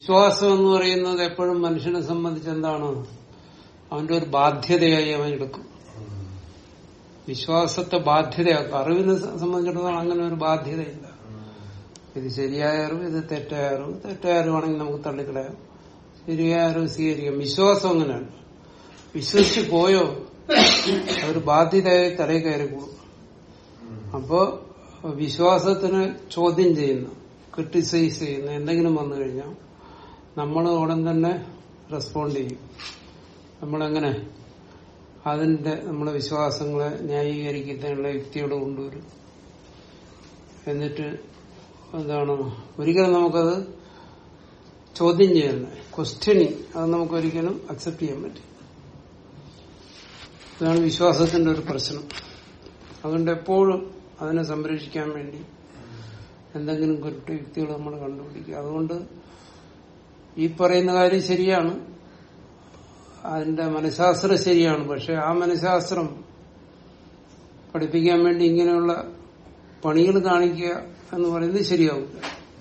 വിശ്വാസം എന്ന് പറയുന്നത് എപ്പോഴും മനുഷ്യനെ സംബന്ധിച്ച് എന്താണ് അവന്റെ ഒരു ബാധ്യതയായി അവൻ എടുക്കും വിശ്വാസത്തെ ബാധ്യതയാക്കും അറിവിനെ സ- സംബന്ധിച്ചിടത്തോളം അങ്ങനെ ഒരു ബാധ്യതയില്ല ഇത് ശരിയായ അറിവ് ഇത് തെറ്റായ അറിവ് തെറ്റായ അറിവാണെങ്കിൽ നമുക്ക് തള്ളിക്കളയാം ശരിയായ അറിവ് സ്വീകരിക്കാം വിശ്വാസം അങ്ങനെയാണ് വിശ്വസിച്ച് പോയോ അതൊരു ബാധ്യതയായി തലയിൽ കയറി കൂടും അപ്പോ വിശ്വാസത്തിന് ചോദ്യം ചെയ്യുന്ന ക്രിട്ടിസൈസ് ചെയ്യുന്ന എന്തെങ്കിലും വന്നു കഴിഞ്ഞാൽ നമ്മൾ ഉടൻ തന്നെ റെസ്പോണ്ട് ചെയ്യും നമ്മളെങ്ങനെ അതിന്റെ നമ്മുടെ വിശ്വാസങ്ങളെ ന്യായീകരിക്കുന്നതിനുള്ള യുക്തിയോട് കൊണ്ടുവരും എന്നിട്ട് എന്താണ് ഒരിക്കലും നമുക്കത് ചോദ്യം ചെയ്യുന്നത് ക്വസ്റ്റ്യനിങ് അത് നമുക്ക് ഒരിക്കലും അക്സെപ്റ്റ് ചെയ്യാൻ പറ്റും ഇതാണ് വിശ്വാസത്തിന്റെ ഒരു പ്രശ്നം അതുകൊണ്ട് എപ്പോഴും അതിനെ സംരക്ഷിക്കാൻ വേണ്ടി എന്തെങ്കിലും കുരുട്ട് യുക്തികൾ നമ്മൾ കണ്ടുപിടിക്കുക അതുകൊണ്ട് ഈ പറയുന്ന കാര്യം ശരിയാണ് അതിന്റെ മനഃശാസ്ത്രം ശരിയാണ് പക്ഷെ ആ മനഃശാസ്ത്രം പഠിപ്പിക്കാൻ വേണ്ടി ഇങ്ങനെയുള്ള പണികൾ കാണിക്കുക എന്ന് പറയുന്നത് ശരിയാവില്ല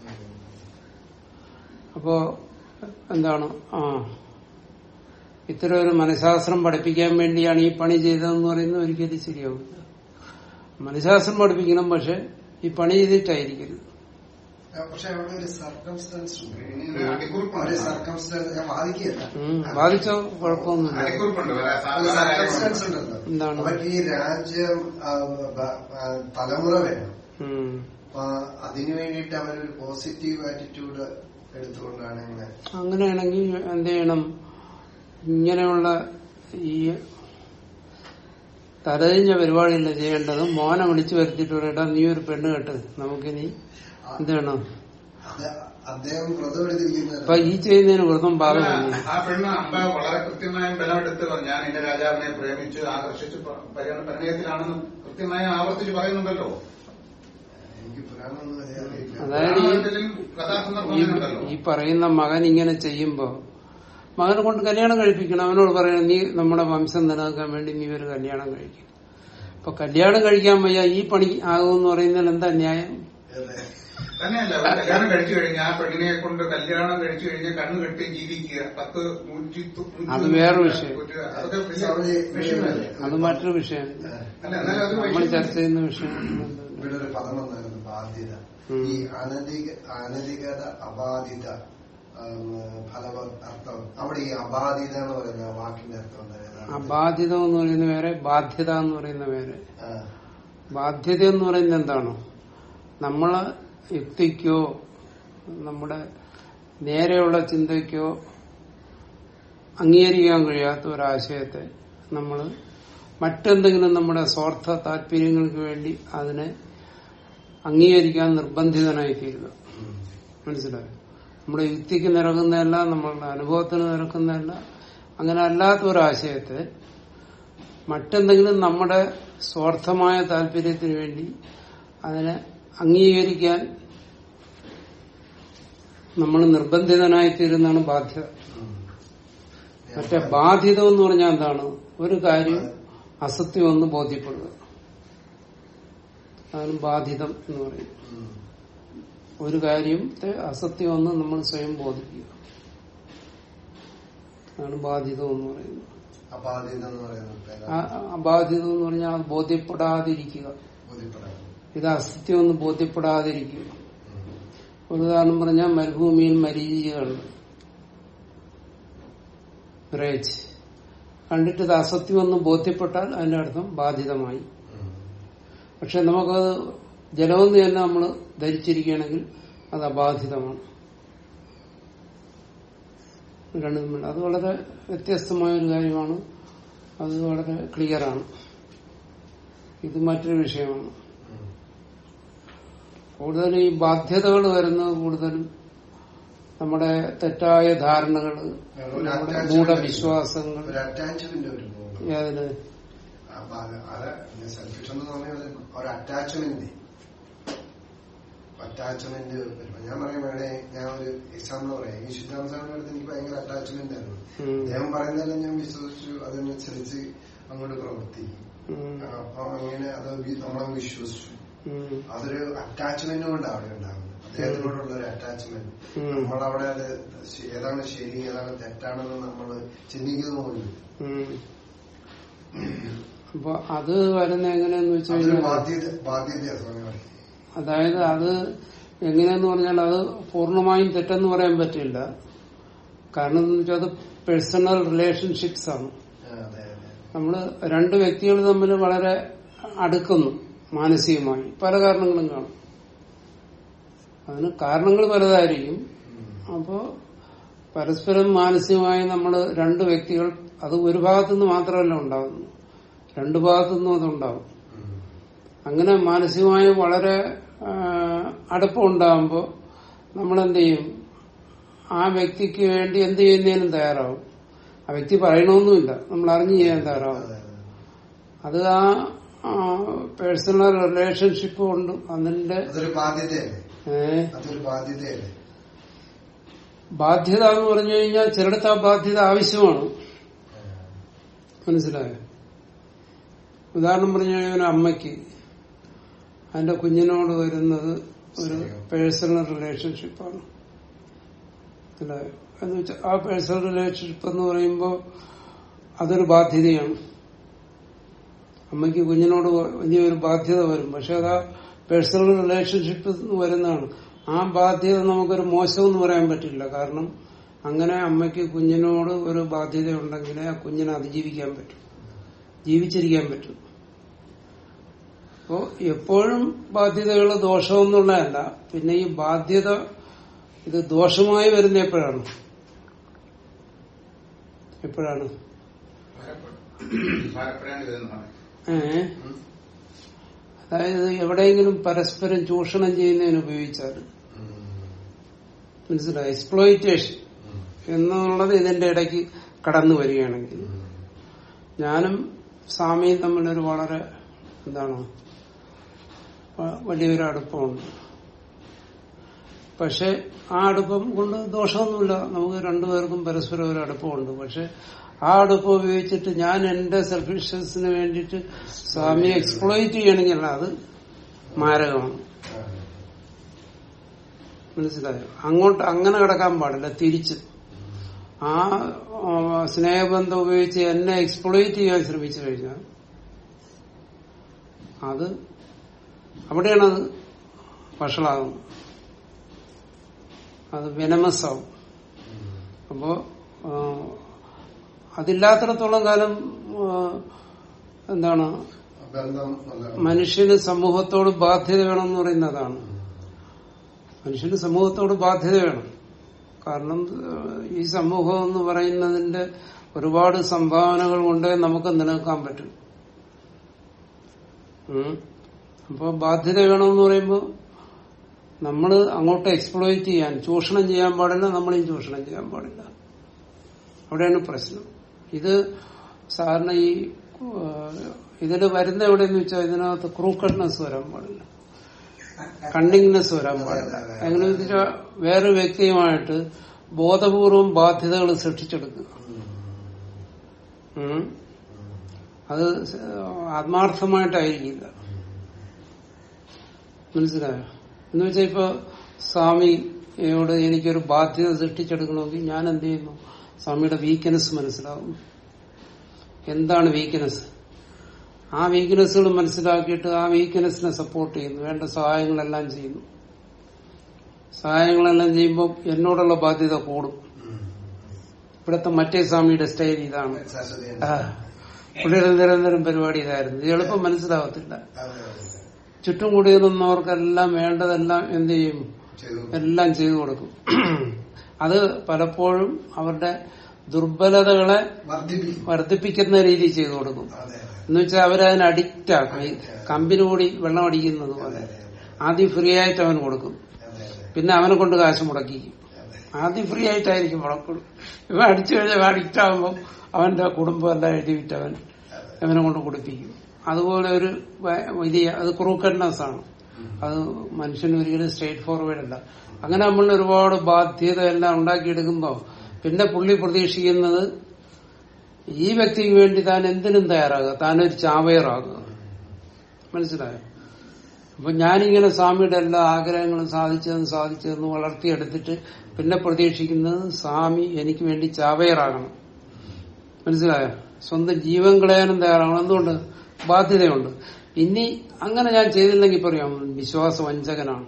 അപ്പോ എന്താണ് ആ ഇത്തരം ഒരു മനഃശാസ്ത്രം പഠിപ്പിക്കാൻ വേണ്ടിയാണ് ഈ പണി ചെയ്തതെന്ന് പറയുന്നത് ഒരിക്കലും ശരിയാവില്ല മനഃശാസ്ത്രം പഠിപ്പിക്കണം പക്ഷെ ഈ പണി ചെയ്തിട്ടായിരിക്കരുത് പക്ഷെ അവിടെ ഒരു സർക്കംസ്റ്റൻസ് ഉണ്ട് പിന്നെ അടിക്കുറിപ്പുണ്ട് ഒരു സർക്കംസ്റ്റൻസ് ഞാൻ വാദിക്കുകയല്ല ഉം, ബാധിച്ചോ കുഴപ്പമൊന്നുമില്ല അടിക്കുറിപ്പുണ്ട് വേറെ ഒരു സാധാരണ സർക്കംസ്റ്റൻസ് ഉണ്ടല്ലോ എന്താണ്? അവർക്ക് ഈ രാജ്യം ആ, ബ- ആ, തലമുറ വേണം ഉം. അപ്പൊ അതിനു വേണ്ടിയിട്ട് അവരൊരു പോസിറ്റീവ് ആറ്റിറ്റ്യൂഡ് എടുത്തുകൊണ്ടാണ് ഇങ്ങനെ അങ്ങനെയാണെങ്കിൽ എന്ത് ചെയ്യണം ഇങ്ങനെയുള്ള ഈ തലതിഞ്ഞ പരിപാടിയല്ല ചെയ്യേണ്ടത് മോനെ വിളിച്ചു വരുത്തിയിട്ട് പറയട്ടാ നീ ഒരു പെണ്ണ് കെട്ട് നമുക്കിനി എന്ത് വേണം അത് അദ്ദേഹം വ്രതം എടുത്തിരിക്കുന്നത് അപ്പൊ ഈ ചെയ്യുന്നതിന് വ്രതം ബാധകമില്ല ആ പെണ്ണ് അമ്പ വളരെ കൃത്യമായ ബലമെടുത്ത് പറഞ്ഞു ഞാൻ എന്റെ രാജാവിനെ പ്രേമിച്ച് ആകർഷിച്ച് പ- പരിണ- പരിണയത്തിലാണെന്ന് കൃത്യമായി ആവർത്തിച്ച് പറയുന്നുണ്ടല്ലോ എനിക്ക് പുരാണമൊന്നും വലിയ അറിയില്ല അതായത് ഈ- രാമായണത്തിലും കഥാസന്ദർഭങ്ങളുണ്ടല്ലോ ഈ പറയുന്ന മകൻ ഇങ്ങനെ ചെയ്യുമ്പോ മകനെ കൊണ്ട് കല്യാണം കഴിപ്പിക്കണം അവനോട് പറയണം നീ നമ്മുടെ വംശം നിലനിൽക്കാൻ വേണ്ടി നീ ഒരു കല്യാണം കഴിക്കും അപ്പൊ കല്യാണം കഴിക്കാൻ വയ്യ ഈ പണി ആകുമെന്ന് പറയുന്നതിൽ എന്താ ന്യായം അതെ. തന്നെയല്ല ഒരു കല്യാണം കഴിച്ചു കഴിഞ്ഞാൽ ആ പെണ്ണിനെ കൊണ്ട് കല്യാണം കഴിച്ചു കഴിഞ്ഞാൽ കണ്ണു കെട്ടി ജീവിക്കുക പത്ത് നൂറ്റി തു- നൂറ്റി അത് വേറെ വിഷയം. ഒരു- അതൊക്കെ വലിയ സ്വാമിജി, വിഷയമല്ലേ അത് മറ്റൊരു വിഷയം അല്ല എന്നാലും അത് നമ്മൾ വിഷയം ചർച്ച ചെയ്യുന്ന വിഷയം ഇവിടെ ഒരു പദം വന്നായിരുന്നു ബാധ്യത ഉം. ഈ അനധിക അനധികത അബാധിത ഉം, ഫലവ അർത്ഥം അവിടെ ഈ അബാധിത എന്ന് പറയുന്ന ആ വാക്കിന്റെ അർത്ഥം എന്താണ് അബാധ്യത എന്ന് പറയുന്ന വേറെ ബാധ്യത എന്ന് പറയുന്ന വേറെ ആ, ബാധ്യത എന്ന് പറയുന്നത് എന്താണ് നമ്മളെ യുക്തിക്കോ നമ്മുടെ നേരെയുള്ള ചിന്തയ്ക്കോ അംഗീകരിക്കാൻ കഴിയാത്ത ഒരാശയത്തെ നമ്മൾ മറ്റെന്തെങ്കിലും നമ്മുടെ സ്വാർത്ഥ താല്പര്യങ്ങൾക്ക് വേണ്ടി അതിനെ അംഗീകരിക്കാൻ നിർബന്ധിതനായി തീരുക ഉം. മനസ്സിലായോ നമ്മുടെ യുക്തിക്ക് നിരക്കുന്നതല്ല നമ്മളുടെ അനുഭവത്തിന് നിരക്കുന്നതല്ല അങ്ങനെ അല്ലാത്ത ഒരാശയത്തെ മറ്റെന്തെങ്കിലും നമ്മുടെ സ്വാർത്ഥമായ താല്പര്യത്തിന് വേണ്ടി അതിനെ അംഗീകരിക്കാൻ നമ്മൾ നിർബന്ധിതനായി തീരുന്നതാണ് ബാധ്യത ഉം. മറ്റേ ബാധ്യത എന്ന് പറഞ്ഞാൽ എന്താണ് ഒരു കാര്യം അസത്യം ഒന്ന് ബോധ്യപ്പെടുക അതാണ് ബാധിതം എന്ന് പറയുന്നത് ഉം. ഒരു കാര്യത്തെ അസത്യം ഒന്ന് നമ്മൾ സ്വയം ബോധിക്കുക അതാണ് ബാധിതം എന്ന് പറയുന്നത് അബാധിത എന്ന് പറയുന്നത് പേരാ. ആ അബാധിതം എന്ന് പറഞ്ഞാൽ അത് ബോധ്യപ്പെടാതിരിക്കുക ബോധ്യപ്പെടാൻ ഇത് അസത്യം ഒന്ന് ബോധ്യപ്പെടാതിരിക്കുക ഉം. ഒരു ഉദാഹരണം പറഞ്ഞാൽ മരുഭൂമിയിൽ മരീചികളുണ്ട് റേജ് കണ്ടിട്ട് ഇത് അസത്യം ഒന്ന് ബോധ്യപ്പെട്ടാൽ അതിന്റെ അർത്ഥം ബാധിതമായി ഉം. പക്ഷെ നമുക്കത് ജലമെന്ന് തന്നെ നമ്മൾ ധരിച്ചിരിക്കുകയാണെങ്കിൽ അത് അബാധിതമാണ് രണ്ടും തമ്മിൽ അത് വളരെ വ്യത്യസ്തമായ ഒരു കാര്യമാണ് അത് വളരെ ക്ലിയറാണ് ഇത് മറ്റൊരു വിഷയമാണ് ഉം. കൂടുതൽ ഈ ബാധ്യതകൾ വരുന്നത് കൂടുതലും നമ്മുടെ തെറ്റായ ധാരണകൾ ഒരു നമ്മുടെ attachment- മൂഢവിശ്വാസങ്ങൾ ഒരു അറ്റാച്ച്മെന്റ് ഒരു പോകും ഏതിന് സെൽഫിഷ് എന്ന് പറഞ്ഞാൽ ഒരു അറ്റാച്ച്മെന്റ് അറ്റാച്ച്മെന്റ് ഞാൻ പറയാം വേണേ ഞാൻ ഒരു എക്സാമ്പിൾ പറയാം ഈ ശുദ്ധാംശങ്ങളുടെ അടുത്ത് എനിക്ക് ഭയങ്കര അറ്റാച്ച്മെന്റ് ആയിരുന്നു ഉം. അദ്ദേഹം പറയുന്നതെല്ലാം ഞാൻ വിശ്വസിച്ചു അതിനനുസരിച്ച് അങ്ങോട്ട് പ്രവർത്തിക്കും ഉം. അപ്പൊ അങ്ങനെ അത് വി- നമ്മളെ വിശ്വസിച്ചു ഉം. അതൊരു അറ്റാച്ച്മെന്റ് കൊണ്ട് അവിടെ ഉണ്ടാകുന്നത് അദ്ദേഹത്തിനോടുള്ള ഒരു അറ്റാച്ച്മെന്റ് ഉം. നമ്മളവിടെ അത് ശ- ഏതാണ് ശരി ഏതാണ് തെറ്റാണെന്ന് നമ്മൾ ചിന്തിക്കുന്നത് പോലും ഉം. അപ്പൊ അത് വരുന്ന എങ്ങനെയാന്ന് വെച്ച് അതൊരു കഴിഞ്ഞാൽ ബാധ്യത ബാധ്യതയാണ് സ്വാമിമാരെ അതായത് അത് എങ്ങനെയെന്ന് പറഞ്ഞാൽ അത് പൂർണ്ണമായും തെറ്റെന്ന് പറയാൻ പറ്റില്ല കാരണം എന്ന് വെച്ചാൽ അത് പേഴ്സണൽ റിലേഷൻഷിപ്സ് ആണ് ആ, അതെ അതെ നമ്മള് രണ്ട് വ്യക്തികൾ തമ്മിൽ വളരെ അടുക്കുന്നു മാനസികമായി പല കാരണങ്ങളും കാണും അതിന് കാരണങ്ങൾ പലതായിരിക്കും ഉം. അപ്പോ പരസ്പരം മാനസികമായി നമ്മൾ രണ്ട് വ്യക്തികൾ അത് ഒരു ഭാഗത്തുനിന്ന് മാത്രമല്ല ഉണ്ടാകുന്നു രണ്ടു ഭാഗത്തുനിന്നും അതുണ്ടാവും ഉം. അങ്ങനെ മാനസികമായി വളരെ ആ, അടുപ്പം ഉണ്ടാകുമ്പോൾ നമ്മൾ എന്ത് ചെയ്യും ആ വ്യക്തിക്ക് വേണ്ടി എന്ത് ചെയ്യുന്നതിനും തയ്യാറാവും ആ വ്യക്തി പറയണമെന്നുമില്ല നമ്മൾ അറിഞ്ഞു ചെയ്യാൻ തയ്യാറാവും അതെ, അതെ. അത് ആ പേഴ്സണൽ റിലേഷൻഷിപ്പ് കൊണ്ട് അതിന്റെ അതൊരു ബാധ്യതയല്ലേ ഏ, അതൊരു ബാധ്യതയല്ലേ ബാധ്യത എന്ന് പറഞ്ഞു കഴിഞ്ഞാൽ ചിലടത്ത് ആ ബാധ്യത ആവശ്യമാണ് മനസ്സിലായോ ഉദാഹരണം പറഞ്ഞു കഴിഞ്ഞാൽ ഒരു അമ്മയ്ക്ക് അതിന്റെ കുഞ്ഞിനോട് വരുന്നത് ഒരു സ്നേഹം. പേഴ്സണൽ റിലേഷൻഷിപ്പാണ് മനസ്സിലായോ എന്ന് വെച്ചാൽ ആ പേഴ്സണൽ റിലേഷൻഷിപ്പ് എന്ന് പറയുമ്പോൾ അതൊരു ബാധ്യതയാണ് അമ്മയ്ക്ക് കുഞ്ഞിനോട് വലിയൊരു ബാധ്യത വരും പക്ഷെ അത് ആ പേഴ്സണൽ റിലേഷൻഷിപ്പ് വരുന്നതാണ് ആ ബാധ്യത നമുക്കൊരു മോശമെന്ന് പറയാൻ പറ്റില്ല കാരണം അങ്ങനെ അമ്മയ്ക്ക് കുഞ്ഞിനോട് ഒരു ബാധ്യത ഉണ്ടെങ്കിലേ ആ കുഞ്ഞിനെ അതിജീവിക്കാൻ പറ്റും ജീവിച്ചിരിക്കാൻ പറ്റും അപ്പോ എപ്പോഴും ബാധ്യതകൾ ദോഷമെന്നുള്ളതല്ല പിന്നെ ഈ ബാധ്യത ഇത് ദോഷമായി വരുന്ന എപ്പോഴാണ് എപ്പോഴാണ് ഭാരപ്പെടേണ്ടതെന്ന് പറയും ഏ അതായത് എവിടെയെങ്കിലും പരസ്പരം ചൂഷണം ചെയ്യുന്നതിന് ഉപയോഗിച്ചാൽ മനസ്സിലായി എക്സ്പ്ലോയിറ്റേഷൻ എന്നുള്ളത് ഇതിന്റെ ഇടയ്ക്ക് കടന്നു വരികയാണെങ്കിൽ ഞാനും സ്വാമിയും തമ്മിലൊരു വളരെ എന്താണ് വ- വലിയൊരു അടുപ്പമുണ്ട് പക്ഷെ ആ അടുപ്പം കൊണ്ട് ദോഷമൊന്നുമില്ല നമുക്ക് രണ്ടുപേർക്കും പരസ്പരം ഒരു അടുപ്പമുണ്ട് പക്ഷെ ആ അടുപ്പം ഉപയോഗിച്ചിട്ട് ഞാൻ എന്റെ സെൽഫിഷ്യസിന് വേണ്ടിയിട്ട് സ്വാമിയെ എക്സ്പ്ലോയിറ്റ് ചെയ്യണമെങ്കിൽ അത് മാരകമാണ് മനസ്സിലായോ അങ്ങോട്ട് അങ്ങനെ കിടക്കാൻ പാടില്ല തിരിച്ച് ആ ആ, സ്നേഹബന്ധം ഉപയോഗിച്ച് എന്നെ എക്സ്പ്ലോയിറ്റ് ചെയ്യാൻ ശ്രമിച്ചു കഴിഞ്ഞാൽ അത് അവിടെയാണത് വഷളാകുന്നത് അത് വിനമസാവും അപ്പോ ആ, അതില്ലാത്തിടത്തോളം കാലം ആ, എന്താണ് ബന്ധം നല്ല മനുഷ്യന് സമൂഹത്തോട് ബാധ്യത വേണമെന്ന് പറയുന്നതാണ് മനുഷ്യന് സമൂഹത്തോട് ബാധ്യത വേണം കാരണം ഏഹ്, ഈ സമൂഹം എന്ന് പറയുന്നതിന്റെ ഒരുപാട് സംഭാവനകൾ കൊണ്ടേ നമുക്ക് നിലനിൽക്കാൻ പറ്റും ഉം. അപ്പൊ ബാധ്യത വേണമെന്ന് പറയുമ്പോൾ നമ്മൾ അങ്ങോട്ട് എക്സ്പ്ലോയിറ്റ് ചെയ്യാൻ ചൂഷണം ചെയ്യാൻ പാടില്ല നമ്മളെയും ചൂഷണം ചെയ്യാൻ പാടില്ല അവിടെയാണ് പ്രശ്നം ഇത് സാറിന് ഈ ഇതിൽ വരുന്ന എവിടെയെന്ന് വെച്ചാൽ ഇതിനകത്ത് ക്രൂക്കഡ്നെസ് വരാൻ പാടില്ല കണ്ണിങ്നെസ് വരാൻ പാടില്ല എങ്ങനെ വെച്ചാൽ വേറെ വ്യക്തിയുമായിട്ട് ബോധപൂർവം ബാധ്യതകൾ സൃഷ്ടിച്ചെടുക്കുക ഉം. അത് ആത്മാർത്ഥമായിട്ടായിരിക്കില്ല മനസ്സിലായോ എന്ന് വെച്ചാൽ ഇപ്പൊ സ്വാമിയോട് എനിക്കൊരു ബാധ്യത സൃഷ്ടിച്ചെടുക്കണമെങ്കിൽ ഞാൻ എന്ത് ചെയ്യുന്നു സ്വാമിയുടെ വീക്ക്നെസ് മനസ്സിലാവും എന്താണ് വീക്ക്നെസ് ആ വീക്ക്നെസ്സുകൾ മനസ്സിലാക്കിയിട്ട് ആ വീക്ക്നെസ്സിനെ സപ്പോർട്ട് ചെയ്യുന്നു വേണ്ട സഹായങ്ങളെല്ലാം ചെയ്യുന്നു സഹായങ്ങളെല്ലാം ചെയ്യുമ്പോൾ എന്നോടുള്ള ബാധ്യത കൂടും ഇവിടുത്തെ മറ്റേ സ്വാമിയുടെ സ്റ്റൈൽ ഇതാണ് സരസ്വതിയുണ്ട്. ആ, പുള്ളിയുടെ നിരന്തരം പരിപാടി ഇതായിരുന്നു ഇത് എളുപ്പം മനസ്സിലാവത്തില്ല അതെ, അതെ. ചുറ്റും കൂടി നിന്നവർക്കെല്ലാം വേണ്ടതെല്ലാം എന്ത് ചെയ്യും ചെയ്തു എല്ലാം ചെയ്തു കൊടുക്കും അത് പലപ്പോഴും അവരുടെ ദുർബലതകളെ വർദ്ധിപ്പിക്കും വർദ്ധിപ്പിക്കുന്ന രീതിയിൽ ചെയ്തു കൊടുക്കും അതെ അതെ എന്ന് വെച്ചാൽ അവരതിന് അഡിക്റ്റ് ആക്കും ഈ കമ്പിന് കൂടി വെള്ളം അടിക്കുന്നത് പോലെ അതെ, ആദ്യം ഫ്രീ ആയിട്ട് അവൻ കൊടുക്കും അതെ അതെ പിന്നെ അവനെ കൊണ്ട് കാശ് മുടക്കിക്കും അതെ ആദ്യം ഫ്രീ ആയിട്ടായിരിക്കും മുടക്കുള്ളൂ ഇവ അടിച്ചു കഴിഞ്ഞാൽ അഡിക്റ്റ് ആകുമ്പോൾ അവന്റെ കുടുംബം എല്ലാം എഴുതി വിറ്റവൻ അവനെ കൊണ്ട് കുടിപ്പിക്കും അതുപോലെ ഒരു വ- വലിയ അത് ക്രൂക്കഡ്നെസ് ആണ് അത് മനുഷ്യന് ഒരിക്കലും സ്ട്രേറ്റ് ഫോർവേഡ് അല്ല അങ്ങനെ നമ്മൾ ഒരുപാട് ബാധ്യത എല്ലാം ഉണ്ടാക്കിയെടുക്കുമ്പോൾ പിന്നെ പുള്ളി പ്രതീക്ഷിക്കുന്നത് ഈ വ്യക്തിക്ക് വേണ്ടി താൻ എന്തിനും തയ്യാറാകുക താനൊരു ചാവയറാകുക മനസ്സിലായോ അപ്പൊ ഞാനിങ്ങനെ സ്വാമിയുടെ എല്ലാ ആഗ്രഹങ്ങളും സാധിച്ചതെന്ന് സാധിച്ചതെന്ന് വളർത്തിയെടുത്തിട്ട് പിന്നെ പ്രതീക്ഷിക്കുന്നത് സ്വാമി എനിക്ക് വേണ്ടി ചാവയറാകണം മനസ്സിലായോ സ്വന്തം ജീവൻ കളയാനും തയ്യാറാകണം എന്തുകൊണ്ട് ബാധ്യതയുണ്ട് ഇനി അങ്ങനെ ഞാൻ ചെയ്തില്ലെങ്കിൽ പറയാം വിശ്വാസ വഞ്ചകനാണ്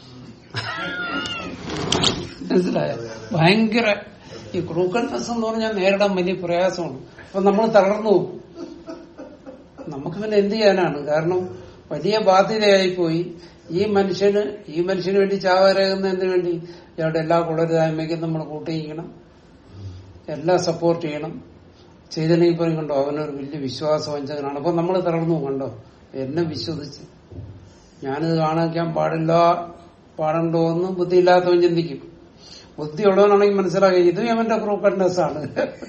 മനസ്സിലായോ ഭയങ്കര ഈ ക്രൂക്കൺനെസ് എന്ന് പറഞ്ഞാൽ നേരിടാൻ വലിയ പ്രയാസമാണ് അപ്പൊ നമ്മൾ തളർന്നു പോകും നമുക്ക് പിന്നെ എന്ത് ചെയ്യാനാണ് കാരണം വലിയ ബാധ്യതയായി പോയി ഈ മനുഷ്യന് ഈ മനുഷ്യന് വേണ്ടി ചാവരകുന്നതിന് വേണ്ടി ഇയാളുടെ എല്ലാ കുളരുതായ്മയ്ക്കും നമ്മൾ കൂട്ടിയിക്കണം എല്ലാം സപ്പോർട്ട് ചെയ്യണം ചെയ്തില്ലെങ്കിൽ പറയും കണ്ടോ അവനൊരു വലിയ വിശ്വാസവഞ്ചകനാണ് അപ്പൊ നമ്മൾ തളർന്നു പോകും, കണ്ടോ എന്നെ വിശ്വസിച്ച് ഞാനിത് കാണിക്കാൻ പാടില്ല പാടണ്ടോ എന്ന് ബുദ്ധിയില്ലാത്തവൻ ചിന്തിക്കും ബുദ്ധിയുള്ളവനാണെങ്കിൽ മനസ്സിലാക്കി ഇത് അവന്റെ ക്രൂക്കഡ്നെസ് ആണ്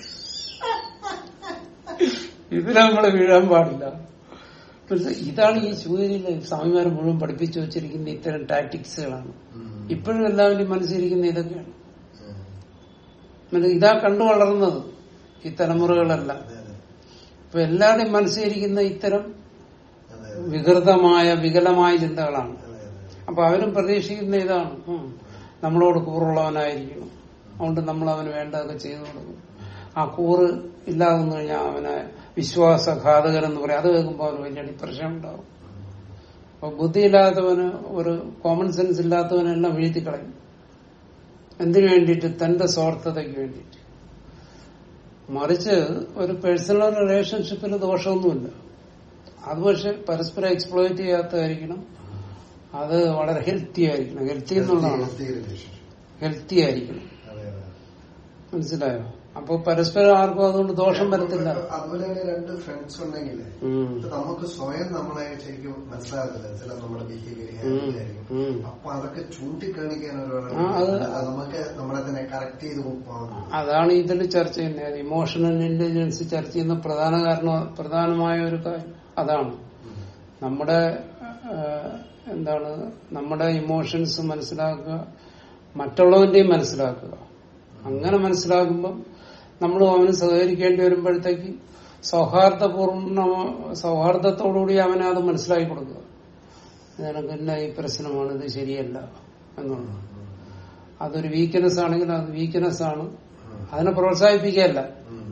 ഇതിൽ നമ്മൾ വീഴാൻ പാടില്ല പക്ഷെ ഇതാണ് ഈ ശൂര്യയിലെ സ്വാമിമാരെ മുഴുവൻ പഠിപ്പിച്ചു വെച്ചിരിക്കുന്ന ഇത്തരം ടാക്ടിക്സുകളാണ് ഇപ്പോഴും എല്ലാവരും മനസ്സിലിരിക്കുന്ന ഇതൊക്കെയാണ് മനസ്സി- ഇതാ കണ്ടു വളർന്നത് ഈ തലമുറകളെല്ലാം അതെ അതെ ഇപ്പൊ എല്ലാവരുടെയും മനസ്സിലിരിക്കുന്ന ഇത്തരം അതെ വികൃതമായ വികലമായ ചിന്തകളാണ് അതെ അതെ അപ്പൊ അവരും പ്രതീക്ഷിക്കുന്ന ഇതാണ് ഉം. നമ്മളോട് കൂറുള്ളവനായിരിക്കണം അതുകൊണ്ട് നമ്മൾ അവന് വേണ്ടതൊക്കെ ചെയ്തു കൊടുക്കും ആ കൂറ് ഇല്ലാതെ വന്നു കഴിഞ്ഞാൽ അവനെ വിശ്വാസഘാതകൻ എന്ന് പറയും അത് കേൾക്കുമ്പോൾ അവന് വലിയ ഡിപ്രഷൻ ഉണ്ടാവും അപ്പൊ ബുദ്ധിയില്ലാത്തവന് ഒരു കോമൺ സെൻസ് ഇല്ലാത്തവനെല്ലാം വീഴ്ത്തിക്കളയും എന്തിനു വേണ്ടിയിട്ട് തന്റെ സ്വാർത്ഥതയ്ക്ക് വേണ്ടിയിട്ട് മറിച്ച് ഒരു പേഴ്സണൽ റിലേഷൻഷിപ്പിൽ ദോഷമൊന്നുമില്ല അത് പക്ഷെ പരസ്പരം എക്സ്പ്ലോയിറ്റ് ചെയ്യാത്തതായിരിക്കണം അത് വളരെ ഹെൽത്തി ആയിരിക്കണം ഹെൽത്തി എന്നുള്ളതാണ് Healthy relationship. ഹെൽത്തി ആയിരിക്കണം അതെ അതെ മനസ്സിലായോ അപ്പൊ പരസ്പരം ആർക്കും അതുകൊണ്ട് ദോഷം വരത്തില്ല അതുപോലെ തന്നെ രണ്ട് ഫ്രണ്ട്സ് ഉണ്ടെങ്കിൽ ഉം. നമുക്ക് സ്വയം നമ്മളെ ശരിക്കും മനസ്സിലാകുന്നില്ല ചില നമ്മുടെ ബിഹേവിയർ ഉം. ഉം. അപ്പൊ അതൊക്കെ ചൂണ്ടിക്കാണിക്കാൻ ഒരുപാട് ആ, അത് അത് നമുക്ക് നമ്മളെ തന്നെ കറക്റ്റ് ചെയ്ത് പോകാൻ അതാണ് ഇതിൽ ചർച്ച ചെയ്യുന്നത് ഇമോഷണൽ ഇന്റലിജൻസ് ചർച്ച ചെയ്യുന്ന പ്രധാന കാരണം പ്രധാനമായ ഒരു കാര്യം അതാണ് നമ്മുടെ ആ, എന്താണ് നമ്മുടെ ഇമോഷൻസ് മനസ്സിലാക്കുക മറ്റുള്ളവന്റെയും മനസ്സിലാക്കുക അങ്ങനെ മനസ്സിലാക്കുമ്പം നമ്മൾ അവന് സഹകരിക്കേണ്ടി വരുമ്പോഴത്തേക്ക് സൗഹാർദ്ദപൂർണ്ണ സൗഹാർദ്ദത്തോടുകൂടി അവനെ അത് മനസ്സിലാക്കി കൊടുക്കുക നിനക്ക് ഇന്ന ഈ പ്രശ്നമാണ് ഇത് ശരിയല്ല എന്നുള്ളത് അതൊരു വീക്ക്നെസ് ആണെങ്കിൽ അത് വീക്ക്നെസ് ആണ് അതിനെ പ്രോത്സാഹിപ്പിക്കുകയല്ല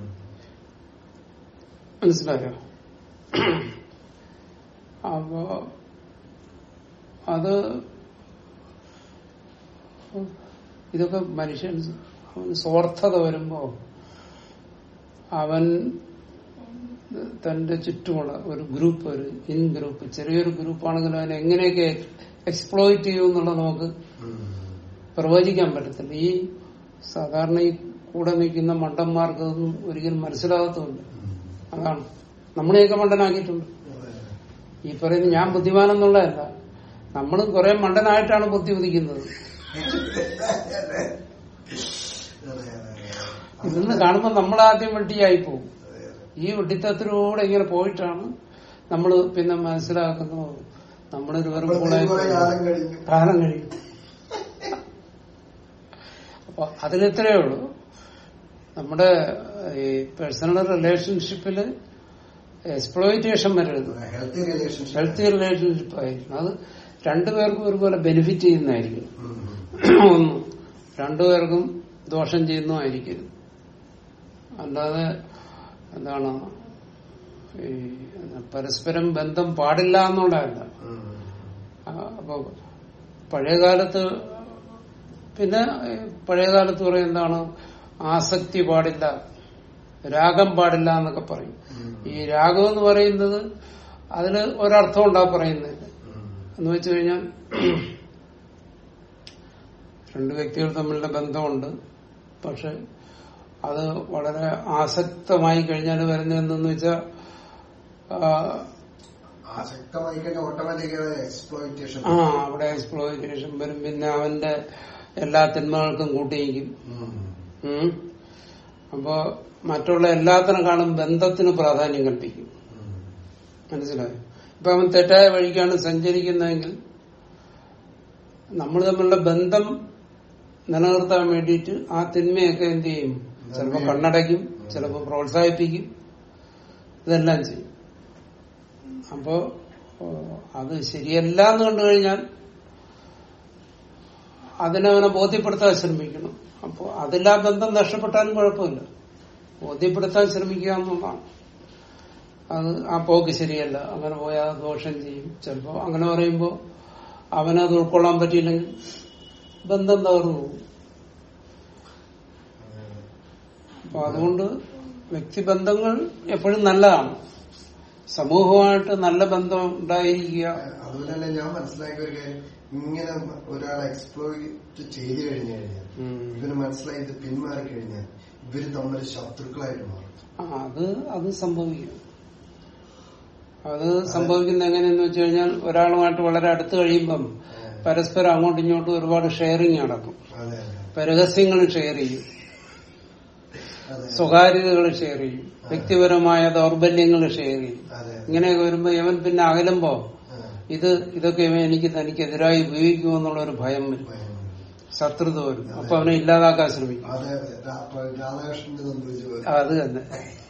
മനസ്സിലായോ അപ്പോ അത് ഇതൊക്കെ മനുഷ്യൻ അവന് സ്വാർത്ഥത വരുമ്പോ അവൻ തന്റെ ചുറ്റുമുള്ള ഒരു ഗ്രൂപ്പ് ഒരു ഇൻ ഗ്രൂപ്പ് ചെറിയൊരു ഗ്രൂപ്പാണെങ്കിൽ അവൻ എങ്ങനെയൊക്കെ എക്സ്പ്ലോയിറ്റ് ചെയ്യും എന്നുള്ളത് നമുക്ക് പ്രവചിക്കാൻ പറ്റത്തില്ല ഈ സാധാരണ ഈ കൂടെ നിൽക്കുന്ന മണ്ടന്മാർക്ക് അതൊന്നും ഒരിക്കലും മനസ്സിലാകത്തുമില്ല അതാണ് നമ്മളെയൊക്കെ മണ്ടനാക്കിയിട്ടുണ്ട് ഈ പറയുന്ന ഞാൻ ബുദ്ധിമാനെന്നുള്ളതല്ല നമ്മളും കുറെ മണ്ടനായിട്ടാണ് ബുദ്ധി ഉദിക്കുന്നത് ഇതൊന്ന് കാണുമ്പോൾ നമ്മൾ ആദ്യം വെട്ടിയായി പോകും ഈ വെട്ടിത്തത്തിലൂടെ ഇങ്ങനെ പോയിട്ടാണ് നമ്മൾ പിന്നെ മനസ്സിലാക്കുന്നു നമ്മളൊരു വെറും കൂടെ കാലം കഴിഞ്ഞു കാലം കഴിയും അപ്പൊ അതിലിത്രയേ ഉള്ളൂ നമ്മുടെ ഈ പേഴ്സണൽ റിലേഷൻഷിപ്പില് എക്സ്പ്ലോയിറ്റേഷൻ വരരുത് ഹെൽത്തി റിലേഷൻഷിപ്പ് ഹെൽത്തി റിലേഷൻഷിപ്പ് ആയിരിക്കണം അത് രണ്ടുപേർക്കും ഒരുപോലെ ബെനിഫിറ്റ് ചെയ്യുന്നതായിരിക്കും ഒന്ന് രണ്ടുപേർക്കും ദോഷം ചെയ്യുന്നതായിരിക്കരുത് അല്ലാതെ എന്താണ് ഈ പരസ്പരം ബന്ധം പാടില്ല എന്നുള്ളതല്ല ആ, അപ്പൊ പഴയകാലത്ത് പിന്നെ ഏ, പഴയകാലത്ത് പറയും എന്താണ് ആസക്തി പാടില്ല രാഗം പാടില്ല എന്നൊക്കെ പറയും ഈ രാഗം എന്ന് പറയുന്നത് അതിന് ഒരർത്ഥം ഉണ്ടാ പറയുന്നത് എന്ന് വെച്ചു കഴിഞ്ഞാൽ രണ്ട് വ്യക്തികൾ തമ്മിലുള്ള ബന്ധമുണ്ട് പക്ഷെ അത് വളരെ ആസക്തമായി കഴിഞ്ഞാൽ വരുന്നത് എന്തെന്ന് വെച്ചാൽ ആസക്തമായി കഴിഞ്ഞാൽ ഓട്ടോമാറ്റിക്കായി എക്സ്പ്ലോയിറ്റേഷൻ ആ അവിടെ എക്സ്പ്ലോയിറ്റേഷൻ വരും പിന്നെ അവന്റെ എല്ലാ തിന്മകൾക്കും കൂട്ടിയിരിക്കും ഉം. അപ്പോ മറ്റുള്ള എല്ലാത്തിനെക്കാളും ബന്ധത്തിന് പ്രാധാന്യം കൽപ്പിക്കും മനസ്സിലായോ ഇപ്പൊ അവൻ തെറ്റായ വഴിക്കാണ് സഞ്ചരിക്കുന്നതെങ്കിൽ നമ്മൾ തമ്മിലുള്ള ബന്ധം നിലനിർത്താൻ വേണ്ടിയിട്ട് ആ തിന്മയൊക്കെ എന്ത് ചെയ്യും ചിലപ്പോൾ കണ്ണടയ്ക്കും ചിലപ്പോൾ പ്രോത്സാഹിപ്പിക്കും ഇതെല്ലാം ചെയ്യും അപ്പോ അപ്പോ അത് ശരിയല്ല എന്ന് കണ്ടു കഴിഞ്ഞാൽ അതിനവനെ ബോധ്യപ്പെടുത്താൻ ശ്രമിക്കണം അപ്പോൾ അതിലാ ബന്ധം നഷ്ടപ്പെട്ടാലും കുഴപ്പമില്ല ബോധ്യപ്പെടുത്താൻ ശ്രമിക്കുക എന്നുള്ളതാണ് അത് ആ പോക്ക് ശരിയല്ല അങ്ങനെ പോയാൽ ദോഷം ചെയ്യും ചിലപ്പോ അങ്ങനെ പറയുമ്പോൾ അവനത് ഉൾക്കൊള്ളാൻ പറ്റിയില്ലെങ്കിൽ ബന്ധം തകർന്നു പോകും അപ്പൊ അതുകൊണ്ട് വ്യക്തിബന്ധങ്ങൾ എപ്പോഴും നല്ലതാണ് സമൂഹമായിട്ട് നല്ല ബന്ധം ഉണ്ടായിരിക്കുക അതുപോലെ തന്നെ ഞാൻ മനസ്സിലാക്കിയ ഒരു കാര്യം ഇങ്ങനെ ഒരാളെ എക്സ്പ്ലോയിറ്റ് ചെയ്തു കഴിഞ്ഞു കഴിഞ്ഞാൽ ഉം. ഇവന് മനസ്സിലായി ഇത് പിന്മാറി കഴിഞ്ഞാൽ ഇവര് തമ്മിൽ ശത്രുക്കളായിട്ട് മാറും ആ, അത് അത് സംഭവിക്കും അത് സംഭവിക്കുന്ന എങ്ങനെയെന്ന് വെച്ച് കഴിഞ്ഞാൽ ഒരാളുമായിട്ട് വളരെ അടുത്ത് കഴിയുമ്പം പരസ്പരം അങ്ങോട്ടും ഇങ്ങോട്ടും ഒരുപാട് ഷെയറിങ് നടക്കും അതെ അതെ ഇപ്പൊ രഹസ്യങ്ങൾ ഷെയർ ചെയ്യും അതെ സ്വകാര്യതകൾ ഷെയർ ചെയ്യും വ്യക്തിപരമായ ദൗർബല്യങ്ങൾ ഷെയർ ചെയ്യും അതെ ഇങ്ങനെയൊക്കെ വരുമ്പോ ഇവൻ പിന്നെ അകലുമ്പോ ആ, ഇത് ഇതൊക്കെ ഇവൻ എനിക്ക് തനിക്കെതിരായി ഉപയോഗിക്കുമോ എന്നുള്ള ഒരു ഭയം വരും ഭയം. ശത്രുത വരും അപ്പൊ അവനെ ഇല്ലാതാക്കാൻ ശ്രമിക്കും അതെ അതെ രാ- അപ്പൊ രാധാകൃഷ്ണന് സംഭവിച്ച പോലെ അത് തന്നെ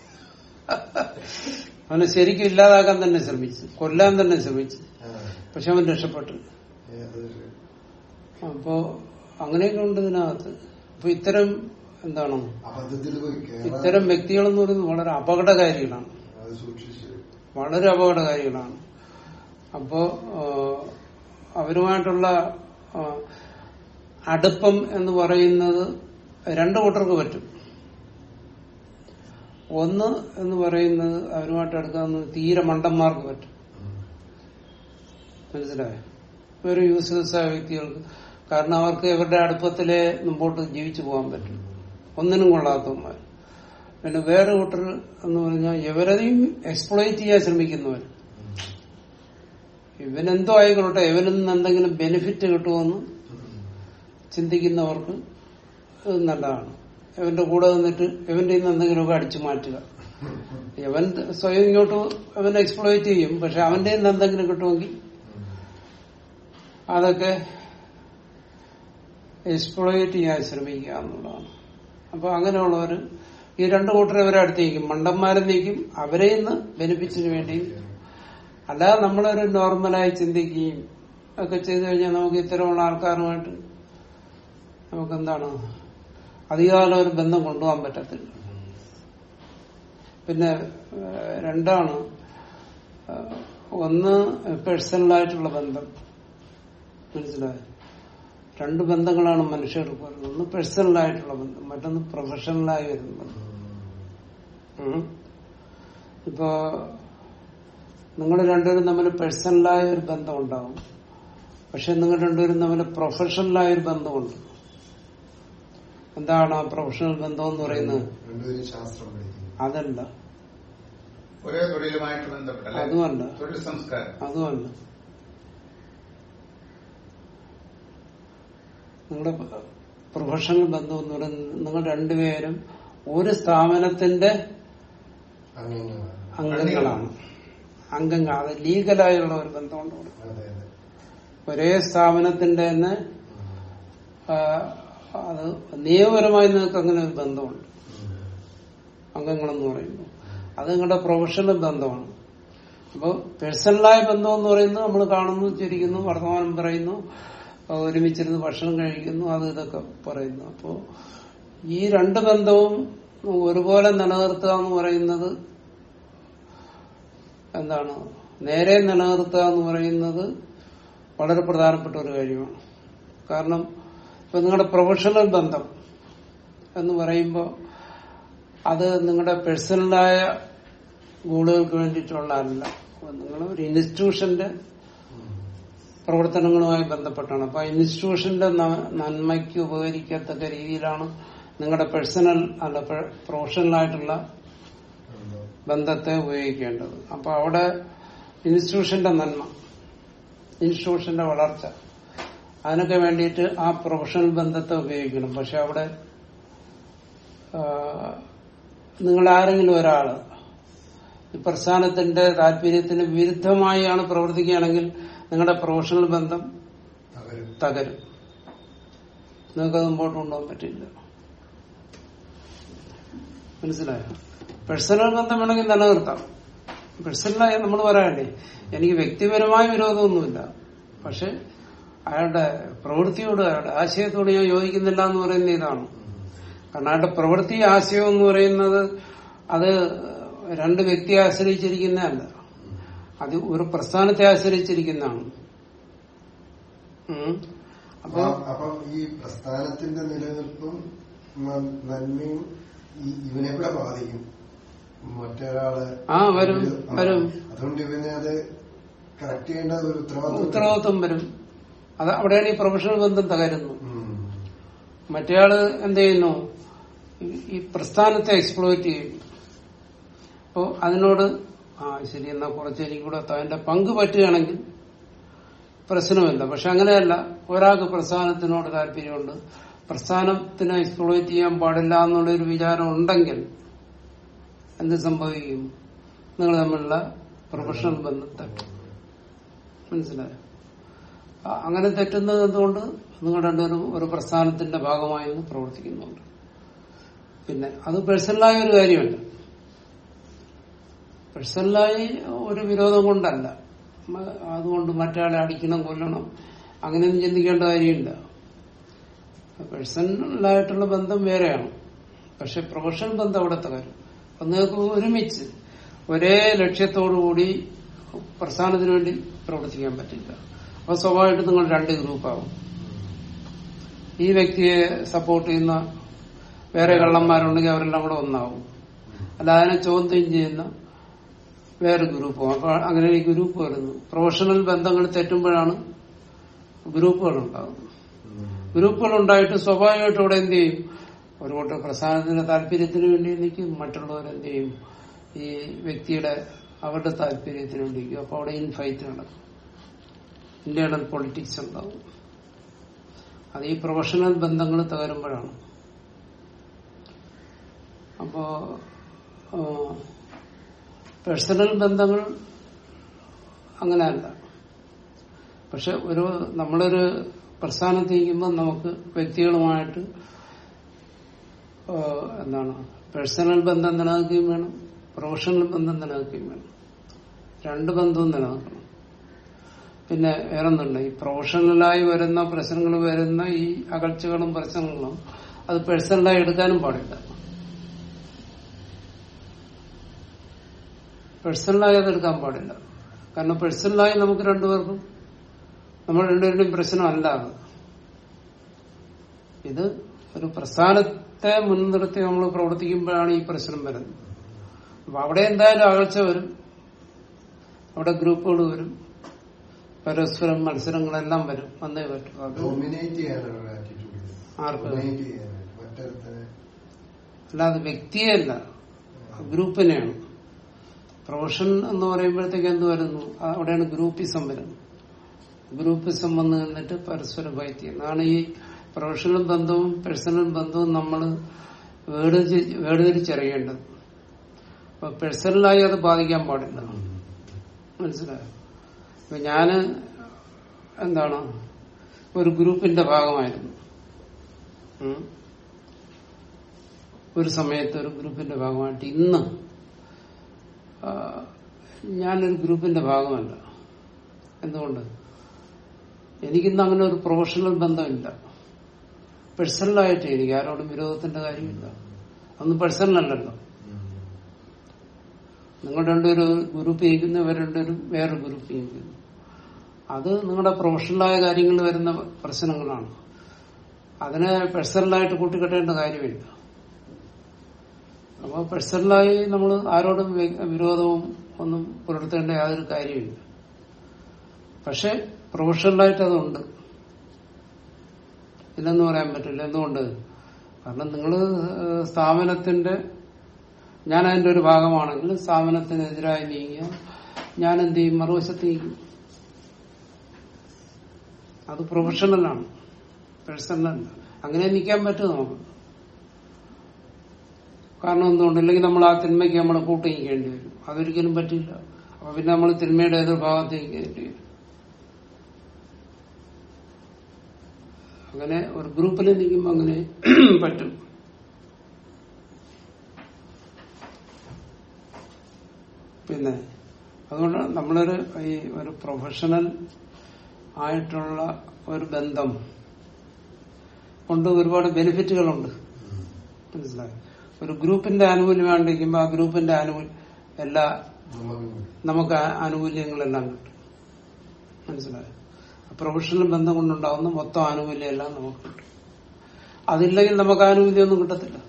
അവനെ ശരിക്കും ഇല്ലാതാക്കാൻ തന്നെ ശ്രമിച്ചു കൊല്ലാൻ തന്നെ ശ്രമിച്ചു ആ, പക്ഷെ അവൻ രക്ഷപ്പെട്ടു ഏ, അതൊരു അപ്പോ അങ്ങനെയൊക്കെ ഉണ്ട് ഇതിനകത്ത് അപ്പൊ ഇത്തരം എന്താണ് അബദ്ധത്തിൽ പോയി കേറാൻ ഇത്തരം വ്യക്തികളെന്ന് പറയുന്നത് വളരെ അപകടകാരികളാണ് അത് സൂക്ഷിച്ചു വളരെ അപകടകാരികളാണ് അപ്പോ ആ, അവരുമായിട്ടുള്ള ആ, അടുപ്പം എന്ന് പറയുന്നത് രണ്ടു കൂട്ടർക്ക് പറ്റും ഒന്ന് എന്ന് പറയുന്നത് അവരുമായിട്ട് അടുക്കാവുന്നത് തീരെ മണ്ടന്മാർക്ക് പറ്റും മനസ്സിലായോ ഒരു യൂസ്ലെസ് ആയ വ്യക്തികൾക്ക് കാരണം അവർക്ക് ഇവരുടെ അടുപ്പത്തിലെ മുമ്പോട്ട് ജീവിച്ചു പോകാൻ പറ്റും ഒന്നിനും കൊള്ളാത്തവന്മാർ പിന്നെ വേറെ കൂട്ടർ എന്ന് പറഞ്ഞാൽ ഇവരെയും എക്സ്പ്ലോയിറ്റ് ചെയ്യാൻ ശ്രമിക്കുന്നവർ ഇവനെന്തോ ആയിക്കൊള്ളട്ടെ ഇവനിൽ നിന്ന് എന്തെങ്കിലും ബെനിഫിറ്റ് കിട്ടുമെന്ന് ചിന്തിക്കുന്നവർക്ക് ഇത് നല്ലതാണ് ഇവന്റെ കൂടെ നിന്നിട്ട് ഇവന്റെ നിന്ന് എന്തെങ്കിലുമൊക്കെ അടിച്ചു മാറ്റുക ഇവൻ സ്വയം ഇങ്ങോട്ട് അവൻ എക്സ്പ്ലോയിറ്റ് ചെയ്യും പക്ഷെ അവന്റെ നിന്ന് എന്തെങ്കിലും കിട്ടുമെങ്കിൽ അതൊക്കെ എക്സ്പ്ലോയിറ്റ് ചെയ്യാൻ ശ്രമിക്കുക എന്നുള്ളതാണ് അപ്പൊ അങ്ങനെയുള്ളവർ ഈ രണ്ടു കൂട്ടരെ അവരെ അടുത്തേക്കും മണ്ടന്മാരെ നീക്കും അവരെ ഇന്ന് ബെനിഫിറ്റിന് വേണ്ടി അല്ലാതെ നമ്മളൊരു നോർമലായി ചിന്തിക്കുകയും ഒക്കെ ചെയ്തു കഴിഞ്ഞാൽ നമുക്ക് ഇത്തരമുള്ള ആൾക്കാരുമായിട്ട് നമുക്ക് എന്താണ് അധികകാലം ഒരു ബന്ധം കൊണ്ടുപോകാൻ പറ്റത്തില്ല പിന്നെ ഏഹ്, രണ്ടാണ് ഏഹ്, ഒന്ന് പേഴ്സണലായിട്ടുള്ള ബന്ധം മനസ്സിലായോ രണ്ട് ബന്ധങ്ങളാണ് മനുഷ്യർക്ക് വരുന്നത് ഒന്ന് പേഴ്സണലായിട്ടുള്ള ബന്ധം മറ്റൊന്ന് പ്രൊഫഷണലായി വരുന്ന ബന്ധം ഉം. ഇപ്പോ നിങ്ങൾ രണ്ടുപേരും തമ്മിൽ പേഴ്സണലായ ഒരു ബന്ധം ഉണ്ടാവും പക്ഷെ നിങ്ങൾ രണ്ടുപേരും തമ്മിൽ പ്രൊഫഷണലായ ഒരു ബന്ധമുണ്ട് എന്താണ് ആ പ്രൊഫഷണൽ ബന്ധം എന്ന് പറയുന്നത് രണ്ടുപേരും ശാസ്ത്രം പഠിക്കുന്നു അതല്ല ഒരേ തൊഴിലുമായിട്ട് ബന്ധപ്പെട്ടല്ലേ അതുമല്ല തൊഴിൽ സംസ്കാരം അതുമല്ല നിങ്ങളുടെ പ്രൊഫഷണൽ ബന്ധം എന്ന് പറയുന്നത് നിങ്ങൾ രണ്ടുപേരും ഒരു സ്ഥാപനത്തിന്റെ അംഗങ്ങളാണ് അംഗങ്ങളാണ് അംഗങ്ങൾ അത് ലീഗലായുള്ള ഒരു ബന്ധമുണ്ട് ഇവിടെ. അതെ അതെ ഒരേ സ്ഥാപനത്തിന്റെ തന്നെ ആ, അത് നിയമപരമായി നിങ്ങൾക്ക് അങ്ങനെ ഒരു ബന്ധമുണ്ട് അംഗങ്ങളെന്ന് പറയുമ്പോൾ അത് നിങ്ങളുടെ പ്രൊഫഷണൽ ബന്ധമാണ് അപ്പോൾ പേഴ്സണലായ ബന്ധം എന്ന് പറയുന്നത് നമ്മൾ കാണുന്നു ചിരിക്കുന്നു വർത്തമാനം പറയുന്നു ആ, ഒരുമിച്ചിരുന്ന് ഭക്ഷണം കഴിക്കുന്നു അത് ഇതൊക്കെ പറയുന്നു അപ്പോൾ ഈ രണ്ട് ബന്ധവും ഒരുപോലെ നിലനിർത്തുക എന്ന് പറയുന്നത് എന്താണ് നേരെ നിലനിർത്തുക എന്ന് പറയുന്നത് വളരെ പ്രധാനപ്പെട്ട ഒരു കാര്യമാണ് കാരണം ഇപ്പൊ നിങ്ങളുടെ പ്രൊഫഷണൽ ബന്ധം എന്ന് പറയുമ്പോൾ അത് നിങ്ങളുടെ പേഴ്സണലായ ഗോളുകൾക്ക് വേണ്ടിയിട്ടുള്ളതല്ല നിങ്ങൾ ഒരു ഇൻസ്റ്റിറ്റ്യൂഷന്റെ പ്രവർത്തനങ്ങളുമായി ബന്ധപ്പെട്ടാണ് അപ്പൊ ആ ഇൻസ്റ്റിറ്റ്യൂഷന്റെ ന- നന്മയ്ക്ക് ഉപകരിക്കത്തക്ക രീതിയിലാണ് നിങ്ങളുടെ പേഴ്സണൽ അല്ല പ്രൊഫഷണൽ ആയിട്ടുള്ള ബന്ധത്തെ ഉപയോഗിക്കേണ്ടത് അപ്പൊ അവിടെ ഇൻസ്റ്റിറ്റ്യൂഷന്റെ നന്മ ഇൻസ്റ്റിറ്റ്യൂഷന്റെ വളർച്ച അതിനൊക്കെ വേണ്ടിയിട്ട് ആ പ്രൊഫഷണൽ ബന്ധത്തെ ഉപയോഗിക്കണം പക്ഷെ അവിടെ ആ, നിങ്ങൾ ആരെങ്കിലും ഒരാള് ഈ പ്രസ്ഥാനത്തിന്റെ താല്പര്യത്തിന് വിരുദ്ധമായാണ് പ്രവർത്തിക്കുകയാണെങ്കിൽ നിങ്ങളുടെ പ്രൊഫഷണൽ ബന്ധം അവര് തകരും നിങ്ങൾക്കത് മുമ്പോട്ട് കൊണ്ടുപോകാൻ പറ്റില്ല മനസ്സിലായോ പേഴ്സണൽ ബന്ധം വേണമെങ്കിൽ നിലനിർത്താം പേഴ്സണലായി നമ്മൾ പറയണ്ടേ എനിക്ക് വ്യക്തിപരമായ വിരോധമൊന്നുമില്ല പക്ഷെ അയാളുടെ പ്രവൃത്തിയോട് അയാളുടെ ആശയത്തോട് ഞാൻ യോജിക്കുന്നില്ല എന്ന് പറയുന്ന ഇതാണ് കാരണം അയാളുടെ പ്രവൃത്തി ആശയം എന്ന് പറയുന്നത് അത് രണ്ട് വ്യക്തിയെ ആശ്രയിച്ചിരിക്കുന്നതല്ല അത് ഒരു പ്രസ്ഥാനത്തെ ആശ്രയിച്ചിരിക്കുന്നതാണ് ഉം. അപ്പൊ അപ്പം ഈ പ്രസ്ഥാനത്തിന്റെ നിലനിൽപ്പും ന- നന്മയും ഈ ഇവനെ കൂടെ ബാധിക്കും മറ്റൊരാള് ആ, വരും, ആ, വരും. അതുകൊണ്ട് ഇവനെ അത് കറക്റ്റ് ചെയ്യേണ്ട ഒരു ഉത്തരവാദിത്വം ഉത്തരവാദിത്വം വരും അത് അവിടെയാണ് ഈ പ്രൊഫഷണൽ ബന്ധം തകരുന്നു ഉം. മറ്റേയാള് എന്ത് ചെയ്യുന്നു ഈ- ഈ പ്രസ്ഥാനത്തെ എക്സ്പ്ലോയിറ്റ് ചെയ്യും അപ്പോ അതിനോട് ആ ശരി എന്നാ കുറച്ച് എനിക്ക് കൂടെ അതിന്റെ പങ്ക് പറ്റുകയാണെങ്കിൽ പ്രശ്നമില്ല പക്ഷെ അങ്ങനെയല്ല ഒരാൾക്ക് പ്രസ്ഥാനത്തിനോട് താല്പര്യമുണ്ട് പ്രസ്ഥാനത്തിനെ എക്സ്പ്ലോയിറ്റ് ചെയ്യാൻ പാടില്ല എന്നുള്ളൊരു വിചാരം ഉണ്ടെങ്കിൽ എന്ത് സംഭവിക്കും നിങ്ങൾ തമ്മിലുള്ള പ്രൊഫഷണൽ ബന്ധം തെറ്റും മനസ്സിലായോ ആ, അങ്ങനെ തെറ്റുന്നത് എന്തുകൊണ്ട് നിങ്ങൾ രണ്ടുപേരും ഒരു പ്രസ്ഥാനത്തിന്റെ ഭാഗമായി നിന്ന് പ്രവർത്തിക്കുന്നുണ്ട് പിന്നെ അത് പേഴ്സണലായ ഒരു കാര്യമല്ല പേഴ്സണലായി ഒരു വിരോധം കൊണ്ടല്ല മ- അതുകൊണ്ട് മറ്റയാളെ അടിക്കണം കൊല്ലണം അങ്ങനെയൊന്നും ചിന്തിക്കേണ്ട കാര്യമില്ല പേഴ്സണലായിട്ടുള്ള ബന്ധം വേറെയാണ് പക്ഷെ പ്രൊഫഷണൽ ബന്ധം അവിടുത്തെ കാര്യം അപ്പൊ നിങ്ങൾക്ക് ഒരുമിച്ച് ഒരേ ലക്ഷ്യത്തോടുകൂടി പ്രസ്ഥാനത്തിന് വേണ്ടി പ്രവർത്തിക്കാൻ പറ്റില്ല അപ്പൊ സ്വാഭാവികമായിട്ട് നിങ്ങൾ രണ്ട് ഗ്രൂപ്പാവും ഈ വ്യക്തിയെ സപ്പോർട്ട് ചെയ്യുന്ന വേറെ കള്ളന്മാരുണ്ടെങ്കിൽ അവരെല്ലാം കൂടെ ഒന്നാവും അല്ല അതിനെ ചോദ്യം ചെയ്യുന്ന വേറെ ഗ്രൂപ്പും അപ്പൊ അങ്ങനെ ഈ ഗ്രൂപ്പ് വരുന്നു പ്രൊഫഷണൽ ബന്ധങ്ങൾ തെറ്റുമ്പോഴാണ് ഗ്രൂപ്പുകൾ ഉണ്ടാകുന്നത് ഗ്രൂപ്പുകൾ ഉണ്ടായിട്ട് സ്വാഭാവികമായിട്ടും ഇവിടെ എന്ത് ചെയ്യും ഒരു കൂട്ടർ പ്രസ്ഥാനത്തിന്റെ താല്പര്യത്തിന് വേണ്ടി നിൽക്കും മറ്റുള്ളവർ എന്ത് ചെയ്യും ഈ വ്യക്തിയുടെ അവരുടെ താല്പര്യത്തിന് വേണ്ടി നിൽക്കും അപ്പൊ അവിടെ ഇൻഫൈറ്റ് നടക്കും ഇന്റേണൽ പൊളിറ്റിക്സ് ഉണ്ടാവും അത് ഈ പ്രൊഫഷണൽ ബന്ധങ്ങൾ തകരുമ്പോഴാണ് അപ്പോ പേഴ്സണൽ ബന്ധങ്ങൾ അങ്ങനെയല്ല പക്ഷെ ഒരു നമ്മളൊരു പ്രസ്ഥാനത്ത് ഇരിക്കുമ്പോൾ നമുക്ക് വ്യക്തികളുമായിട്ട് ആ, എന്താണ് പേഴ്സണൽ ബന്ധം നിലനിൽക്കുകയും വേണം പ്രൊഫഷണൽ ബന്ധം നിലനിൽക്കുകയും വേണം രണ്ട് ബന്ധവും നിലനിൽക്കണം പിന്നെ വേറൊന്നുണ്ട് ഈ പ്രൊഫഷണലായി വരുന്ന പ്രശ്നങ്ങൾ വരുന്ന ഈ അകൽച്ചകളും പ്രശ്നങ്ങളും അത് പേഴ്സണലായി എടുക്കാനും പാടില്ല പേഴ്സണലായി അത് എടുക്കാൻ പാടില്ല കാരണം പേഴ്സണലായി നമുക്ക് രണ്ടുപേർക്കും നമ്മൾ രണ്ടുപേരുടെയും പ്രശ്നമല്ല അത് ഇത് ഒരു പ്രസ്ഥാനത്തെ മുൻനിർത്തി നമ്മൾ പ്രവർത്തിക്കുമ്പോഴാണ് ഈ പ്രശ്നം വരുന്നത് അപ്പൊ അവിടെ എന്തായാലും അകൽച്ച വരും അവിടെ ഗ്രൂപ്പുകൾ വരും പരസ്പരം മത്സരങ്ങളെല്ലാം വരും വന്നേ പറ്റും അത് ഡോമിനേറ്റ് ചെയ്യാനുള്ള ആറ്റിറ്റ്യൂഡ് ആർക്ക് ഡൊമിനേറ്റ് ചെയ്യാനായിട്ട് മറ്റൊരുത്തനെ അല്ലാതെ വ്യക്തിയല്ല ഗ്രൂപ്പിനെയാണ് പ്രൊഫഷൻ എന്ന് പറയുമ്പോഴത്തേക്ക് എന്ത് വരുന്നു അവിടെയാണ് ഗ്രൂപ്പിസം വരുന്നത് ഗ്രൂപ്പിസം വന്ന് നിന്നിട്ട് പരസ്പരം ഫൈറ്റ് ചെയ്യുന്നത് അതാണ് ഈ പ്രൊഫഷണൽ ബന്ധവും പേഴ്സണൽ ബന്ധവും നമ്മൾ വേർതിരിച്ചറിയേണ്ടത് അപ്പൊ പേഴ്സണലായി അത് ബാധിക്കാൻ പാടില്ല മനസ്സിലായോ അപ്പൊ ഞാന് എന്താണ് ഒരു ഗ്രൂപ്പിന്റെ ഭാഗമായിരുന്നു ഉം. ഒരു സമയത്ത് ഒരു ഗ്രൂപ്പിന്റെ ഭാഗമായിട്ട് ഇന്ന് ആ, ഞാനൊരു ഗ്രൂപ്പിന്റെ ഭാഗമല്ല എന്തുകൊണ്ട് എനിക്കിന്ന് അങ്ങനെ ഒരു പ്രൊഫഷണൽ ബന്ധമില്ല പേഴ്സണലായിട്ട് എനിക്ക് ആരോടും വിരോധത്തിന്റെ കാര്യമില്ല അതൊന്നും പേഴ്സണൽ അല്ലല്ലോ നിങ്ങൾ രണ്ടുപേരും ഗ്രൂപ്പ് ചെയ്യിക്കുന്നു ഇവർ രണ്ടുപേരും വേറെ ഗ്രൂപ്പ് ചെയ്യിക്കുന്നു അത് നിങ്ങളുടെ പ്രൊഫഷണലായ കാര്യങ്ങൾ വരുന്ന പ്രശ്നങ്ങളാണ് അതിനെ പേഴ്സണലായിട്ട് കൂട്ടിക്കെട്ടേണ്ട കാര്യമില്ല അപ്പോൾ പേഴ്സണലായി നമ്മൾ ആരോടും വി- വിരോധവും ഒന്നും പുലർത്തേണ്ട യാതൊരു കാര്യമില്ല പക്ഷെ പ്രൊഫഷണലായിട്ട് അതുണ്ട് ഇല്ലെന്ന് പറയാൻ പറ്റില്ല എന്തുകൊണ്ട് കാരണം നിങ്ങൾ സ്ഥാപനത്തിന്റെ ഞാൻ അതിന്റെ ഒരു ഭാഗമാണെങ്കിൽ സ്ഥാപനത്തിനെതിരായി നീങ്ങിയ ഞാൻ എന്ത് ചെയ്യും മറുവശത്ത് നീക്കും അത് പ്രൊഫഷണലാണ് പേഴ്സണലല്ല അങ്ങനെ നിൽക്കാൻ പറ്റും നമുക്ക് കാരണം എന്തുകൊണ്ട് ഇല്ലെങ്കിൽ നമ്മൾ ആ തിന്മയ്ക്ക് നമ്മൾ കൂട്ടി നിൽക്കേണ്ടി വരും അതൊരിക്കലും പറ്റില്ല അപ്പൊ പിന്നെ നമ്മൾ തിന്മയുടെ ഏതൊരു ഭാഗത്തേക്ക് നിൽക്കേണ്ടി വരും അങ്ങനെ ഒരു ഗ്രൂപ്പിൽ നിൽക്കുമ്പോൾ അങ്ങനെ പറ്റും പിന്നെ അതുകൊണ്ട് നമ്മളൊരു ഈ ഒരു പ്രൊഫഷണൽ ആയിട്ടുള്ള ഒരു ബന്ധം കൊണ്ട് ഒരുപാട് ബെനിഫിറ്റുകളുണ്ട് മനസ്സിലായി ഒരു ഗ്രൂപ്പിന്റെ ആനുകൂല്യം വേണ്ടിരിക്കുമ്പോൾ ആ ഗ്രൂപ്പിന്റെ ആനുകൂല്യം എല്ലാ നമുക്ക് നമുക്ക് ആ ആനുകൂല്യങ്ങളെല്ലാം കിട്ടും മനസ്സിലായോ പ്രൊഫഷണൽ ബന്ധം കൊണ്ടുണ്ടാവുന്ന മൊത്തം ആനുകൂല്യം എല്ലാം നമുക്ക് കിട്ടും അതില്ലെങ്കിൽ നമുക്ക് ആനുകൂല്യമൊന്നും കിട്ടത്തില്ല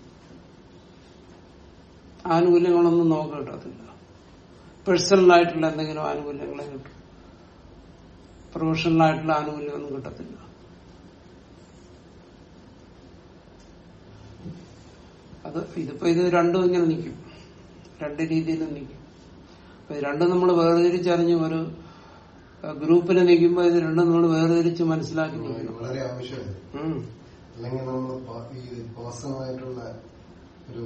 ആനുകൂല്യങ്ങളൊന്നും നമുക്ക് കിട്ടത്തില്ല പേഴ്സണൽ ആയിട്ടുള്ള എന്തെങ്കിലും ആനുകൂല്യങ്ങളെ കിട്ടും പ്രൊഫഷണൽ ആയിട്ടുള്ള ആനുകൂല്യമൊന്നും കിട്ടത്തില്ല അത് ഇതിപ്പോ ഇത് രണ്ടും ഇങ്ങനെ നിൽക്കും രണ്ട് രീതിയിലും നിൽക്കും അപ്പൊ ഇത് രണ്ടും നമ്മൾ വേർതിരിച്ചറിഞ്ഞ് ഒരു ഗ്രൂപ്പിൽ നിൽക്കുമ്പോൾ ഇത് രണ്ടും നമ്മൾ വേർതിരിച്ച് മനസ്സിലാക്കി നിൽക്കണം വളരെ ആവശ്യമാണ് ഉം. അല്ലെങ്കിൽ നമ്മൾ ഈ പേഴ്സണലായിട്ടുള്ള ഒരു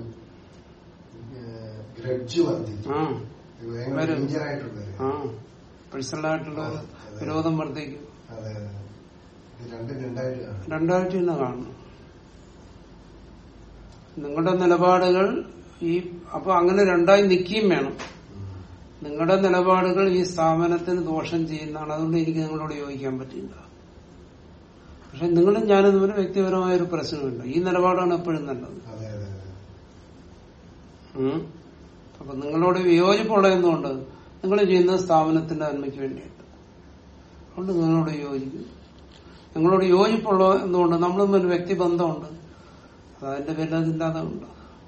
ഗ്രഡ്ജ് വർദ്ധിക്കും ആ ഇത് ഭയങ്കര വരും. ഡേഞ്ചർ ആയിട്ടുള്ള ആ പേഴ്സണൽ ആയിട്ടുള്ള ഒരു വിരോധം വർദ്ധിക്കും അതെ അതെ ഇത് രണ്ടും രണ്ടായിട്ട് കാണും രണ്ടായിട്ട് തന്നെ കാണണം നിങ്ങളുടെ നിലപാടുകൾ ഈ അപ്പൊ അങ്ങനെ രണ്ടായി നിൽക്കുകയും വേണം നിങ്ങളുടെ നിലപാടുകൾ ഈ സ്ഥാപനത്തിന് ദോഷം ചെയ്യുന്നതാണ് അതുകൊണ്ട് എനിക്ക് നിങ്ങളോട് യോജിക്കാൻ പറ്റില്ല പക്ഷെ നിങ്ങളും ഞാനും തമ്മിൽ വ്യക്തിപരമായ ഒരു പ്രശ്നമുണ്ട് ഈ നിലപാടാണ് എപ്പോഴും നല്ലത് അതെ അതെ അതെ ഉം. അപ്പൊ നിങ്ങളോട് വിയോജിപ്പുള്ളതെന്നുകൊണ്ട് നിങ്ങൾ ചെയ്യുന്നത് സ്ഥാപനത്തിന്റെ നന്മയ്ക്ക് വേണ്ടിയിട്ട് അതുകൊണ്ട് നിങ്ങളോട് യോജിക്കും നിങ്ങളോട് യോജിപ്പുള്ള എന്തുകൊണ്ട് നമ്മൾ തമ്മിൽ വ്യക്തിബന്ധമുണ്ട് അത് അതിന്റെ പേരിൽ അതില്ലാതെ ഉണ്ട്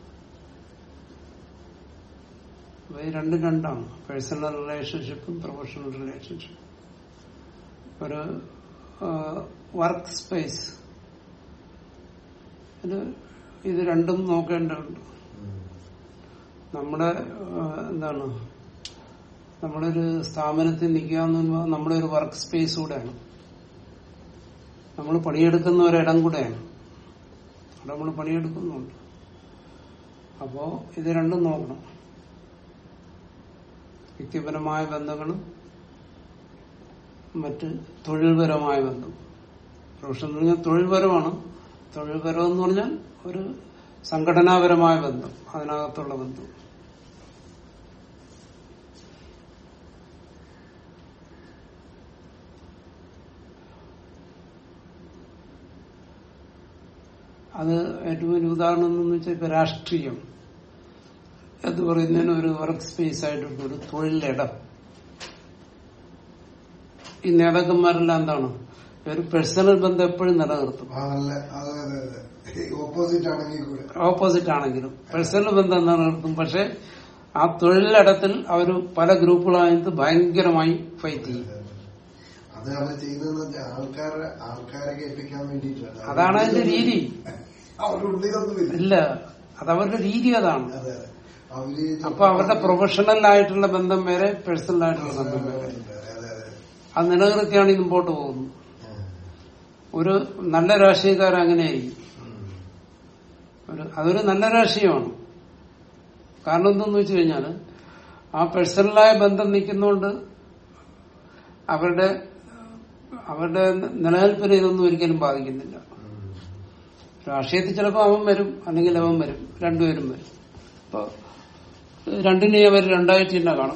അപ്പൊ ഈ രണ്ടും രണ്ടാണ് പേഴ്സണൽ റിലേഷൻഷിപ്പും പ്രൊഫഷണൽ റിലേഷൻഷിപ്പും ഒരു വർക്ക് സ്പേസ് ഇത് ഇത് രണ്ടും നോക്കേണ്ടതുണ്ട് ഉം. നമ്മുടെ ആ, എന്താണ് നമ്മളൊരു സ്ഥാപനത്തിൽ നിൽക്കുക എന്ന് പറയുമ്പോൾ നമ്മുടെ ഒരു വർക്ക് സ്പേസ് കൂടെയാണ് നമ്മൾ പണിയെടുക്കുന്ന ഒരിടം കൂടെയാണ് അവിടെ നമ്മൾ പണിയെടുക്കുന്നുണ്ട് അപ്പോ ഇത് രണ്ടും നോക്കണം വ്യക്തിപരമായ ബന്ധങ്ങളും മറ്റ് തൊഴിൽപരമായ ബന്ധം പ്രൊഫഷൻ എന്ന് പറഞ്ഞാൽ തൊഴിൽപരമാണ് തൊഴിൽപരം എന്ന് പറഞ്ഞാൽ ഒരു സംഘടനാപരമായ ബന്ധം അതിനകത്തുള്ള ബന്ധം അത് ഏറ്റവും വലിയ ഉദാഹരണം എന്ന് വെച്ചാൽ ഇപ്പൊ രാഷ്ട്രീയം എന്ന് പറയുന്നതിന് ഒരു വർക്ക് സ്പേസ് ആയിട്ടുണ്ട് ഒരു തൊഴിലിടം ഈ നേതാക്കന്മാരെല്ലാം എന്താണ് ഒരു പേഴ്സണൽ ബന്ധം എപ്പോഴും നിലനിർത്തും ആ നല്ല അതെ അതെ അതെ ഓപ്പോസിറ്റ് ആണെങ്കിൽ കൂടെ ഓപ്പോസിറ്റ് ആണെങ്കിലും പേഴ്സണൽ ബന്ധം നിലനിർത്തും പക്ഷെ ആ തൊഴിലിടത്തിൽ അവർ പല ഗ്രൂപ്പുകളായിട്ട് ഭയങ്കരമായി ഫൈറ്റ് ചെയ്യും അത് അവർ ചെയ്യുന്നതെന്ന് വെച്ചാൽ ആൾക്കാരെ ആൾക്കാരെ കേൾപ്പിക്കാൻ വേണ്ടിയിട്ടാണ് അതാണ് അതിന്റെ രീതി അവരുടെ ഉള്ളിലൊന്നുമില്ല ഇല്ല അത് അവരുടെ രീതി അതാണ് അതെ അതെ അവര് അപ്പൊ അവരുടെ പ്രൊഫഷണൽ ആയിട്ടുള്ള ബന്ധം വേറെ പേഴ്സണൽ ആയിട്ടുള്ള ബന്ധം വേറെ അതെ അതെ അതെ അത് നിലനിർത്തിയാണ് ഇത് മുമ്പോട്ട് പോകുന്നത് ഒരു നല്ല രാഷ്ട്രീയക്കാരൻ അങ്ങനെയായിരിക്കും ഉം. ഒരു അതൊരു നല്ല രാഷ്ട്രീയമാണ് കാരണം എന്തെന്ന് വെച്ച് കഴിഞ്ഞാൽ ആ പേഴ്സണലായ ബന്ധം നിൽക്കുന്നതുകൊണ്ട് അവരുടെ അവരുടെ നിലനിൽപ്പിനെ ഇതൊന്നും ഒരിക്കലും ബാധിക്കുന്നില്ല ഉം. രാഷ്ട്രീയത്തിൽ ചിലപ്പോൾ അവൻ വരും അല്ലെങ്കിൽ അവൻ വരും രണ്ടുപേരും വരും അപ്പൊ രണ്ടിനെയും അവർ രണ്ടായിട്ട് തന്നെ കാണും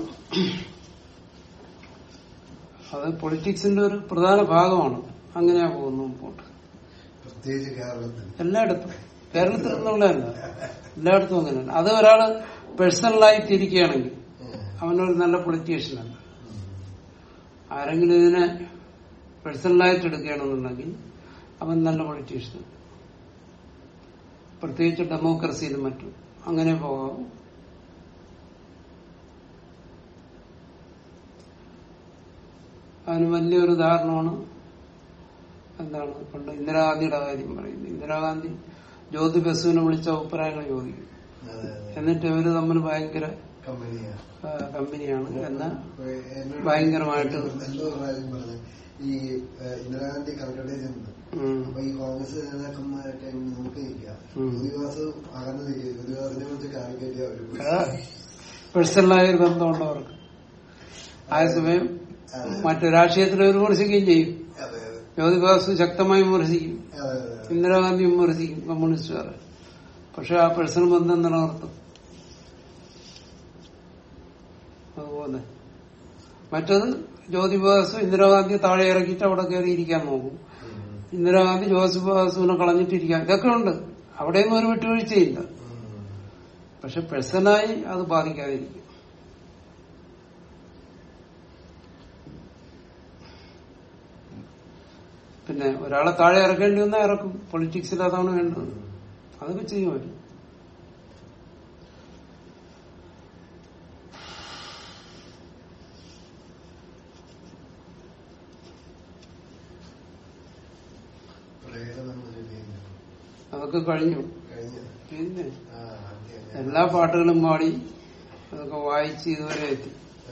അത് പൊളിറ്റിക്സിന്റെ ഒരു പ്രധാന ഭാഗമാണ് അങ്ങനെയാ പോകുന്നു മുമ്പോട്ട് പ്രത്യേകിച്ച് കേരളത്തിൽ എല്ലായിടത്തും കേരളത്തിൽ നിന്നുള്ളതല്ല എല്ലായിടത്തും അങ്ങനെയാണ് അത് ഒരാള് പേഴ്സണലായി തിരിക്കുകയാണെങ്കിൽ ഉം. അവനൊരു നല്ല പൊളിറ്റീഷ്യനല്ല ആരെങ്കിലും ഇതിനെ പേഴ്സണലായിട്ട് എടുക്കുകയാണെന്നുണ്ടെങ്കിൽ അവൻ നല്ല പൊളിറ്റീഷ്യൻ പ്രത്യേകിച്ച് ഡെമോക്രസിയിലും മറ്റും അങ്ങനെ പോകാം അതിന് വലിയൊരു ഉദാഹരണമാണ് എന്താണ് പണ്ട് ഇന്ദിരാഗാന്ധിയുടെ കാര്യം പറയുന്നത് ഇന്ദിരാഗാന്ധി ജ്യോതി ബസുവിനെ വിളിച്ച അഭിപ്രായങ്ങൾ ചോദിക്കും അതെ അതെ എന്നിട്ട് ഇവര് തമ്മിൽ ഭയങ്കര കമ്പനിയാ ആ, കമ്പനിയാണ് എന്ന് എന്നോട് ഭയങ്കരമായിട്ട് എന്തോ ഒരു കാര്യം പറഞ്ഞു ഈ ഏഹ്, ഇന്ദിരാഗാന്ധി കൽക്കട്ടയിൽ ചെന്നു ഉം. അപ്പൊ ഈ കോൺഗ്രസ് നേതാക്കന്മാരൊക്കെ നോക്കി നിൽക്കാം ഉം. യുവദിവാസ് അകന്ന് നിൽക്കുക യുവദിവാസിനെ കുറിച്ച് കാണിക്കേണ്ടി അവര് പോയി. ആ, പേഴ്സണലായ ഒരു ബന്ധമുണ്ട് അവർക്ക് അതേസമയം മറ്റു രാഷ്ട്രീയത്തിൽ ഒരു വിമർശിക്കുകയും ചെയ്യും അതെ അതെ ജ്യോതിബാസു ശക്തമായി വിമർശിക്കും അതെ അതെ ഇന്ദിരാഗാന്ധി വിമർശിക്കും കമ്മ്യൂണിസ്റ്റുകാരെ പക്ഷെ ആ പേഴ്സണൽ ബന്ധം നിലനിർത്തും അതുപോലെ മറ്റത് ജ്യോതി ബോസ് ഇന്ദിരാഗാന്ധി താഴെ ഇറക്കിയിട്ട് അവിടെ കയറി ഇരിക്കാൻ നോക്കും ഇന്ദിരാഗാന്ധി ജോസഫ് ബാസുവിനെ കളഞ്ഞിട്ടിരിക്കാൻ ഇതൊക്കെ ഉണ്ട് അവിടെയൊന്നും ഒരു വിട്ടുവീഴ്ചയില്ല പക്ഷെ പേഴ്സണായി അത് ബാധിക്കാതിരിക്കും പിന്നെ ഒരാളെ താഴെ ഇറക്കേണ്ടി വന്നാൽ ഇറക്കും പൊളിറ്റിക്സിൽ അതാണ് വേണ്ടത് അതൊക്കെ ചെയ്യും അവര് പ്രേതം എന്നൊരു game. അതൊക്കെ കഴിഞ്ഞു കഴിഞ്ഞ പിന്നെ ആ, ആദ്യം ഞാൻ- എല്ലാ പാട്ടുകളും പാടി അതൊക്കെ വായിച്ച് ഇതുവരെ എത്തി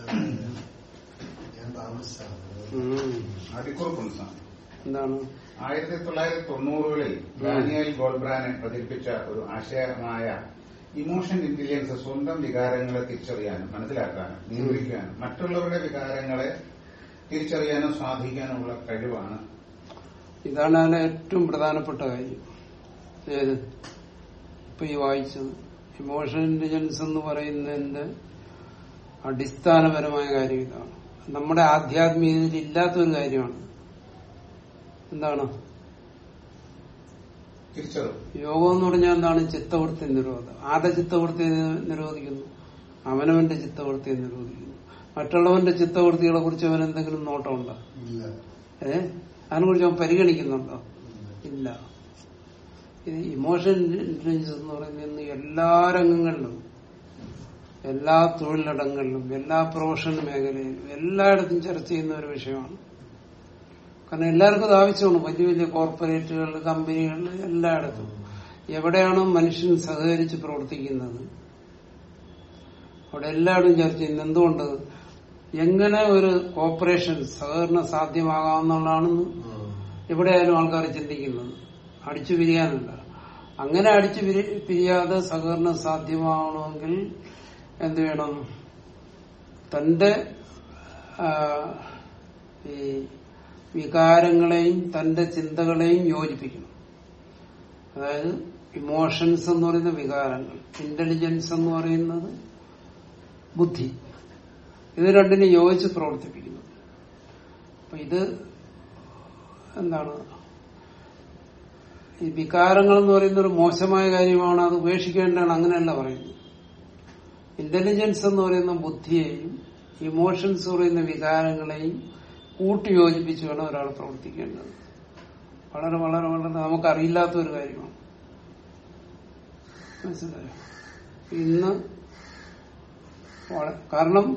ഞാൻ താമസിച്ചാണ് ഉം. അടിക്കുറിപ്പുണ്ട് സാർ എന്താണ് ആയിരത്തി തൊള്ളായിരത്തി തൊണ്ണൂറുകളിൽ ഡാനിയൽ ഗോൾബ്രാനെ പ്രചരിപ്പിച്ച ഒരു ആശയമായ ഇമോഷൻ ഇന്റലിജൻസ് സ്വന്തം വികാരങ്ങളെ തിരിച്ചറിയാനും മനസ്സിലാക്കാനും നിയന്ത്രിക്കാനും മറ്റുള്ളവരുടെ വികാരങ്ങളെ തിരിച്ചറിയാനും സ്വാധീനിക്കാനുമുള്ള കഴിവാണ് ഇതാണ് അതിലെ ഏറ്റവും പ്രധാനപ്പെട്ട കാര്യം ഏത് ഇപ്പൊ ഈ വായിച്ചത് ഇമോഷൻ ഇന്റലിജൻസ് എന്ന് പറയുന്നതിന്റെ അടിസ്ഥാനപരമായ കാര്യം ഇതാണ് നമ്മുടെ ആധ്യാത്മികതയിൽ ഇല്ലാത്തൊരു കാര്യമാണ് എന്താണ് തിരിച്ചറിവ് യോഗം എന്ന് പറഞ്ഞാൽ എന്താണ് ചിത്തവൃത്തി നിരോധം ആരുടെ ചിത്തവൃത്തി നിരോധിക്കുന്നു അവനവന്റെ ചിത്തവൃത്തിയെ നിരോധിക്കുന്നു മറ്റുള്ളവന്റെ ചിത്തവൃത്തികളെ കുറിച്ച് അവൻ എന്തെങ്കിലും നോട്ടമുണ്ടോ ഇല്ല ഏ അതിനെ കുറിച്ച് അവൻ പരിഗണിക്കുന്നുണ്ടോ ഇല്ല. ഇല്ല ഇത് ഇമോഷൻ ഇന്റലിജൻസ് എന്ന് പറയുന്നത് ഇന്ന് എല്ലാ രംഗങ്ങളിലും എല്ലാ തൊഴിലിടങ്ങളിലും എല്ലാ പ്രൊഫഷണൽ മേഖലയിലും എല്ലായിടത്തും ചർച്ച ചെയ്യുന്ന ഒരു വിഷയമാണ് കാരണം എല്ലാവർക്കും അത് ആവശ്യമാണ് വലിയ വലിയ കോർപ്പറേറ്റുകൾ കമ്പനികൾ എല്ലായിടത്തും എവിടെയാണോ മനുഷ്യൻ സഹകരിച്ച് പ്രവർത്തിക്കുന്നത് അവിടെ എല്ലായിടും ചർച്ച ചെയ്യുന്നത് എന്തുകൊണ്ട് എങ്ങനെ ഒരു കോർപ്പറേഷൻ സഹകരണം സാധ്യമാകാമെന്നുള്ളതാണെന്ന് ഉം. എവിടെയായാലും ആൾക്കാർ ചിന്തിക്കുന്നത് അടിച്ചു പിരിയാനല്ല അങ്ങനെ അടിച്ചു പിരി- പിരിയാതെ സഹകരണം സാധ്യമാവണമെങ്കിൽ എന്ത് വേണം തന്റെ ആ, ഈ വികാരങ്ങളെയും തന്റെ ചിന്തകളെയും യോജിപ്പിക്കണം അതായത് ഇമോഷൻസ് എന്ന് പറയുന്ന വികാരങ്ങൾ ഇന്റലിജൻസ് എന്ന് പറയുന്നത് ബുദ്ധി ഇത് രണ്ടിനും യോജിച്ച് പ്രവർത്തിപ്പിക്കുന്നു അപ്പൊ ഇത് എന്താണ് ഈ വികാരങ്ങൾ എന്ന് പറയുന്ന ഒരു മോശമായ കാര്യമാണ് അത് ഉപേക്ഷിക്കേണ്ടതാണ് അങ്ങനെയല്ല പറയുന്നത് ഇന്റലിജൻസ് എന്ന് പറയുന്ന ബുദ്ധിയെയും ഇമോഷൻസ് പറയുന്ന വികാരങ്ങളെയും കൂട്ടി യോജിപ്പിച്ച് വേണം ഒരാൾ പ്രവർത്തിക്കേണ്ടത് വളരെ വളരെ വളരെ നമുക്കറിയില്ലാത്ത ഒരു കാര്യമാണ് മനസ്സിലായോ ഇന്ന് വള- കാരണം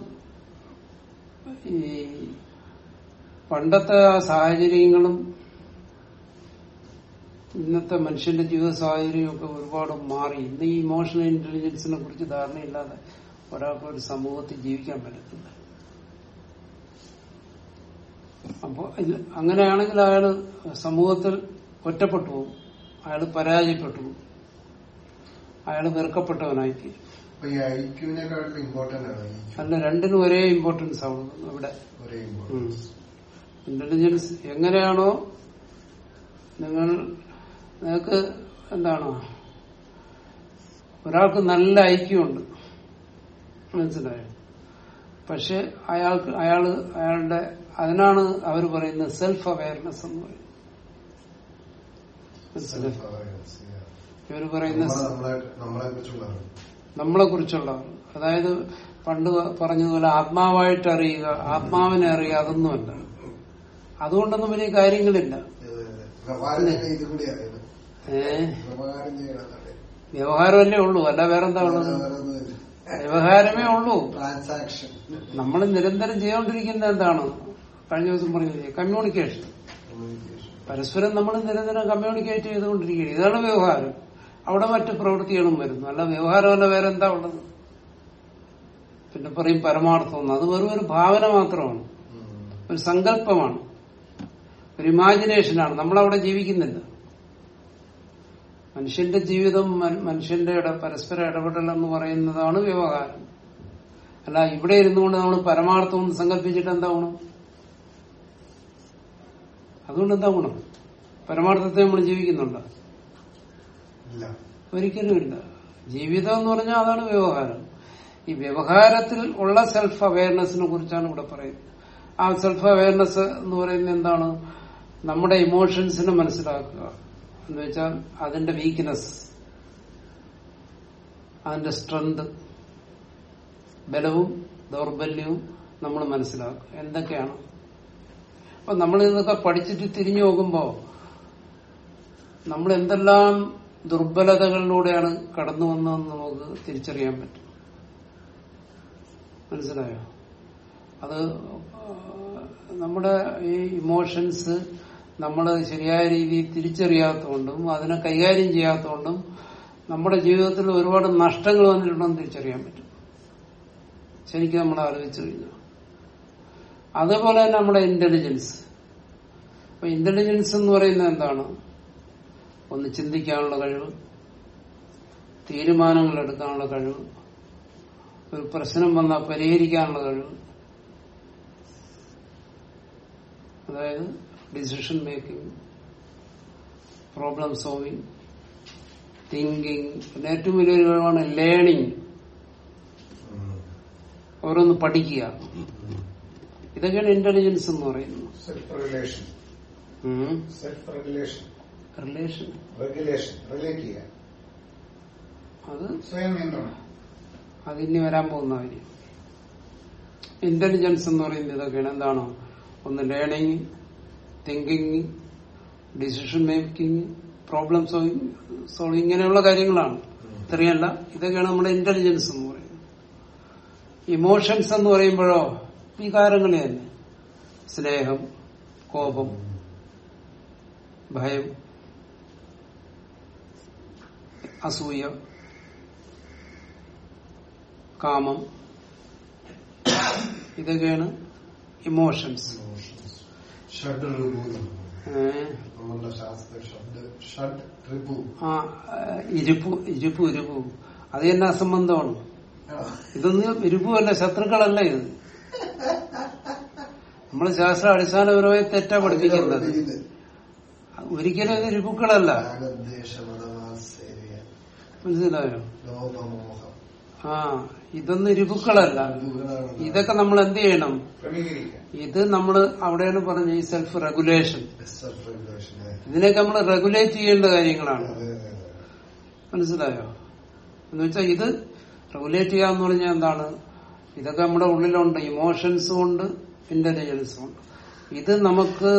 ഈ പണ്ടത്തെ ആ സാഹചര്യങ്ങളും ഇന്നത്തെ മനുഷ്യന്റെ ജീവിത സാഹചര്യവും ഒക്കെ ഒരുപാട് മാറി ഇന്ന് ഈ ഇമോഷണൽ ഇന്റലിജൻസിനെ കുറിച്ച് ധാരണയില്ലാതെ ഒരാൾക്ക് ഒരു സമൂഹത്തിൽ ജീവിക്കാൻ പറ്റത്തില്ല അപ്പോ ഇത് അങ്ങനെയാണെങ്കിൽ അയാള് സമൂഹത്തിൽ ഒറ്റപ്പെട്ടു പോകും അയാൾ പരാജയപ്പെട്ടു പോകും അയാൾ വെറുക്കപ്പെട്ടവനായിത്തീരും അപ്പൊ ഈ ഐക്യുവിനെക്കാട്ടിലും ഇമ്പോർട്ടന്റ് ആണ് ഈ അല്ല രണ്ടിനും ഒരേ ഇമ്പോർട്ടൻസ് ആണ് ഇവിടെ ഒരേ ഇമ്പോർട്ടൻസ് ഇന്റലിജൻസ് എങ്ങനെയാണോ നിങ്ങൾ നിങ്ങൾക്ക് എന്താണ് ഒരാൾക്ക് നല്ല ഐക്യമുണ്ട് മനസ്സിലായോ പക്ഷെ അയാൾക്ക് അയാള് അയാളുടെ അതിനാണ് അവർ പറയുന്നത് സെൽഫ് അവയർനെസ് എന്ന് പറയുന്നത് മനസ്സിലായോ ഇവർ പറയുന്ന നമ്മളെ നമ്മളെ കുറിച്ചുള്ള നമ്മളെ കുറിച്ചുള്ള അതായത് പണ്ട് പറഞ്ഞതുപോലെ ആത്മാവായിട്ട് അറിയുക ആത്മാവിനെ അറിയുക അതൊന്നുമല്ല അതുകൊണ്ടൊന്നും വലിയ കാര്യങ്ങളില്ല വ്യവഹാരം തന്നെ ഇത് കൂടി അറിയുന്നത് ഏ വ്യവഹാരം ചെയ്യണമെന്നല്ലേ വ്യവഹാരമല്ലേ ഉള്ളൂ അല്ല വേറെന്താ ഉള്ളത് വ്യവഹാരമേ ഉള്ളൂ ട്രാൻസാക്ഷൻ നമ്മൾ നിരന്തരം ചെയ്തുകൊണ്ടിരിക്കുന്ന എന്താണ് കഴിഞ്ഞ ദിവസം പറഞ്ഞില്ലേ കമ്മ്യൂണിക്കേഷൻ കമ്മ്യൂണിക്കേഷൻ പരസ്പരം നമ്മൾ നിരന്തരം കമ്മ്യൂണിക്കേറ്റ് ചെയ്തുകൊണ്ടിരിക്കുകയാണ് ഇതാണ് വ്യവഹാരം അവിടെ മറ്റു പ്രവൃത്തികളും വരുന്നു അല്ല വ്യവഹാരമല്ല വേറെ എന്താ ഉള്ളത് പിന്നെ പറയും പരമാർത്ഥം അത് വെറും ഒരു ഭാവന മാത്രമാണ് ഒരു സങ്കല്പമാണ് ഒരു ഇമാജിനേഷനാണ് നമ്മളവിടെ ജീവിക്കുന്നില്ല മനുഷ്യന്റെ ജീവിതം മ- മനുഷ്യന്റെ ഇട പരസ്പര ഇടപെടൽ എന്ന് പറയുന്നതാണ് വ്യവഹാരം അല്ല ഇവിടെ ഇരുന്നുകൊണ്ട് നമ്മൾ പരമാർത്ഥം എന്ന് സങ്കല്പിച്ചിട്ട് എന്താ ഗുണം അതുകൊണ്ട് എന്താ ഗുണം പരമാർത്ഥത്തെ നമ്മൾ ജീവിക്കുന്നുണ്ടോ ഇല്ല ഒരിക്കലും ഇല്ല ജീവിതം എന്ന് പറഞ്ഞാൽ അതാണ് വ്യവഹാരം ഈ വ്യവഹാരത്തിൽ ഉള്ള സെൽഫ് അവയർനെസിനെ കുറിച്ചാണ് ഇവിടെ പറയുന്നത് ആ സെൽഫ് അവയർനെസ് എന്ന് പറയുന്നത് എന്താണ് നമ്മുടെ ഇമോഷൻസിനെ മനസ്സിലാക്കുക എന്ന് വെച്ചാൽ അതിന്റെ വീക്ക്നെസ് അതിന്റെ സ്ട്രെങ്ത് ബലവും ദൗർബല്യവും നമ്മൾ മനസ്സിലാക്കുക എന്തൊക്കെയാണ് അപ്പൊ നമ്മൾ ഇതൊക്കെ പഠിച്ചിട്ട് തിരിഞ്ഞു നോക്കുമ്പോ നമ്മൾ എന്തെല്ലാം ദുർബലതകളിലൂടെയാണ് കടന്നു വന്നതെന്ന് നമുക്ക് തിരിച്ചറിയാൻ പറ്റും മനസ്സിലായോ അത് ആ, നമ്മുടെ ഈ ഇമോഷൻസ് നമ്മൾ ശരിയായ രീതിയിൽ തിരിച്ചറിയാത്തതുകൊണ്ടും അതിനെ കൈകാര്യം ചെയ്യാത്തതുകൊണ്ടും നമ്മുടെ ജീവിതത്തിൽ ഒരുപാട് നഷ്ടങ്ങൾ വന്നിട്ടുണ്ടെന്ന് തിരിച്ചറിയാൻ പറ്റും ശരിക്കും നമ്മൾ ആലോചിച്ചു കഴിഞ്ഞാൽ അതേപോലെ തന്നെ നമ്മുടെ ഇന്റലിജൻസ് അപ്പൊ ഇന്റലിജൻസ് എന്ന് പറയുന്നത് എന്താണ് ഒന്ന് ചിന്തിക്കാനുള്ള കഴിവ് തീരുമാനങ്ങൾ എടുക്കാനുള്ള കഴിവ് ഒരു പ്രശ്നം വന്നാൽ പരിഹരിക്കാനുള്ള കഴിവ് അതായത് decision making problem solving thinking പിന്നെ ഏറ്റവും വലിയൊരു കഴിവാണ് ലേണിംഗ് ഓരോന്ന് പഠിക്കുക ഇതൊക്കെയാണ് ഇന്റലിജൻസ് എന്ന് പറയുന്നത് self regulation self regulation relation regulation relate ചെയ്യുക അത് സ്വയം നിയന്ത്രണം അതിനി വരാൻ പോകുന്ന കാര്യം ഇന്റലിജൻസ് എന്ന് പറയുന്നത് ഇതൊക്കെയാണ് എന്താണ് ഒന്ന് learning thinking decision making problem solving solving ഇങ്ങനെയുള്ള കാര്യങ്ങളാണ് ഇത്രയല്ല ഇതൊക്കെയാണ് നമ്മുടെ ഇന്റലിജൻസ് എന്ന് പറയുന്നത് ഇമോഷൻസ് എന്ന് പറയുമ്പോഴോ വികാരങ്ങൾ തന്നെ സ്നേഹം കോപം ഭയം അസൂയ കാമം ഇതൊക്കെയാണ് ഇമോഷൻസ് ഷഡ് റിപു ഏഹ് നമ്മളുടെ ശാസ്ത്ര ഷഡ് ഷഡ് റിപു ആ ഏഹ് ഇരുപ്പു ഇരുപ്പു ഇരുപ്പു അത് തന്നെ അസംബന്ധമാണ് ഇതൊന്നും ഇരുപ്പുമല്ല ശത്രുക്കളല്ല ഇത് നമ്മൾ ശാസ്ത്ര അടിസ്ഥാനപരമായി തെറ്റാ പഠിപ്പിക്കുന്നത് ഒരിക്കലും ഇത് ഇരുപ്പുക്കളല്ല രാഗദ്വേഷമതമാത്സര്യ മനസ്സിലായോ ലോപമോഹം ആ ഇതൊന്നും ഇരുപ്പുക്കളല്ല ഇതുകളാണ് ഇതൊക്കെ നമ്മൾ എന്ത് ചെയ്യണം ക്രമീകരിക്കുക ഇത് നമ്മൾ അവിടെയാണ് പറഞ്ഞ ഈ സെൽഫ് റെഗുലേഷൻ സെൽഫ് റെഗുലേഷൻ ഇതിനൊക്കെ നമ്മൾ റെഗുലേറ്റ് ചെയ്യേണ്ട കാര്യങ്ങളാണ് അതെ അതെ അതെ മനസ്സിലായോ എന്ന് വെച്ചാൽ ഇത് റെഗുലേറ്റ് ചെയ്യാന്ന് പറഞ്ഞാൽ എന്താണ് ഇതൊക്കെ നമ്മുടെ ഉള്ളിലുണ്ട് ഇമോഷൻസും ഉണ്ട് ഇന്റലിജൻസും ഉണ്ട് ഇത് നമുക്ക്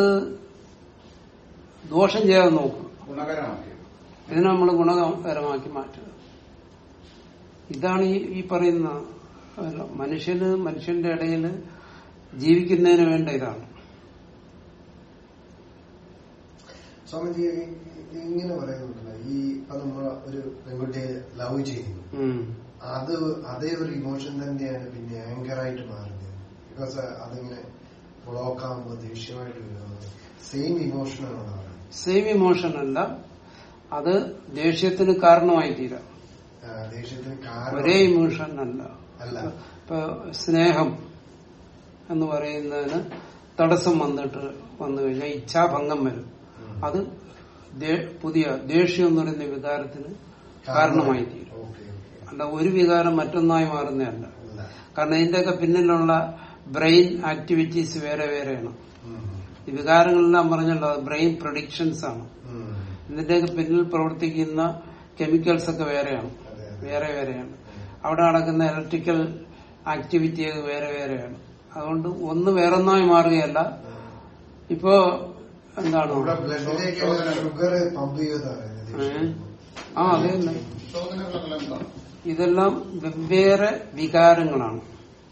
ദോഷം ചെയ്യാതെ നോക്കുക ഗുണകരമാക്കി ഇതിനെ നമ്മൾ ഗുണകരമാക്കി മാറ്റുക ഇതാണ് ഈ ഈ പറയുന്ന അല്ല, മനുഷ്യന് മനുഷ്യന്റെ ഇടയിൽ ജീവിക്കുന്നതിന് വേണ്ട ഇതാണ് സ്വാമിജി ഈ- ഈ- ഇങ്ങനെ പറയുന്നുണ്ടല്ലോ ഈ ഇപ്പൊ നമ്മൾ ഒരു പെൺകുട്ടിയെ ലവ് ചെയ്യുന്നു ഉം. അത് അതേ ഒരു ഇമോഷൻ തന്നെയാണ് പിന്നെ ആങ്കറായിട്ട് മാറുന്നത് ബിക്കോസ് അതിങ്ങനെ ബ്ലോക്ക് ആകുമ്പോൾ ദേഷ്യമായിട്ട് വരുന്നത് സെയിം ഇമോഷനാണ് പറയുന്നത് സെയിം ഇമോഷൻ അല്ല അത് ദേഷ്യത്തിന് കാരണമായി തീരാം ആ, ദേഷ്യത്തിന് ഒരേ കാരണം ഇമോഷൻ അല്ല അല്ല ഇപ്പൊ സ്നേഹം എന്ന് പറയുന്നതിന് തടസ്സം വന്നിട്ട് വന്നു കഴിഞ്ഞാൽ ഇച്ഛാഭംഗം വരും അത് ദേ- പുതിയ ദേഷ്യം എന്ന് പറയുന്ന വികാരത്തിന് കാരണമായി തീരും ഓക്കെ ഓക്കെ അല്ല ഒരു വികാരം മറ്റൊന്നായി മാറുന്നതല്ല അല്ല കാരണം ഇതിന്റെയൊക്കെ പിന്നിലുള്ള ബ്രെയിൻ ആക്ടിവിറ്റീസ് വേറെ വേറെയാണ് ഉം. ഈ വികാരങ്ങളെല്ലാം പറഞ്ഞല്ലോ ബ്രെയിൻ പ്രൊഡിക്ഷൻസ് ആണ് ഉം. ഇതിന്റെയൊക്കെ പിന്നിൽ പ്രവർത്തിക്കുന്ന കെമിക്കൽസ് ഒക്കെ വേറെയാണ് അതെ അതെ വേറെ വേറെയാണ് അവിടെ നടക്കുന്ന ഇലക്ട്രിക്കൽ ആക്ടിവിറ്റി ഒക്കെ വേറെ വേറെയാണ് അതുകൊണ്ട് ഒന്ന് വേറൊന്നായി മാറുകയല്ല ഇപ്പോ എന്താണ് നമ്മുടെ ബ്ലഡിലേക്ക് ഷുഗർ പമ്പ് ചെയ്യുമെന്ന് പറയുന്നത് ഏ? ആ അതെ തന്നെ. ശോധനകളെല്ലാം എന്താണ് ഇതെല്ലാം വെവ്വേറെ വികാരങ്ങളാണ്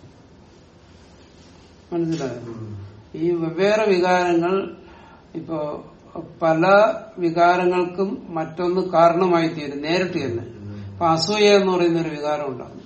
മനസ്സിലായോ ഉം. ഈ വെവ്വേറെ വികാരങ്ങൾ ഇപ്പോ പല വികാരങ്ങൾക്കും മറ്റൊന്ന് കാരണമായി തീരും നേരിട്ട് തന്നെ ഇപ്പൊ അസൂയ എന്ന് പറയുന്ന ഒരു വികാരം ഉണ്ടാകും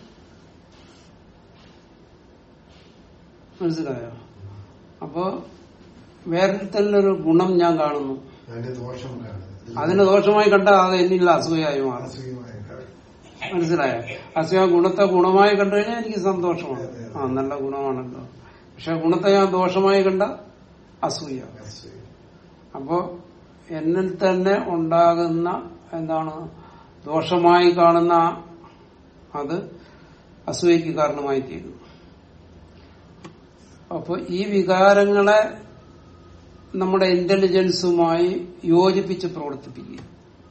മനസ്സിലായോ അപ്പോ വേറെ തന്നെ ഒരു ഗുണം ഞാൻ കാണുന്നു അതിന്റെ ദോഷം കാണുന്നത് അതിന് ദോഷമായി കണ്ടാൽ അത് എന്നില്ല അസൂയായി മാറും അസുഖമായ കാര്യം. മനസ്സിലായോ അസൂയ ഗുണത്തെ ഗുണമായി കണ്ടു കഴിഞ്ഞാൽ എനിക്ക് സന്തോഷമാണ് ആ നല്ല ഗുണമാണല്ലോ പക്ഷെ ഗുണത്തെ ഞാൻ ദോഷമായി കണ്ട അസൂയ അസൂയ. അപ്പോ എന്നിൽ തന്നെ ഉണ്ടാകുന്ന എന്താണ് ദോഷമായി കാണുന്ന അത് അസൂയക്ക് കാരണമായി തീരുന്നു അപ്പൊ ഈ വികാരങ്ങളെ നമ്മുടെ ഇന്റലിജൻസുമായി യോജിപ്പിച്ച് പ്രവർത്തിപ്പിക്കുക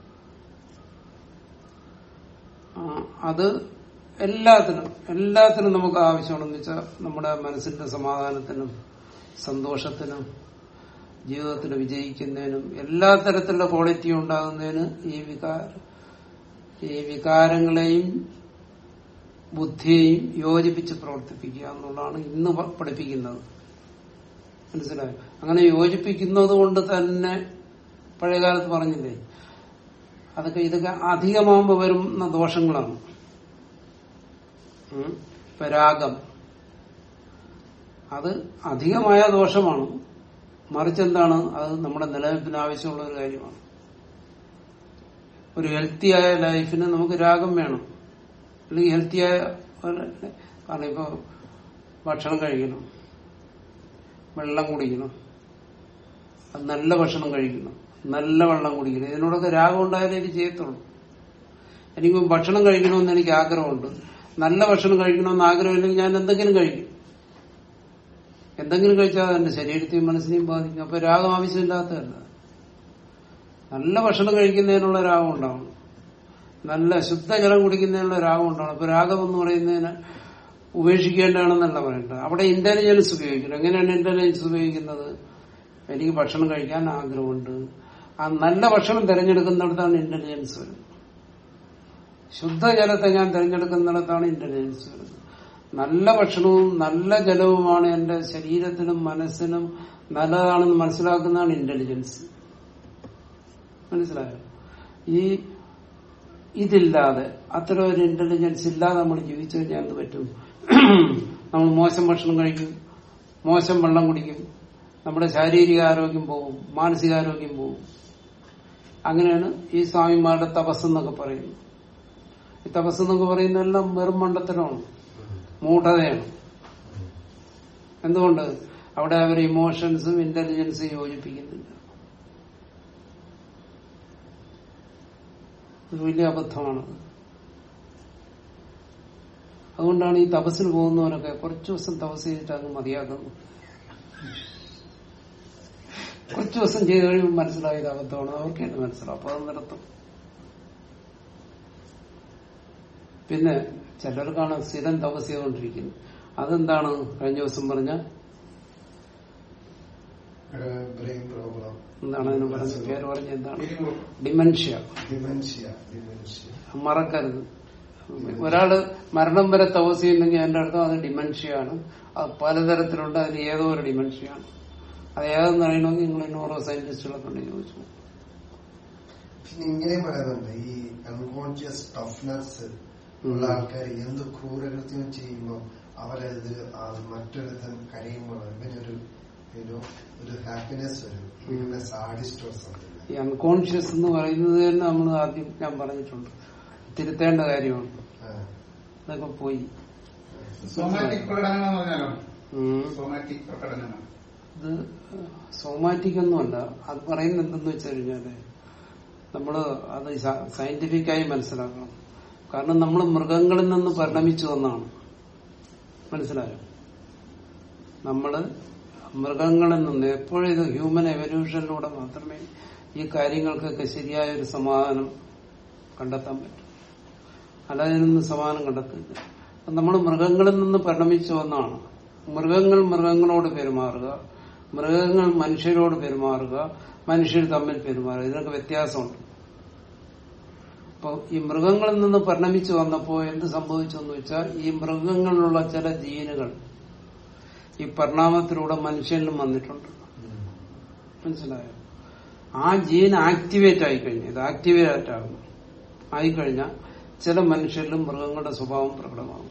ആ, അത് എല്ലാത്തിനും എല്ലാത്തിനും നമുക്ക് ആവശ്യമാണെന്ന് വെച്ചാൽ നമ്മുടെ മനസ്സിന്റെ സമാധാനത്തിനും സന്തോഷത്തിനും ജീവിതത്തിൽ വിജയിക്കുന്നതിനും എല്ലാ തരത്തിലുള്ള ക്വാളിറ്റി ഉണ്ടാകുന്നതിന് ഈ വികാര ഈ വികാരങ്ങളെയും ബുദ്ധിയെയും യോജിപ്പിച്ച് പ്രവർത്തിപ്പിക്കുക എന്നുള്ളതാണ് ഇന്ന് പ- പഠിപ്പിക്കുന്നത് മനസ്സിലായോ അങ്ങനെ യോജിപ്പിക്കുന്നത് കൊണ്ട് തന്നെ പഴയകാലത്ത് പറഞ്ഞില്ലേ അതൊക്കെ ഇതൊക്കെ അധികമാകുമ്പോൾ വരുന്ന ദോഷങ്ങളാണ് ഉം. ഇപ്പൊ രാഗം അത് അധികമായ ദോഷമാണ് മറിച്ച് എന്താണ് അത് നമ്മുടെ നിലനിൽപ്പിന് ആവശ്യമുള്ള ഒരു കാര്യമാണ് ഒരു ഹെൽത്തിയായ ലൈഫിന് നമുക്ക് രാഗം വേണം അല്ലെങ്കിൽ ഹെൽത്തിയായ ഒരു- കാരണം ഇപ്പൊ ഭക്ഷണം കഴിക്കണം വെള്ളം കുടിക്കണം അത് നല്ല ഭക്ഷണം കഴിക്കണം നല്ല വെള്ളം കുടിക്കണം ഇതിനോടൊക്കെ രാഗം ഉണ്ടായാലേ ഇത് ചെയ്യത്തുള്ളൂ എനിക്ക് ഭക്ഷണം കഴിക്കണമെന്ന് എനിക്ക് ആഗ്രഹമുണ്ട് നല്ല ഭക്ഷണം കഴിക്കണമെന്ന് ആഗ്രഹമില്ലെങ്കിൽ ഞാൻ എന്തെങ്കിലും കഴിക്കും എന്തെങ്കിലും കഴിച്ചാൽ അത് എന്റെ ശരീരത്തെയും മനസ്സിനെയും ബാധിക്കും അപ്പൊ രാഗം ആവശ്യമില്ലാത്തതല്ല നല്ല ഭക്ഷണം കഴിക്കുന്നതിനുള്ള രാഗം ഉണ്ടാവണം നല്ല ശുദ്ധജലം കുടിക്കുന്നതിനുള്ള രാഗം ഉണ്ടാവണം അപ്പൊ രാഗം എന്ന് പറയുന്നതിന് ഉപേക്ഷിക്കേണ്ടതാണെന്നല്ല പറയേണ്ടത് അവിടെ ഇന്റലിജൻസ് ഉപയോഗിക്കണം എങ്ങനെയാണ് ഇന്റലിജൻസ് ഉപയോഗിക്കുന്നത് എനിക്ക് ഭക്ഷണം കഴിക്കാൻ ആഗ്രഹമുണ്ട് ആ നല്ല ഭക്ഷണം തിരഞ്ഞെടുക്കുന്നിടത്താണ് ഇന്റലിജൻസ് വരുന്നത് ശുദ്ധജലത്തെ ഞാൻ തിരഞ്ഞെടുക്കുന്നിടത്താണ് ഇന്റലിജൻസ് വരുന്നത് നല്ല ഭക്ഷണവും നല്ല ജലവുമാണ് എന്റെ ശരീരത്തിനും മനസ്സിനും നല്ലതാണെന്ന് മനസ്സിലാക്കുന്നതാണ് ഇന്റലിജൻസ് മനസ്സിലായോ ഈ ഇതില്ലാതെ അത്തരം ഒരു ഇന്റലിജൻസ് ഇല്ലാതെ നമ്മൾ ജീവിച്ചു കഴിഞ്ഞാൽ എന്ത് പറ്റും നമ്മൾ മോശം ഭക്ഷണം കഴിക്കും മോശം വെള്ളം കുടിക്കും നമ്മുടെ ശാരീരിക ആരോഗ്യം പോകും മാനസികാരോഗ്യം പോകും അങ്ങനെയാണ് ഈ സ്വാമിമാരുടെ തപസ് എന്നൊക്കെ പറയുന്നത് ഈ തപസ് എന്നൊക്കെ പറയുന്നതെല്ലാം വെറും മണ്ടത്തരമാണ് മൂഢതയാണ് എന്തുകൊണ്ട് അവിടെ അവർ ഇമോഷൻസും ഇന്റലിജൻസും യോജിപ്പിക്കുന്നില്ല ഇത് വലിയ അബദ്ധമാണത് അതുകൊണ്ടാണ് ഈ തപസ്സിന് പോകുന്നവരൊക്കെ കുറച്ചു ദിവസം തപസ് ചെയ്തിട്ട് അങ്ങ് മതിയാക്കുന്നു കുറച്ചു ദിവസം ചെയ്ത് കഴിയുമ്പോൾ മനസ്സിലായത് അബദ്ധമാണ് അവർക്ക് തന്നെ മനസ്സിലാവും അപ്പൊ അത് നിർത്തും പിന്നെ ചിലർക്കാണ് സ്ഥിരം തപസ് ചെയ്തുകൊണ്ടിരിക്കുന്നത് അതെന്താണ് കഴിഞ്ഞ ദിവസം പറഞ്ഞ ബ്രെയിൻ പ്രോബ്ലം എന്താണ് അതിന് പറഞ്ഞ പേര് പറഞ്ഞ എന്താണ് പിരിമുറുക്കം. ഡിമെൻഷ്യ ഡിമെൻഷ്യ ഡിമെൻഷ്യ മറക്കരുത് ഒരാള് മരണം വരെ തപസ് ചെയ്യുന്നെങ്കിൽ എന്റെ അർത്ഥം അത് ഡിമെൻഷ്യയാണ് അത് പലതരത്തിലുണ്ട് അതിന് ഏതോ ഒരു ഡിമെൻഷ്യയാണ് അത് ഏതെന്ന് അറിയണമെങ്കിൽ നിങ്ങൾ ന്യൂറോ സയന്റിസ്റ്റുകളെ കൊണ്ട് ചോദിച്ചു പിന്നെ ഇങ്ങനെ പറയുന്നുണ്ട് ഈ അൺകോൺഷ്യസ് ടഫ്നെസ് ഉള്ള ആൾക്കാർ എന്ത് ക്രൂരകൃത്യം ചെയ്യുമ്പോൾ അവരത് ആ മറ്റൊരുത്തൻ കരയുമ്പോൾ ഇവനൊരു you know, ഒരു ഹാപ്പിനെസ് വരും ഇങ്ങനെ സാഡിസ്റ്റ് ഓർ സംതിങ് ഈ അൺകോൺഷ്യസ് എന്ന് പറയുന്നത് തന്നെ നമ്മൾ ആദ്യം ഞാൻ പറഞ്ഞിട്ടുണ്ട് തിരുത്തേണ്ട കാര്യമാണ് അതൊക്കെ പോയി സോമാറ്റിക് പ്രകടനം എന്ന് പറഞ്ഞാലോ ഉം. സോമാറ്റിക് പ്രകടനം ഇത് സോമാറ്റിക് ഒന്നുമല്ല അത് പറയുന്നത് എന്തെന്ന് വെച്ച് കഴിഞ്ഞാല് നമ്മള് അത് സയന്റിഫിക്കായി മനസ്സിലാക്കണം കാരണം നമ്മൾ മൃഗങ്ങളിൽ നിന്ന് പരിണമിച്ചു വന്നാണ് മനസ്സിലായോ നമ്മള് മൃഗങ്ങളിൽ നിന്ന് എപ്പോഴും ഇത് ഹ്യൂമൻ എവല്യൂഷനിലൂടെ മാത്രമേ ഈ കാര്യങ്ങൾക്കൊക്കെ ശരിയായ ഒരു സമാധാനം കണ്ടെത്താൻ പറ്റും അല്ലാതെ ഇതിനൊന്നും സമാധാനം കണ്ടെത്തില്ല നമ്മൾ മൃഗങ്ങളിൽ നിന്ന് പരിണമിച്ചു വന്നാണ് മൃഗങ്ങൾ മൃഗങ്ങളോട് പെരുമാറുക മൃഗങ്ങൾ മനുഷ്യരോട് പെരുമാറുക മനുഷ്യർ തമ്മിൽ പെരുമാറുക ഇതിനൊക്കെ വ്യത്യാസമുണ്ട് അപ്പോൾ ഈ മൃഗങ്ങളിൽ നിന്ന് പരിണമിച്ചു വന്നപ്പോൾ എന്ത് സംഭവിച്ചു എന്ന് വെച്ചാൽ ഈ മൃഗങ്ങളിലുള്ള ചില ജീനുകൾ ഈ പരിണാമത്തിലൂടെ മനുഷ്യനിലും വന്നിട്ടുണ്ട് മനസ്സിലായോ ആ ജീൻ ആക്ടിവേറ്റ് ആയിക്കഴിഞ്ഞു ഇത് ആക്ടിവേറ്റ് ആകും ആയിക്കഴിഞ്ഞാൽ ചില മനുഷ്യരിലും മൃഗങ്ങളുടെ സ്വഭാവം പ്രകടമാകും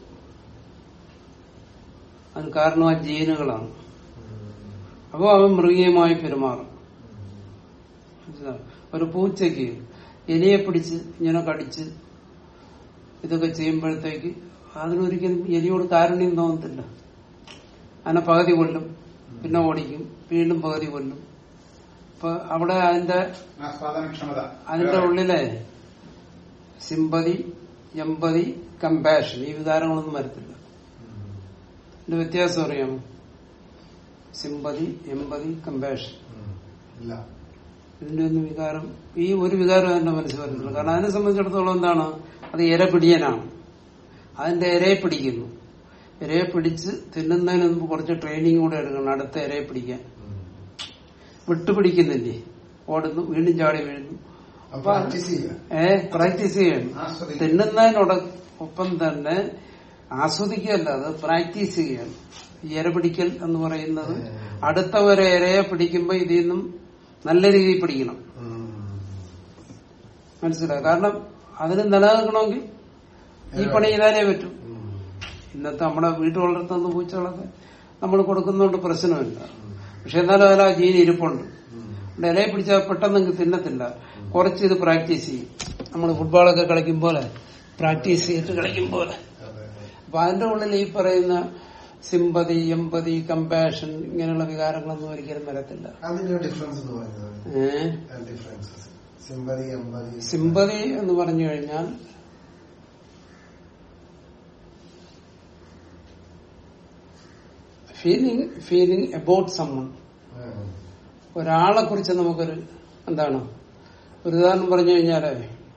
അതിന് കാരണം ആ ജീനുകളാണ് അപ്പോൾ അവൻ മൃഗീയമായി പെരുമാറും മനസ്സിലായോ? ഒരു പൂച്ചയ്ക്ക് എലിയെ പിടിച്ച് ഇങ്ങനെ കടിച്ച് ഇതൊക്കെ ചെയ്യുമ്പോഴത്തേക്ക് അതിനൊരിക്കലും എലിയോട് കാരുണ്യം തോന്നത്തില്ല അതിനെ പകുതി കൊല്ലും പിന്നെ ഓടിക്കും വീണ്ടും പകുതി കൊല്ലും അപ്പൊ അവിടെ അതിന്റെ ആസ്വാദനക്ഷമത അതിന്റെ ഉള്ളിലെ സിമ്പതി എമ്പതി കമ്പാഷൻ ഈ വികാരങ്ങളൊന്നും വരത്തില്ല ഇതിന്റെ വ്യത്യാസം അറിയാമോ സിമ്പതി എമ്പതി കമ്പാഷൻ ഉം. ഇല്ല ഇതിന്റെ ഒന്നും വികാരം ഈ ഒരു വികാരം എന്റെ മനസ്സിൽ വരുന്നില്ല കാരണം അതിനെ സംബന്ധിച്ചിടത്തോളം എന്താണ് അത് ഇര പിടിയനാണ് അതിന്റെ ഇരയെ പിടിക്കുന്നു ഇരയെ പിടിച്ച് തിന്നുന്നതിന് മുമ്പ് കുറച്ച് ട്രെയിനിങ് കൂടെ എടുക്കണം അടുത്ത ഇരയെ പിടിക്കാൻ ഉം. വിട്ടുപിടിക്കുന്നില്ലേ ഓടുന്നു വീണ്ടും ചാടി വീഴുന്നു അപ്പൊ പ്രാക്ടീസ് ചെയ്യുക ഏ പ്രാക്ടീസ് ചെയ്യണം ആസ്വദിക്കും. തിന്നുന്നതിനോടൊപ്പം തന്നെ ആസ്വദിക്കുകയല്ല അത് പ്രാക്ടീസ് ചെയ്യണം ഈ ഇര പിടിക്കൽ എന്ന് പറയുന്നത് അടുത്ത ഒരു ഇരയെ പിടിക്കുമ്പോൾ ഇതിൽ നിന്നും നല്ല രീതിയിൽ പിടിക്കണം ഉം. മനസ്സിലായി കാരണം അതിന് നിലനിൽക്കണമെങ്കിൽ ഈ പണി ചെയ്താലേ പറ്റൂ ഉം. ഇന്നത്തെ നമ്മുടെ വീട്ടിൽ വളർത്തുന്ന പൂച്ചകളൊക്കെ നമ്മൾ കൊടുക്കുന്നതുകൊണ്ട് പ്രശ്നമില്ല പക്ഷെ എന്നാലും അതിൽ ആ ജീൻ ഇരിപ്പുണ്ട് ഉം. ഇവിടെ ഇലയെ പിടിച്ചാൽ പെട്ടെന്ന് തിന്നത്തില്ല കുറച്ച് ഇത് പ്രാക്ടീസ് ചെയ്യും നമ്മൾ ഫുട്ബോളൊക്കെ കളിക്കും പോലെ പ്രാക്ടീസ് ചെയ്തിട്ട് കളിക്കും പോലെ അതെ, അതെ. അപ്പൊ അതിന്റെ ഉള്ളിൽ ഈ പറയുന്ന സിമ്പതി എമ്പതി കമ്പാഷൻ ഇങ്ങനെയുള്ള വികാരങ്ങളൊന്നും ഒരിക്കലും വരത്തില്ല അതിന്റെ ഡിഫറൻസ് എന്ന് പറയുന്നത് ഏഹ് ഡിഫറൻസസ് സിമ്പതി എമ്പതി സിമ്പതി എന്ന് പറഞ്ഞു കഴിഞ്ഞാൽ ഫീലിംഗ് ഫീലിംഗ് അബൌട്ട് സമ്മൺ ഉം. ഒരാളെ കുറിച്ച് നമുക്കൊരു എന്താണ് ഒരു ഉദാഹരണം പറഞ്ഞു കഴിഞ്ഞാല്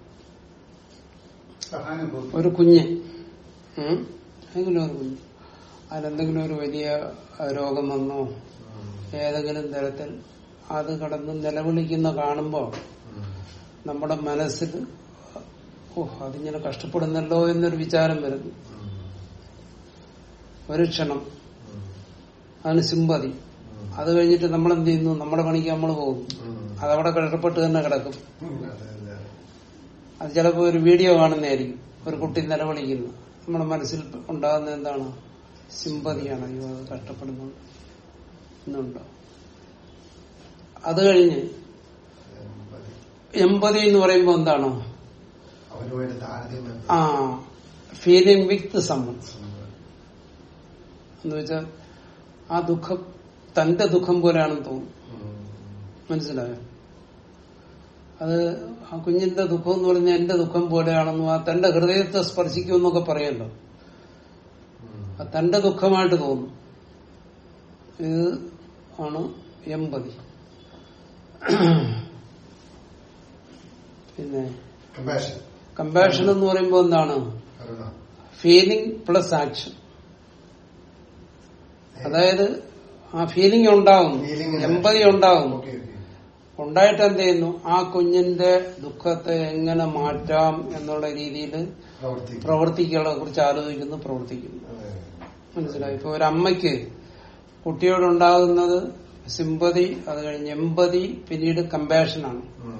സഹാനുഭൂതി ഒരു കുഞ്ഞ് ഉം? ഏതെങ്കിലും ഒരു കുഞ്ഞ് അതിനെന്തെങ്കിലും ഒരു വലിയ രോഗം വന്നോ ഉം. ഏതെങ്കിലും തരത്തിൽ അത് കടന്ന് നിലവിളിക്കുന്ന കാണുമ്പോൾ ഉം. നമ്മുടെ മനസ്സിൽ ഓ അതിങ്ങനെ കഷ്ടപ്പെടുന്നല്ലോ എന്നൊരു വിചാരം വരുന്നു ഉം. ഒരു ക്ഷണം ഉം. അതിന് സിമ്പതി ഉം. അത് കഴിഞ്ഞിട്ട് നമ്മൾ എന്ത് ചെയ്യുന്നു നമ്മുടെ പണിക്ക് നമ്മൾ പോകും ഉം. അതവിടെ കഷ്ടപ്പെട്ട് തന്നെ കിടക്കും ഉം. അതെ, അതെ. അത് ചിലപ്പോൾ ഒരു വീഡിയോ കാണുന്നതായിരിക്കും ഒരു കുട്ടി നിലവിളിക്കുന്നു നമ്മുടെ മനസ്സിൽ ഉണ്ടാകുന്ന എന്താണ് സിമ്പതിയാണ് അയ്യോ അത് കഷ്ടപ്പെടുന്നുണ്ട് എന്നുണ്ടോ അത് കഴിഞ്ഞ് എമ്പതി. എമ്പതി എന്ന് പറയുമ്പോൾ എന്താണ് അവരുമായിട്ട് താരതമ്യം ആ ഫീലിംഗ് വിത്ത് സമ്മൺ എന്ന് വെച്ചാൽ ആ ദുഃഖം തന്റെ ദുഃഖം പോലെയാണെന്ന് തോന്നും ഉം. മനസ്സിലായോ അത് ആ കുഞ്ഞിന്റെ ദുഃഖം എന്ന് പറഞ്ഞാൽ എന്റെ ദുഃഖം പോലെയാണെന്നും ആ തന്റെ ഹൃദയത്തെ സ്പർശിക്കുമെന്നൊക്കെ പറയല്ലോ ഉം. അത് തന്റെ ദുഃഖമായിട്ട് തോന്നും ഇത് ആണ് എമ്പതി പിന്നെ Compassion. കമ്പാഷൻ എന്ന് പറയുമ്പോൾ എന്താണ് കരുണ. ഫീലിംഗ് പ്ലസ് ആക്ഷൻ അതായത് ആ ഫീലിംഗ് ഉണ്ടാകും Feeling എമ്പതി ഉണ്ടാകും Okay, okay. ഉണ്ടായിട്ട് എന്ത് ചെയ്യുന്നു ആ കുഞ്ഞിന്റെ ദുഃഖത്തെ എങ്ങനെ മാറ്റാം എന്നുള്ള രീതിയിൽ പ്രവർത്തിക്കും. പ്രവർത്തികളെ കുറിച്ച് ആലോചിക്കുന്നു പ്രവർത്തിക്കുന്നു അതെ. മനസ്സിലായി ഇപ്പൊ ഒരു അമ്മയ്ക്ക് കുട്ടിയോടുണ്ടാകുന്നത് സിമ്പതി അത് കഴിഞ്ഞ് എമ്പതി പിന്നീട് കമ്പാഷനാണ് ഉം.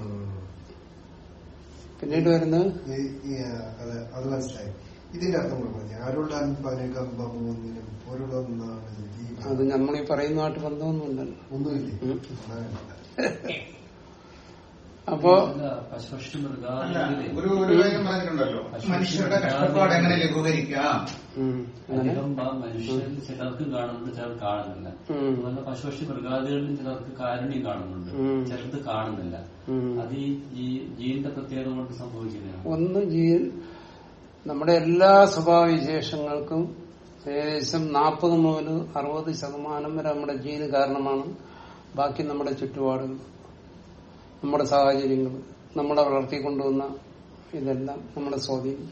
പിന്നീട് വരുന്നത് ഈ- ഈ, ആ, അതെ, അത് മനസ്സിലായി ഇതിന്റെ അർത്ഥം പറഞ്ഞു ആരുള്ള പനുകമ്പമൂന്നിനും പൊരുളൊന്നാണ് ജീവൻ. അത് നമ്മൾ ഈ പറയുന്നതായിട്ട് ബന്ധമൊന്നുമില്ലല്ലോ ഒന്നുമില്ലേ ഉം. അങ്ങനെ. അപ്പോ പശുപക്ഷി അല്ല മൃഗാദികളിലെ ഒരു ഒരു കാര്യം പറഞ്ഞിട്ടുണ്ടല്ലോ മനുഷ്യരുടെ കഷ്ടപ്പാട് എങ്ങനെ ലഘൂകരിക്കാം ഉം, അങ്ങനെ അധികം ഭാ- മനുഷ്യരിൽ ചിലർക്ക് കാണുന്നുണ്ട് ചിലർ കാണുന്നില്ല ഉം, അതുപോലെ പശുപക്ഷി മൃഗാദികളിലും ചിലർക്ക് കാരുണ്യം കാണുന്നുണ്ട് ഉം. ചിലർക്ക് കാണുന്നില്ല ഉം. അത് ഈ ജീ- ജീവന്റെ പ്രത്യേകത കൊണ്ട് സംഭവിക്കുന്നതാണ് ഒന്ന് ജീവൻ നമ്മുടെ എല്ലാ സ്വഭാവ വിശേഷങ്ങൾക്കും ഏകദേശം നാൽപ്പത് മുതൽ അറുപത് ശതമാനം വരെ നമ്മുടെ ജീന് കാരണമാണ് ബാക്കി നമ്മുടെ ചുറ്റുപാടുകൾ നമ്മുടെ സാഹചര്യങ്ങൾ നമ്മളെ വളർത്തിക്കൊണ്ടുവന്ന ഇതെല്ലാം നമ്മളെ സ്വാധീനിക്കും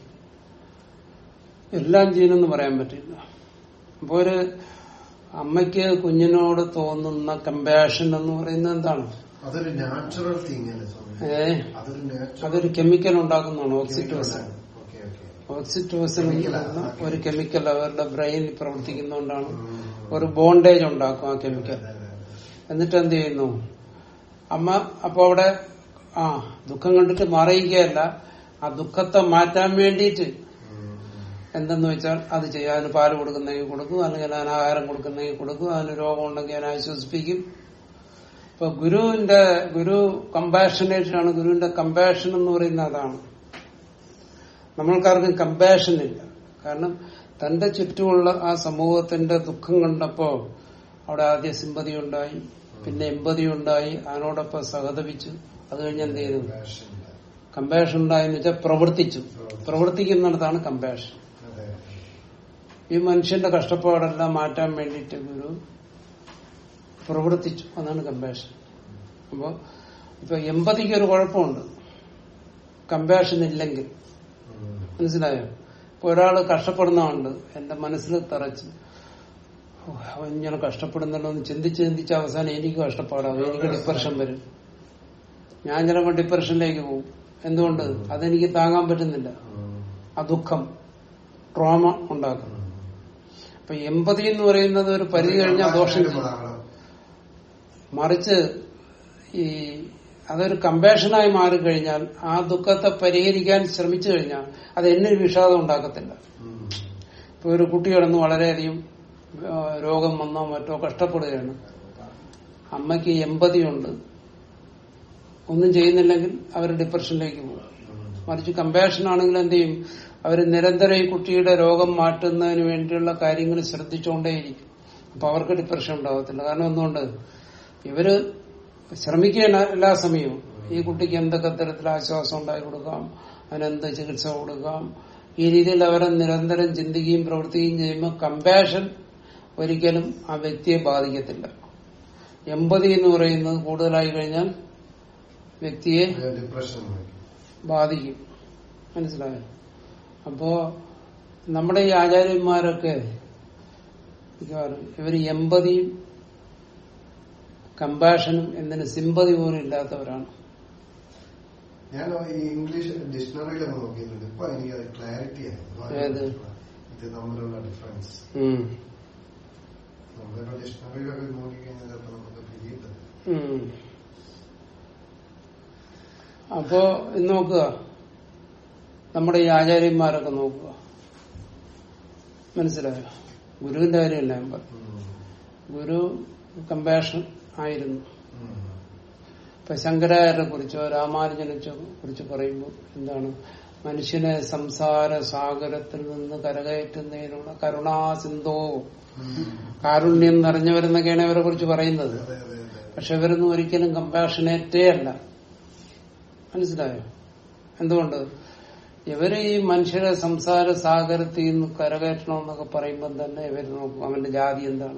എല്ലാം ജീനെന്ന് പറയാൻ പറ്റില്ല അപ്പൊ ഒരു അമ്മയ്ക്ക് കുഞ്ഞിനോട് തോന്നുന്ന കമ്പാഷൻ എന്ന് പറയുന്നത് എന്താണ് അതൊരു നാച്ചുറൽ തിങ് അല്ലേ സ്വാമി ഏ അതൊരു നാച്ചുറൽ അതൊരു കെമിക്കൽ ഉണ്ടാക്കുന്നതാണ് ഓക്സിറ്റോസിൻ ഓക്കെ ഓക്കെ ഓക്സിറ്റോസിൻ എന്ന് പറയുന്ന ഒരു കെമിക്കൽ അവരുടെ ബ്രെയിനിൽ പ്രവർത്തിക്കുന്നതുകൊണ്ടാണ് ഉം. ഒരു ബോണ്ടേജ് ഉണ്ടാക്കും ആ കെമിക്കൽ അതെ, അതെ, അതെ. എന്നിട്ട് എന്ത് ചെയ്യുന്നു അമ്മ അപ്പൊ അവിടെ ആ ദുഃഖം കണ്ടിട്ട് മറിയിക്കുകയല്ല ആ ദുഃഖത്തെ മാറ്റാൻ വേണ്ടിയിട്ട് ഉം. എന്തെന്ന് വെച്ചാൽ അത് ചെയ്യാൻ അതിന് പാല് കൊടുക്കുന്നെങ്കിൽ കൊടുക്കും അല്ലെങ്കിൽ അതിന് ആഹാരം കൊടുക്കുന്നെങ്കിൽ കൊടുക്കും അതിന് രോഗം ഉണ്ടെങ്കിൽ അതിനെ ആശ്വസിപ്പിക്കും ഇപ്പൊ ഗുരുവിന്റെ ഗുരു കമ്പാഷനേറ്റ് ആണ് ഗുരുവിന്റെ കമ്പാഷൻ എന്ന് പറയുന്ന അതാണ് നമ്മൾക്കാർക്കും കമ്പാഷൻ ഇല്ല കാരണം തന്റെ ചുറ്റുമുള്ള ആ സമൂഹത്തിന്റെ ദുഃഖം കണ്ടപ്പോ അവിടെ ആദ്യം സിമ്പതി ഉണ്ടായി പിന്നെ എമ്പതി ഉണ്ടായി അതിനോടൊപ്പം സഹതപിച്ചു അത് കഴിഞ്ഞ് എന്ത് ചെയ്തു Passion ഇല്ല. കമ്പാഷൻ ഉണ്ടായെന്ന് വെച്ചാൽ പ്രവർത്തിച്ചു പ്രവർത്തിക്കുന്നിടത്താണ് കമ്പാഷൻ അതെ. ഈ മനുഷ്യന്റെ കഷ്ടപ്പാടെല്ലാം മാറ്റാൻ വേണ്ടിയിട്ട് ഗുരു പ്രവർത്തിച്ചു അതാണ് കമ്പാഷൻ അപ്പോ ഇപ്പൊ എമ്പതിക്ക് ഒരു കുഴപ്പമുണ്ട് കമ്പാഷൻ ഇല്ലെങ്കിൽ മനസ്സിലായോ ഇപ്പൊ ഒരാള് കഷ്ടപ്പെടുന്നതുണ്ട് എന്റെ മനസ്സിൽ തറച്ച് ഓ, അവൻ ഇങ്ങനെ കഷ്ടപ്പെടുന്നല്ലോ എന്ന് ചിന്തിച്ച് ചിന്തിച്ച് അവസാനം എനിക്ക് കഷ്ടപ്പാടാവും എനിക്ക് ഡിപ്രഷൻ വരും ഞാൻ ചിലപ്പോൾ ഡിപ്രഷനിലേക്ക് പോകും എന്തുകൊണ്ട് അതെനിക്ക് താങ്ങാൻ പറ്റുന്നില്ല ആ ദുഃഖം ട്രോമ ഉണ്ടാക്കും അപ്പൊ എമ്പതി എന്ന് പറയുന്നത് ഒരു പരിധി കഴിഞ്ഞാൽ ദോഷം ചെയ്യും. മറിച്ച് ഈ അതൊരു കമ്പാഷനായി മാറിക്കഴിഞ്ഞാൽ ആ ദുഃഖത്തെ പരിഹരിക്കാൻ ശ്രമിച്ചു കഴിഞ്ഞാൽ അത് എന്നിൽ വിഷാദം ഉണ്ടാക്കത്തില്ല ഇപ്പൊ ഒരു കുട്ടി കിടന്ന് വളരെയധികം ആ, രോഗം വന്നോ മറ്റോ കഷ്ടപ്പെടുകയാണ് അമ്മയ്ക്ക് എമ്പതിയുണ്ട് ഒന്നും ചെയ്യുന്നില്ലെങ്കിൽ അവർ ഡിപ്രഷനിലേക്ക് പോകും മറിച്ച് കമ്പാഷൻ ആണെങ്കിൽ എന്ത് ചെയ്യും അവർ നിരന്തരം ഈ കുട്ടിയുടെ രോഗം മാറ്റുന്നതിന് വേണ്ടിയുള്ള കാര്യങ്ങൾ ശ്രദ്ധിച്ചുകൊണ്ടേയിരിക്കും അപ്പൊ അവർക്ക് ഡിപ്രഷൻ ഉണ്ടാകത്തില്ല കാരണം എന്തുകൊണ്ട് ഇവര് ശ്രമിക്കുകയാണ് എല്ലാ സമയവും ഈ കുട്ടിക്ക് എന്തൊക്കെ തരത്തിൽ ആശ്വാസം ഉണ്ടാക്കി കൊടുക്കാം അതിനെന്ത് ചികിത്സ കൊടുക്കാം ഈ രീതിയിൽ അവരെ നിരന്തരം ചിന്തിക്കുകയും പ്രവർത്തിക്കുകയും ചെയ്യുമ്പോൾ കമ്പാഷൻ ഒരിക്കലും ആ വ്യക്തിയെ ബാധിക്കത്തില്ല എമ്പതി എന്ന് പറയുന്നത് കൂടുതലായി കഴിഞ്ഞാൽ വ്യക്തിയെ ഡിപ്രഷൻ ബാധിക്കും മനസ്സിലായോ അപ്പോ നമ്മുടെ ഈ ആചാര്യന്മാരൊക്കെ മിക്കവാറും ഇവര് എമ്പതിയും കമ്പാഷനും എന്തിന് സിമ്പതി പോലും ഇല്ലാത്തവരാണ് ഞാൻ ഈ ഇംഗ്ലീഷ് ഡിക്ഷണറിയിലൊക്കെ നോക്കിയിട്ടുണ്ട് ഇപ്പൊ എനിക്ക് അത് ക്ലാരിറ്റി ഏത്? ആയി ഇത് തമ്മിലുള്ള ഡിഫറൻസ് ഉം. നമ്മളിപ്പോ ഡിക്ഷണറിയിലൊക്കെ നോക്കിക്കഴിഞ്ഞാൽ ചിലപ്പോ നമുക്ക് പിടിയിട്ടത് ഉം. അപ്പോ ഇന്ന് നോക്കുക നമ്മുടെ ഈ ആചാര്യന്മാരൊക്കെ നോക്കുക മനസ്സിലായോ ഗുരുവിന്റെ കാര്യമല്ല ഞാൻ പറഞ്ഞു ഗുരു കമ്പാഷൻ ആയിരുന്നു ഇപ്പൊ ശങ്കരാചാര്യെ കുറിച്ചോ രാമാനുജനെ കുറിച്ച് പറയുമ്പോൾ എന്താണ് മനുഷ്യനെ സംസാര സാഗരത്തിൽ നിന്ന് കരകയറ്റുന്നതിനുള്ള കരുണാസിന്ധോ കാരുണ്യം നിറഞ്ഞു വരുന്നൊക്കെയാണ് ഇവരെ കുറിച്ച് പറയുന്നത് അതെ അതെ അതെ പക്ഷെ ഇവരൊന്നും ഒരിക്കലും കമ്പാഷനേറ്റേ അല്ല മനസ്സിലായോ എന്തുകൊണ്ട് ഇവര് ഈ മനുഷ്യരെ സംസാര സാഗരത്തിൽ നിന്ന് കരകയറ്റണമെന്നൊക്കെ പറയുമ്പോൾ തന്നെ ഇവർ നോക്കും അവന്റെ ജാതി എന്താണ്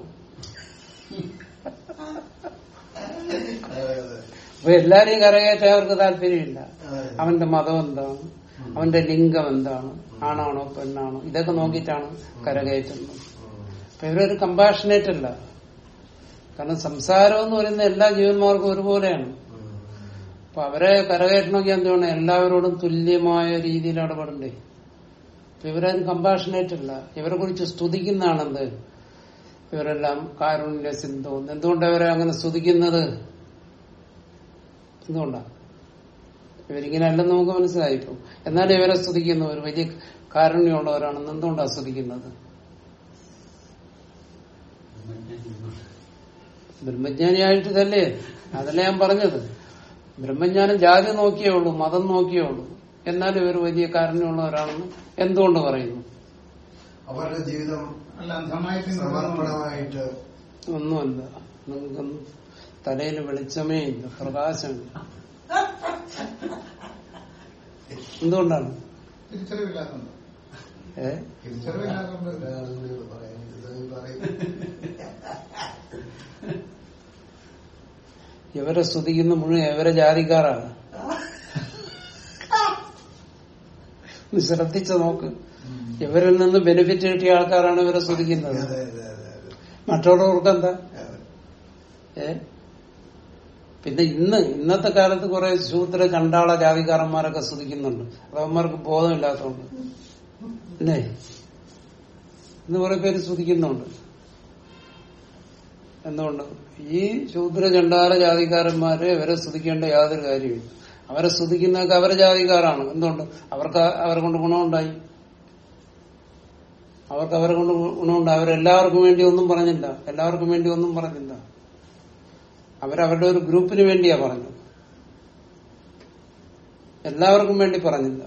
അതെ അതെ അപ്പൊ എല്ലാരെയും കരകയറ്റാൻ അവർക്ക് താല്പര്യമില്ല അതെ അവന്റെ മതം എന്താണ് അവന്റെ ലിംഗം എന്താണ് ആണാണോ പെണ്ണാണോ ഇതൊക്കെ നോക്കിയിട്ടാണ് കരകയറ്റുന്നത് അപ്പൊ ഇവരൊരു കമ്പാഷനേറ്റ് അല്ല കാരണം സംസാരം എന്ന് പറയുന്ന എല്ലാ ജീവന്മാർക്കും ഒരുപോലെയാണ് അപ്പൊ അവരെ കരകയറ്റണമെങ്കിൽ എന്താണ് എല്ലാവരോടും തുല്യമായ രീതിയിൽ ഇടപെടണ്ടേ അപ്പൊ ഇവരതിന് കമ്പാഷനേറ്റ് അല്ല ഇവരെ കുറിച്ച് സ്തുതിക്കുന്നതാണെന്ത് ഇവരെല്ലാം കാരുണ്യ സിന്ധു എന്തുകൊണ്ടാണ് ഇവരെ അങ്ങനെ സ്തുതിക്കുന്നത് എന്തുകൊണ്ടാണ് ഇവരിങ്ങനെ അല്ലെന്ന് നമുക്ക് മനസ്സിലായിപ്പോ എന്നാലും ഇവരെ സ്തുതിക്കുന്നു ഒരു വലിയ കാരുണ്യമുള്ളവരാണെന്ന് എന്തുകൊണ്ടാണ് സ്തുതിക്കുന്നത് ബ്രഹ്മജ്ഞാനിയായിട്ട് തന്നെ അതല്ല ഞാൻ പറഞ്ഞത് ബ്രഹ്മജ്ഞാനം ജാതി നോക്കിയേ ഉള്ളൂ മതം നോക്കിയേ ഉള്ളൂ എന്നാലും ഇവർ വലിയ കാരുണ്യമുള്ളവരാണെന്ന് എന്തുകൊണ്ട് പറയുന്നു അവരുടെ ജീവിതം അല്ല അന്ധമായി ചിന്തിക്കുന്നു സമർപ്പണമായിട്ട് ഒന്നുമല്ല നിങ്ങൾക്കൊന്നും തലയിൽ വെളിച്ചമേ ഇല്ല പ്രകാശമില്ല എന്തുകൊണ്ടാണ് തിരിച്ചറിവില്ലാത്തത് ഏ തിരിച്ചറിവില്ലാത്തത് ഒരാളിനോട് പറയാൻ ഇത് പറയും ഇവരെ സ്തുതിക്കുന്ന മുഴുവൻ ഇവരെ ജാതിക്കാരാണ് ഒന്ന് ശ്രദ്ധിച്ചു നോക്ക് ഇവരിൽ നിന്ന് ബെനിഫിറ്റ് കിട്ടിയ ആൾക്കാരാണ് ഇവരെ സ്തുതിക്കുന്നത് അതെ അതെ അതെ അതെ മറ്റുള്ളവർക്ക് എന്താ അതെ ഏ പിന്നെ ഇന്ന് ഇന്നത്തെ കാലത്ത് കുറെ ശൂദ്ര ചണ്ടാള ജാതിക്കാരന്മാരൊക്കെ സ്തുതിക്കുന്നുണ്ട് അവന്മാർക്ക് ബോധമില്ലാത്തതുകൊണ്ട് അല്ലേ ഇന്ന് കുറെ പേര് സ്തുതിക്കുന്നുണ്ട് എന്തുകൊണ്ട് ഈ ശൂദ്ര ചണ്ടാല ജാതിക്കാരന്മാരെ ഇവരെ സ്തുതിക്കേണ്ട യാതൊരു കാര്യമില്ല അവരെ സ്തുതിക്കുന്നതൊക്കെ അവരെ ജാതിക്കാരാണ് എന്തുകൊണ്ട് അവർക്ക് അവരെ കൊണ്ട് ഗുണമുണ്ടായി അവർക്ക് അവരെ കൊണ്ട് ഗുണമുണ്ട് അവരെല്ലാവർക്കും വേണ്ടി ഒന്നും പറഞ്ഞില്ല എല്ലാവർക്കും വേണ്ടി ഒന്നും പറഞ്ഞില്ല അവരവരുടെ ഒരു ഗ്രൂപ്പിന് വേണ്ടിയാ പറഞ്ഞത് എല്ലാവർക്കും വേണ്ടി പറഞ്ഞില്ല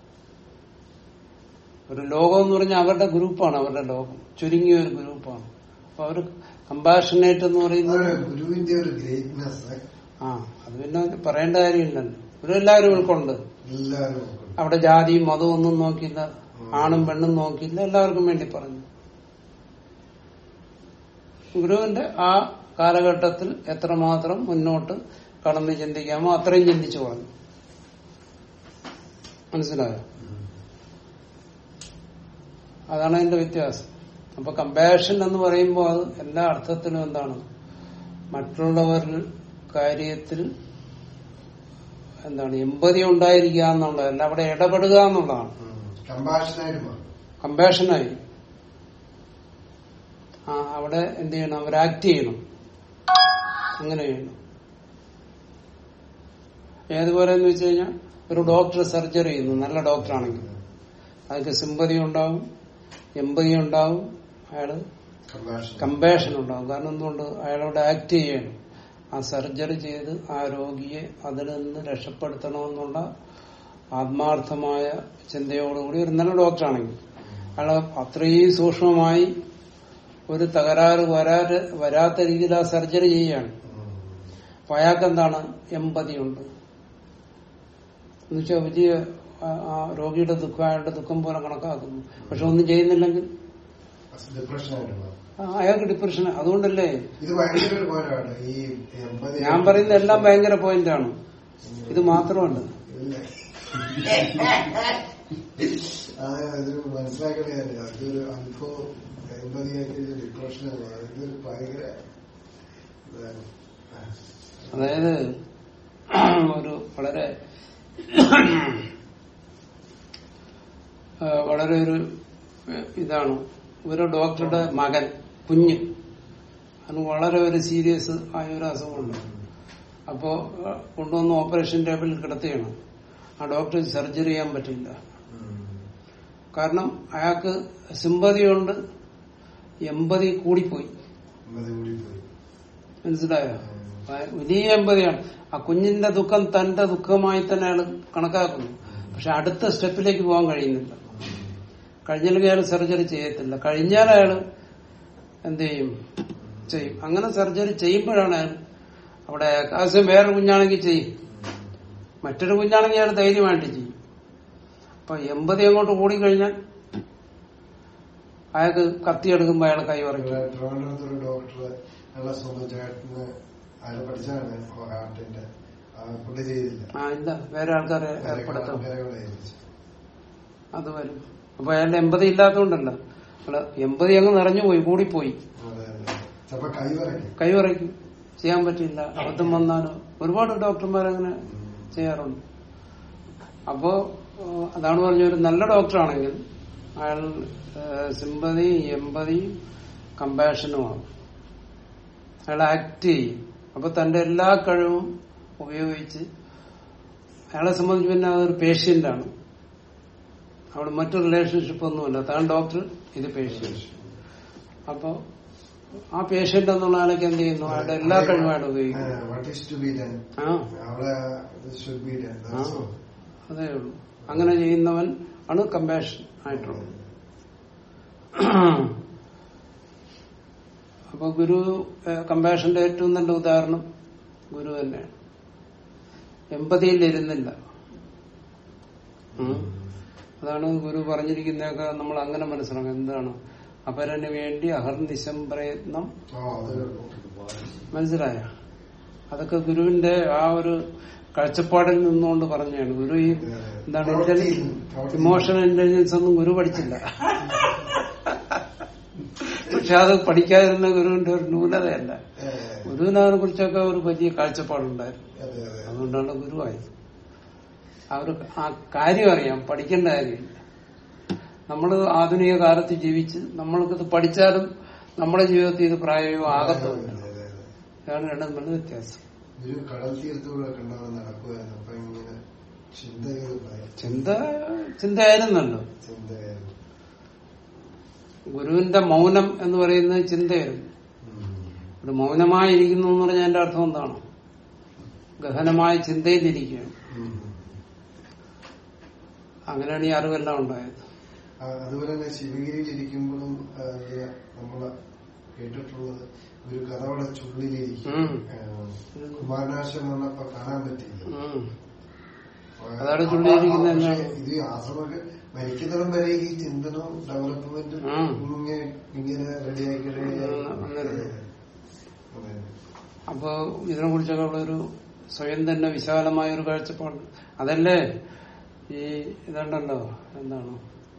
ഒരു ലോകം എന്ന് പറഞ്ഞാൽ അവരുടെ ഗ്രൂപ്പാണ് അവരുടെ ലോകം ചുരുങ്ങിയ ഒരു ഗ്രൂപ്പാണ് അപ്പൊ അവർ കമ്പാഷനേറ്റ് എന്ന് പറയുന്നത് അതൊരു ഗുരുവിന്റെ ഒരു ഗ്രേറ്റ്നെസ് ആ അത് പിന്നെ പറയേണ്ട കാര്യമില്ലല്ലോ ഒരു എല്ലാവരും ഉൾക്കൊണ്ട് എല്ലാവരും ഉൾക്കൊള്ളും. അവിടെ ജാതിയും മതവും ഒന്നും നോക്കില്ല ആണും പെണ്ണും നോക്കില്ല എല്ലാവർക്കും വേണ്ടി പറഞ്ഞു ഗുരുവിന്റെ ആ കാലഘട്ടത്തിൽ എത്രമാത്രം മുന്നോട്ട് കടന്ന് ചിന്തിക്കാമോ അത്രയും ചിന്തിച്ചു കളഞ്ഞു മനസ്സിലായോ അതാണ് അതിന്റെ വ്യത്യാസം അപ്പൊ കമ്പാഷൻ എന്ന് പറയുമ്പോൾ അത് എല്ലാ അർത്ഥത്തിലും എന്താണ് മറ്റുള്ളവരിൽ കാര്യത്തിൽ എന്താണ് എമ്പതി ഉണ്ടായിരിക്കുക എന്നുള്ളതല്ല അവിടെ ഇടപെടുക എന്നുള്ളതാണ് കമ്പാഷനായിട്ട് മാറും കമ്പാഷനായി ആ അവിടെ എന്ത് ചെയ്യണം അവർ ആക്ട് ചെയ്യണം അങ്ങനെ ചെയ്യണം ഏതുപോലെ എന്ന് വെച്ച് കഴിഞ്ഞാൽ ഒരു ഡോക്ടർ സർജറി ചെയ്യുന്നു നല്ല ഡോക്ടറാണെങ്കിൽ അതൊക്കെ സിമ്പതി ഉണ്ടാവും എമ്പതി ഉണ്ടാവും അയാള് കമ്പാഷൻ കമ്പാഷൻ ഉണ്ടാവും കാരണം എന്തുകൊണ്ട് അയാളോട് ആക്ട് ചെയ്യണം ആ സർജറി ചെയ്ത് ആ രോഗിയെ അതിൽ നിന്ന് രക്ഷപ്പെടുത്തണമെന്നുള്ള ആത്മാർത്ഥമായ ചിന്തയോടുകൂടി ഒരു നല്ല ഡോക്ടറാണെങ്കിൽ അയാൾ അത്രയും സൂക്ഷ്മമായി ഒരു തകരാറ് വരാതെ വരാത്ത രീതിയിൽ ആ സർജറി ചെയ്യുകയാണ് അപ്പൊ അയാൾക്ക് എന്താണ് എമ്പതിയുണ്ട് എന്നുവെച്ചാൽ വലിയ ആ- ആ രോഗിയുടെ ദുഃഖം അയാളുടെ ദുഃഖം പോലെ കണക്കാക്കുന്നു പക്ഷെ ഒന്നും ചെയ്യുന്നില്ലെങ്കിൽ ഡിപ്രഷനായിട്ട് മാറും ആ, അയാൾക്ക് ഡിപ്രഷൻ അതുകൊണ്ടല്ലേ ഇത് ഭയങ്കര ഒരു പോരാണ് ഈ എൺപത് ഞാൻ പറയുന്ന എല്ലാം ഭയങ്കര പോയിന്റാണ് ഇത് മാത്രമല്ല ഇല്ല ആ ഇതൊരു മനസ്സിലാക്കേണ്ട കാര്യം അതൊരു അനുഭവം എൺപതിയായിട്ട് ഇത് ഡിപ്രഷനാണ് ഇതൊരു ഭയങ്കര ഇതാണ് ആ. അതായത് ഒരു വളരെ ആ, വളരെ ഒരു ഇതാണ് ഒരു ഡോക്ടറുടെ മകൻ കുഞ്ഞ് അതിന് വളരെ ഒരു സീരിയസ് ആയ ഒരു അസുഖമുണ്ട് അപ്പോ ആ, കൊണ്ടുവന്ന് ഓപ്പറേഷൻ ടേബിളിൽ കിടത്തുകയാണ് ആ ഡോക്ടർ സർജറി ചെയ്യാൻ പറ്റില്ല കാരണം അയാൾക്ക് സിമ്പതിയുണ്ട് എമ്പതി കൂടിപ്പോയി എൺപത് കൂടി പോയി മനസ്സിലായോ ആ, വലിയ എമ്പതിയാണ് ആ കുഞ്ഞിന്റെ ദുഃഖം തന്റെ ദുഃഖമായി തന്നെ അയാൾ കണക്കാക്കുന്നു പക്ഷെ അടുത്ത സ്റ്റെപ്പിലേക്ക് പോകാൻ കഴിയുന്നില്ല കഴിഞ്ഞില്ലെങ്കിൽ അയാൾ സർജറി ചെയ്യത്തില്ല കഴിഞ്ഞാൽ അയാൾ എന്ത് ചെയ്യും ചെയ്യും അങ്ങനെ സർജറി ചെയ്യുമ്പോഴാണ് അയാൾ അവിടെ ആവശ്യം വേറൊരു കുഞ്ഞാണെങ്കിൽ ചെയ്യും മറ്റൊരു കുഞ്ഞാണെങ്കിൽ അയാൾ ധൈര്യമായിട്ട് ചെയ്യും അപ്പൊ എൺപതി അങ്ങോട്ട് കൂടിക്കഴിഞ്ഞാൽ അയാൾക്ക് കത്തിയെടുക്കുമ്പോ അയാൾ കൈ ഉറക്കും ഇവിടെ ട്രിവാൻഡ്രത്ത് ഒരു ഡോക്ടർ നല്ല സ്വന്തം ചേട്ടന് അയാൾ പഠിച്ചാണ് ഹാർട്ടിന്റെ ആ, പുള്ളി ചെയ്തില്ല ആ ഇല്ല വേറെ ആൾക്കാരെ ഏർപ്പെടുത്തും വേറെ ആളെ ഏൽപ്പിച്ചു. അത് വരും അപ്പൊ അയാളുടെ എൺപത് ഇല്ലാത്തതുകൊണ്ടല്ല അയാള് എൺപത് അങ്ങ് നിറഞ്ഞു പോയി കൂടിപ്പോയി അതെ അതെ ചിലപ്പോ കൈ വരയ്ക്കും കൈ ഉറയ്ക്കും ചെയ്യാൻ പറ്റില്ല അബദ്ധം വന്നാലോ ഒരുപാട് ഡോക്ടർമാരങ്ങനെ ചെയ്യാറുണ്ട് അപ്പോ ഏഹ്, അതാണ് പറഞ്ഞ ഒരു നല്ല ഡോക്ടറാണെങ്കിൽ അയാൾ സിമ്പതി എമ്പതി കമ്പാഷനുമാണ് അയാൾ ആക്ട് ചെയ്യും അപ്പൊ തന്റെ എല്ലാ കഴിവും ഉപയോഗിച്ച് അയാളെ സംബന്ധിച്ച് പിന്നെ അതൊരു പേഷ്യന്റാണ് അവിടെ മറ്റു റിലേഷൻഷിപ്പ് ഒന്നുമില്ല താൻ ഡോക്ടർ ഇത് പേഷ്യന്റ് അപ്പൊ ആ പേഷ്യന്റ് എന്നുള്ള ആളൊക്കെ എന്ത് ചെയ്യുന്നു അയാളുടെ എല്ലാ കഴിവായിട്ട് ഉപയോഗിക്കുന്നു what is to be done ആ അവിടെ ഷുഡ് ബി ഡൺ ആ അതേ ഉള്ളൂ അങ്ങനെ ചെയ്യുന്നവൻ ആണ് കമ്പാഷൻ ആയിട്ടുള്ളത് അപ്പൊ ഗുരു കമ്പാഷന്റെ ഏറ്റവും നല്ല ഉദാഹരണം ഗുരു തന്നെയാണ് എമ്പതിയിൽ ഇരുന്നില്ല ഉം. അതാണ് ഗുരു പറഞ്ഞിരിക്കുന്നതൊക്കെ നമ്മൾ അങ്ങനെ മനസ്സിലാക്കണം എന്താണ് അപരന് വേണ്ടി അഹർനിശം പ്രയത്നം ഓ അതൊരു മനസ്സിലായ അതൊക്കെ ഗുരുവിന്റെ ആ ഒരു കാഴ്ചപ്പാടിൽ നിന്നുകൊണ്ട് പറഞ്ഞാണ് ഗുരു ഈ എന്താണ് ഇന്റലി- ഇമോഷണൽ ഇന്റലിജൻസ് ഒന്നും ഗുരു പഠിച്ചില്ല പക്ഷെ അത് പഠിക്കാതിരുന്ന ഗുരുവിന്റെ ഒരു ന്യൂനതയല്ല ഏ, ഗുരുവിന് അതിനെ കുറിച്ചൊക്കെ ഒരു വലിയ കാഴ്ചപ്പാടുണ്ടായിരുന്നു അതെ അതെ അതുകൊണ്ടാണ് ഗുരുവായത് ആ ഒരു ആ കാര്യം അറിയാം പഠിക്കേണ്ട കാര്യമില്ല നമ്മൾ ആധുനിക കാലത്ത് ജീവിച്ച് നമ്മൾക്കിത് പഠിച്ചാലും നമ്മുടെ ജീവിതത്തിൽ ഇത് പ്രായോഗികം ആകത്തുമില്ല അതെ, അതെ, അതെ. ഇതാണ് രണ്ടും തമ്മിലുള്ള വ്യത്യാസം ഒരു കടൽ തീരത്തൂടെ കണ്ടത് നടക്കുമായിരുന്നു അപ്പൊ ഇങ്ങനെ ചിന്ത ചെയ്ത് ഭയ- ചിന്ത ചിന്തയായിരുന്നല്ലോ ചിന്തയായിരുന്നു ഗുരുവിന്റെ മൗനം എന്ന് പറയുന്നത് ചിന്തയായിരുന്നു ഉം. ഒരു മൗനമായിരിക്കുന്നു എന്ന് പറഞ്ഞാൽ എന്റെ അർത്ഥം എന്താണ് ഗഹനമായ ചിന്തയിലിരിക്കുകയാണ് ഉം. അങ്ങനെയാണ് ഈ അറിവെല്ലാം ഉണ്ടായത് ആ, അതുപോലെ തന്നെ ശിവഗിരിയിൽ ഇരിക്കുമ്പോഴും ആ, ഇത് നമ്മള് കേട്ടിട്ടുള്ളത് ഒരു കഥയുടെ ചുള്ളിലിരിക്കും ഉം. ആ, കുമാരനാശം വന്നപ്പോ കാണാൻ പറ്റില്ല ഉം. കഥയുടെ ചുള്ളിലിരിക്കുന്ന പക്ഷേ എന്താണ്? ഇത് ആശ്രമൊക്കെ മരിക്കുന്നിടം വരെ ഈ ചിന്തനവും ഡെവലപ്മെന്റും ഉം. ഇങ്ങനെ ഇങ്ങനെ റെഡിയാക്കി ഉം, അങ്ങനെ. അതെ അപ്പോ ഇതിനെ കുറിച്ചൊക്കെ ഉള്ളൊരു സ്വയം തന്നെ വിശാലമായ ഒരു കാഴ്ചപ്പാട് അതല്ലേ ഈ ഇതുണ്ടല്ലോ എന്താണ്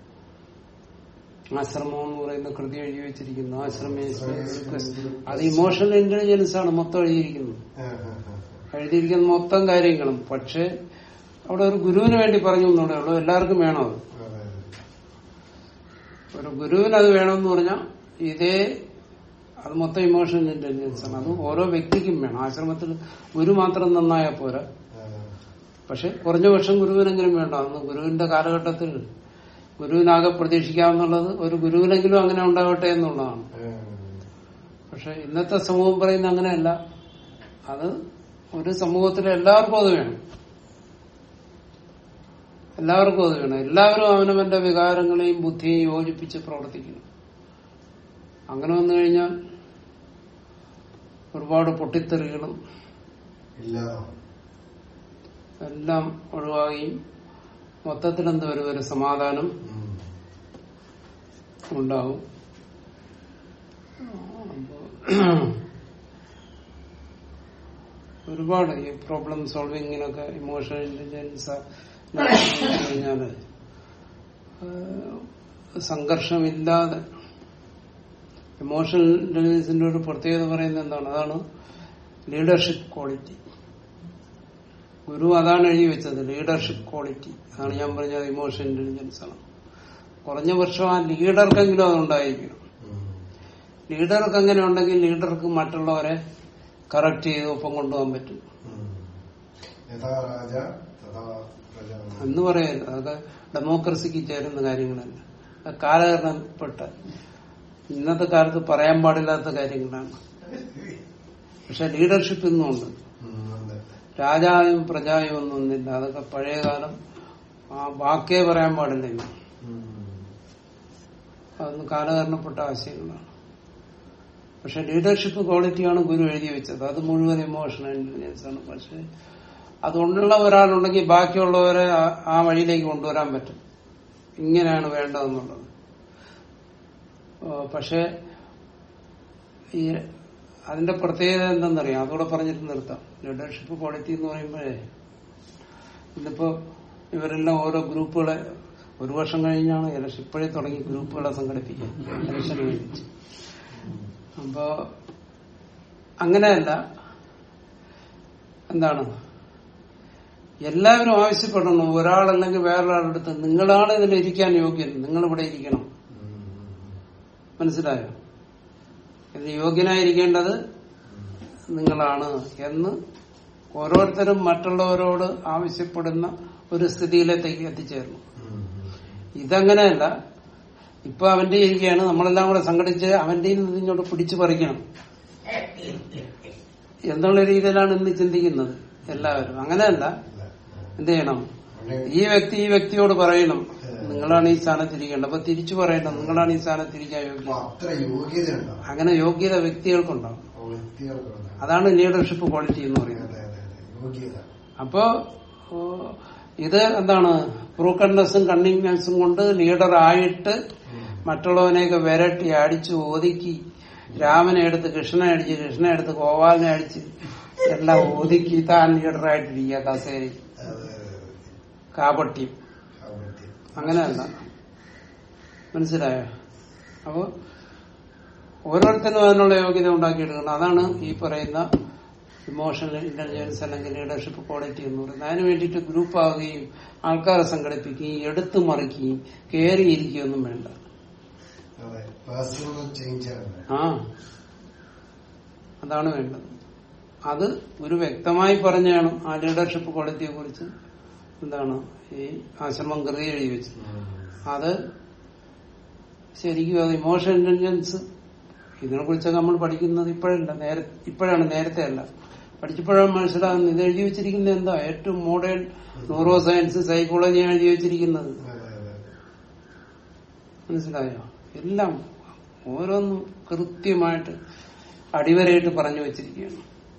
ആശ്രമം എന്ന് പറയുന്ന കൃതി എഴുതി വെച്ചിരിക്കുന്നു ആശ്രമേ അത് ഇമോഷണൽ ഇന്റലിജൻസ് ആണ് മൊത്തം എഴുതിയിരിക്കുന്നത് ആ, ആ, ആ. എഴുതിയിരിക്കുന്ന മൊത്തം കാര്യങ്ങളും പക്ഷെ അവിടെ ഒരു ഗുരുവിന് വേണ്ടി പറഞ്ഞു എന്നൂടെ ഉള്ളൂ എല്ലാവർക്കും വേണം അത് അതെ, അതെ. ഒരു ഗുരുവിന് അത് വേണമെന്ന് പറഞ്ഞാൽ ഇതേ അത് മൊത്തം ഇമോഷണൽ ഇന്റലിജൻസ് ആണ് അത് ഓരോ വ്യക്തിക്കും വേണം ആശ്രമത്തിൽ ഗുരു മാത്രം നന്നായാൽ പോരാ ആ, പക്ഷെ കുറഞ്ഞ വർഷം ഗുരുവിനെങ്കിലും വേണ്ട അന്ന് ഗുരുവിന്റെ കാലഘട്ടത്തിൽ ഗുരുവിനാകെ പ്രതീക്ഷിക്കാവുന്നുള്ളത് ഒരു ഗുരുവിനെങ്കിലും അങ്ങനെ ഉണ്ടാവട്ടെ എന്നുള്ളതാണ് ആ. പക്ഷെ ഇന്നത്തെ സമൂഹം പറയുന്ന അങ്ങനെയല്ല അത് ഒരു സമൂഹത്തിലെ എല്ലാവർക്കും അത് വേണം എല്ലാവർക്കും അത് വേണം എല്ലാവരും അവനവന്റെ വികാരങ്ങളെയും ബുദ്ധിയെയും യോജിപ്പിച്ച് പ്രവർത്തിക്കണം അങ്ങനെ വന്നു കഴിഞ്ഞാൽ ഒരുപാട് പൊട്ടിത്തെറികളും ഇല്ലാതാവും എല്ലാം ഒഴിവാകുകയും മൊത്തത്തിൽ എന്താ ഒരു ഒരു സമാധാനം ഉം. ഉണ്ടാവും അപ്പോ ഒരുപാട് ഈ പ്രോബ്ലം സോൾവിങ്ങിനൊക്കെ ഇമോഷണൽ ഇന്റലിജൻസ് കഴിഞ്ഞാല് ഏഹ്, സംഘർഷമില്ലാതെ ഇമോഷണൽ ഇന്റലിജൻസിന്റെ ഒരു പ്രത്യേകത പറയുന്നത് എന്താണ് അതാണ് ലീഡർഷിപ്പ് ക്വാളിറ്റി ഗുരു അതാണ് എഴുതി വെച്ചത് ലീഡർഷിപ്പ് ക്വാളിറ്റി അതാണ് ഞാൻ പറഞ്ഞത് ഇമോഷണൽ ഇന്റലിജൻസ് ആണ് കുറഞ്ഞ വർഷം ആ ലീഡർക്കെങ്കിലും അതുണ്ടായിരിക്കണം ഉം. ലീഡർക്ക് അങ്ങനെ ഉണ്ടെങ്കിൽ ലീഡർക്ക് മറ്റുള്ളവരെ കറക്റ്റ് ചെയ്ത് ഒപ്പം കൊണ്ടുപോകാൻ പറ്റും ഉം. യഥാ രാജ തഥാ പ്രജ എന്ന് പറയല്ല അതൊക്കെ ഡെമോക്രസിക്ക് ചേരുന്ന കാര്യങ്ങളല്ല അത് കാലഘട്ടപ്പെട്ട ഇന്നത്തെ കാലത്ത് പറയാൻ പാടില്ലാത്ത കാര്യങ്ങളാണ് പക്ഷെ ലീഡർഷിപ്പ് ഇന്നുണ്ട് ഉം, അതെ. രാജായും പ്രജായും ഒന്നും ഒന്നില്ല അതൊക്കെ പഴയകാലം ആ വാക്കേ പറയാൻ പാടില്ല ഇന്ന് ഉം. അതൊന്നും കാലഹരണപ്പെട്ട ആശയങ്ങളാണ് പക്ഷെ ലീഡർഷിപ്പ് ക്വാളിറ്റിയാണ് ഗുരു എഴുതി വെച്ചത് അത് മുഴുവൻ ഇമോഷണൽ ഇന്റലിജൻസ് ആണ് പക്ഷെ അതുകൊണ്ടുള്ള ഒരാളുണ്ടെങ്കിൽ ബാക്കിയുള്ളവരെ ആ- ആ വഴിയിലേക്ക് കൊണ്ടുവരാൻ പറ്റും ഇങ്ങനെയാണ് വേണ്ടതെന്നുള്ളത് ഏഹ് പക്ഷെ ഈ അതിന്റെ പ്രത്യേകത എന്തെന്നറിയാം അതോടെ പറഞ്ഞിട്ട് നിർത്താം ലീഡർഷിപ്പ് ക്വാളിറ്റി എന്ന് പറയുമ്പോഴേ ഇന്നിപ്പോ ഇവരെല്ലാം ഓരോ ഗ്രൂപ്പുകളെ ഒരു വർഷം കഴിഞ്ഞാണ് ഇലക്ഷൻ ഇപ്പോഴേ തുടങ്ങി ഗ്രൂപ്പുകളെ സംഘടിപ്പിക്കാൻ ഇലക്ഷന് വേണ്ടി അപ്പോ അങ്ങനെയല്ല എന്താണ് എല്ലാവരും ആവശ്യപ്പെടണം ഒരാളല്ലെങ്കിൽ വേറൊരാളുടെ അടുത്ത് നിങ്ങളാണ് ഇതിൽ ഇരിക്കാൻ യോഗ്യൻ നിങ്ങൾ ഇവിടെ ഇരിക്കണം ഉം. മനസ്സിലായോ ഇതിന് യോഗ്യനായിരിക്കേണ്ടത് നിങ്ങളാണ് എന്ന് ഓരോരുത്തരും മറ്റുള്ളവരോട് ആവശ്യപ്പെടുന്ന ഒരു സ്ഥിതിയിലേക്ക് എത്തിച്ചേർന്നു ഉം. ഇതങ്ങനെയല്ല ഇപ്പൊ അവന്റെ ഇരിക്കുകയാണ് നമ്മളെല്ലാം കൂടെ സംഘടിച്ച് അവന്റെ നിന്ന് ഇങ്ങോട്ട് പിടിച്ചു പറിക്കണം എന്നുള്ള രീതിയിലാണ് ഇന്ന് ചിന്തിക്കുന്നത് എല്ലാവരും അങ്ങനെയല്ല ഇല്ല. എന്ത് ചെയ്യണം അവിടെ ഈ വ്യക്തി ഈ വ്യക്തിയോട് പറയണം നിങ്ങളാണ് ഈ സ്ഥാനത്തിരിക്കേണ്ടത് അപ്പൊ തിരിച്ചു പറയണം നിങ്ങളാണ് ഈ സ്ഥാനത്തിരിക്കാൻ അപ്പൊ യോഗ്യം അത്ര യോഗ്യത ഉണ്ടാവും അങ്ങനെ യോഗ്യത വ്യക്തികൾക്കുണ്ടാവും വ്യക്തികൾക്കുണ്ടാവും അതാണ് ലീഡർഷിപ്പ് ക്വാളിറ്റി എന്ന് പറയുന്നത് അതെ അതെ അതെ യോഗ്യത അപ്പോ ഓ, ഇത് എന്താണ് ക്രൂക്കൺനെസ്സും കണ്ണിങ്നെസ്സും കൊണ്ട് ലീഡറായിട്ട് മറ്റുള്ളവനെയൊക്കെ വിരട്ടി അടിച്ചു ഒതുക്കി രാമനെ എടുത്ത് കൃഷ്ണനെ അടിച്ച് കൃഷ്ണനെ എടുത്ത് ഗോപാലിനെ അടിച്ച് എല്ലാം ഒതുക്കി താൻ ലീഡറായിട്ടിരിക്കുക കസേരി അതെ അതെ അതെ കാപട്യം കാപട്യം. അങ്ങനെയല്ല മനസ്സിലായോ അപ്പോ ഓരോരുത്തരും അതിനുള്ള യോഗ്യത ഉണ്ടാക്കിയെടുക്കണം അതാണ് ഈ പറയുന്ന ഇമോഷണൽ ഇന്റലിജൻസ് അല്ലെങ്കിൽ ലീഡർഷിപ്പ് ക്വാളിറ്റി എന്ന് പറയുന്നത് അതിന് വേണ്ടിയിട്ട് ഗ്രൂപ്പ് ആവുകയും ആൾക്കാരെ സംഘടിപ്പിക്കുകയും എടുത്തു മറിക്കുകയും കയറിയിരിക്കുകയൊന്നും വേണ്ട അതെ പേഴ്സണൽ ചേഞ്ച് ആണ് ആ അതാണ് വേണ്ടത് അത് ഒരു വ്യക്തമായി പറഞ്ഞാണ് ആ ലീഡർഷിപ്പ് ക്വാളിറ്റിയെ കുറിച്ച് എന്താണ് ഈ ആശ്രമം കൃതി എഴുതി വെച്ചത് അത് ശരിക്കും അത് ഇമോഷൻ ഇന്റലിജൻസ് ഇതിനെ കുറിച്ചൊക്കെ നമ്മൾ പഠിക്കുന്നത് ഇപ്പോഴല്ല നേരെ ഇപ്പോഴാണ് നേരത്തെ അല്ല പഠിച്ചപ്പോഴാണ് മനസ്സിലാകുന്നത് ഇത് എഴുതി വെച്ചിരിക്കുന്നത് എന്താ ഏറ്റവും മോഡേൺ ന്യൂറോ സയൻസ് സൈക്കോളജിയാണ് എഴുതി വെച്ചിരിക്കുന്നത് അതെ അതെ മനസ്സിലായോ എല്ലാം ഓരോന്നും കൃത്യമായിട്ട് അടിവരയിട്ട് പറഞ്ഞു വെച്ചിരിക്കുകയാണ്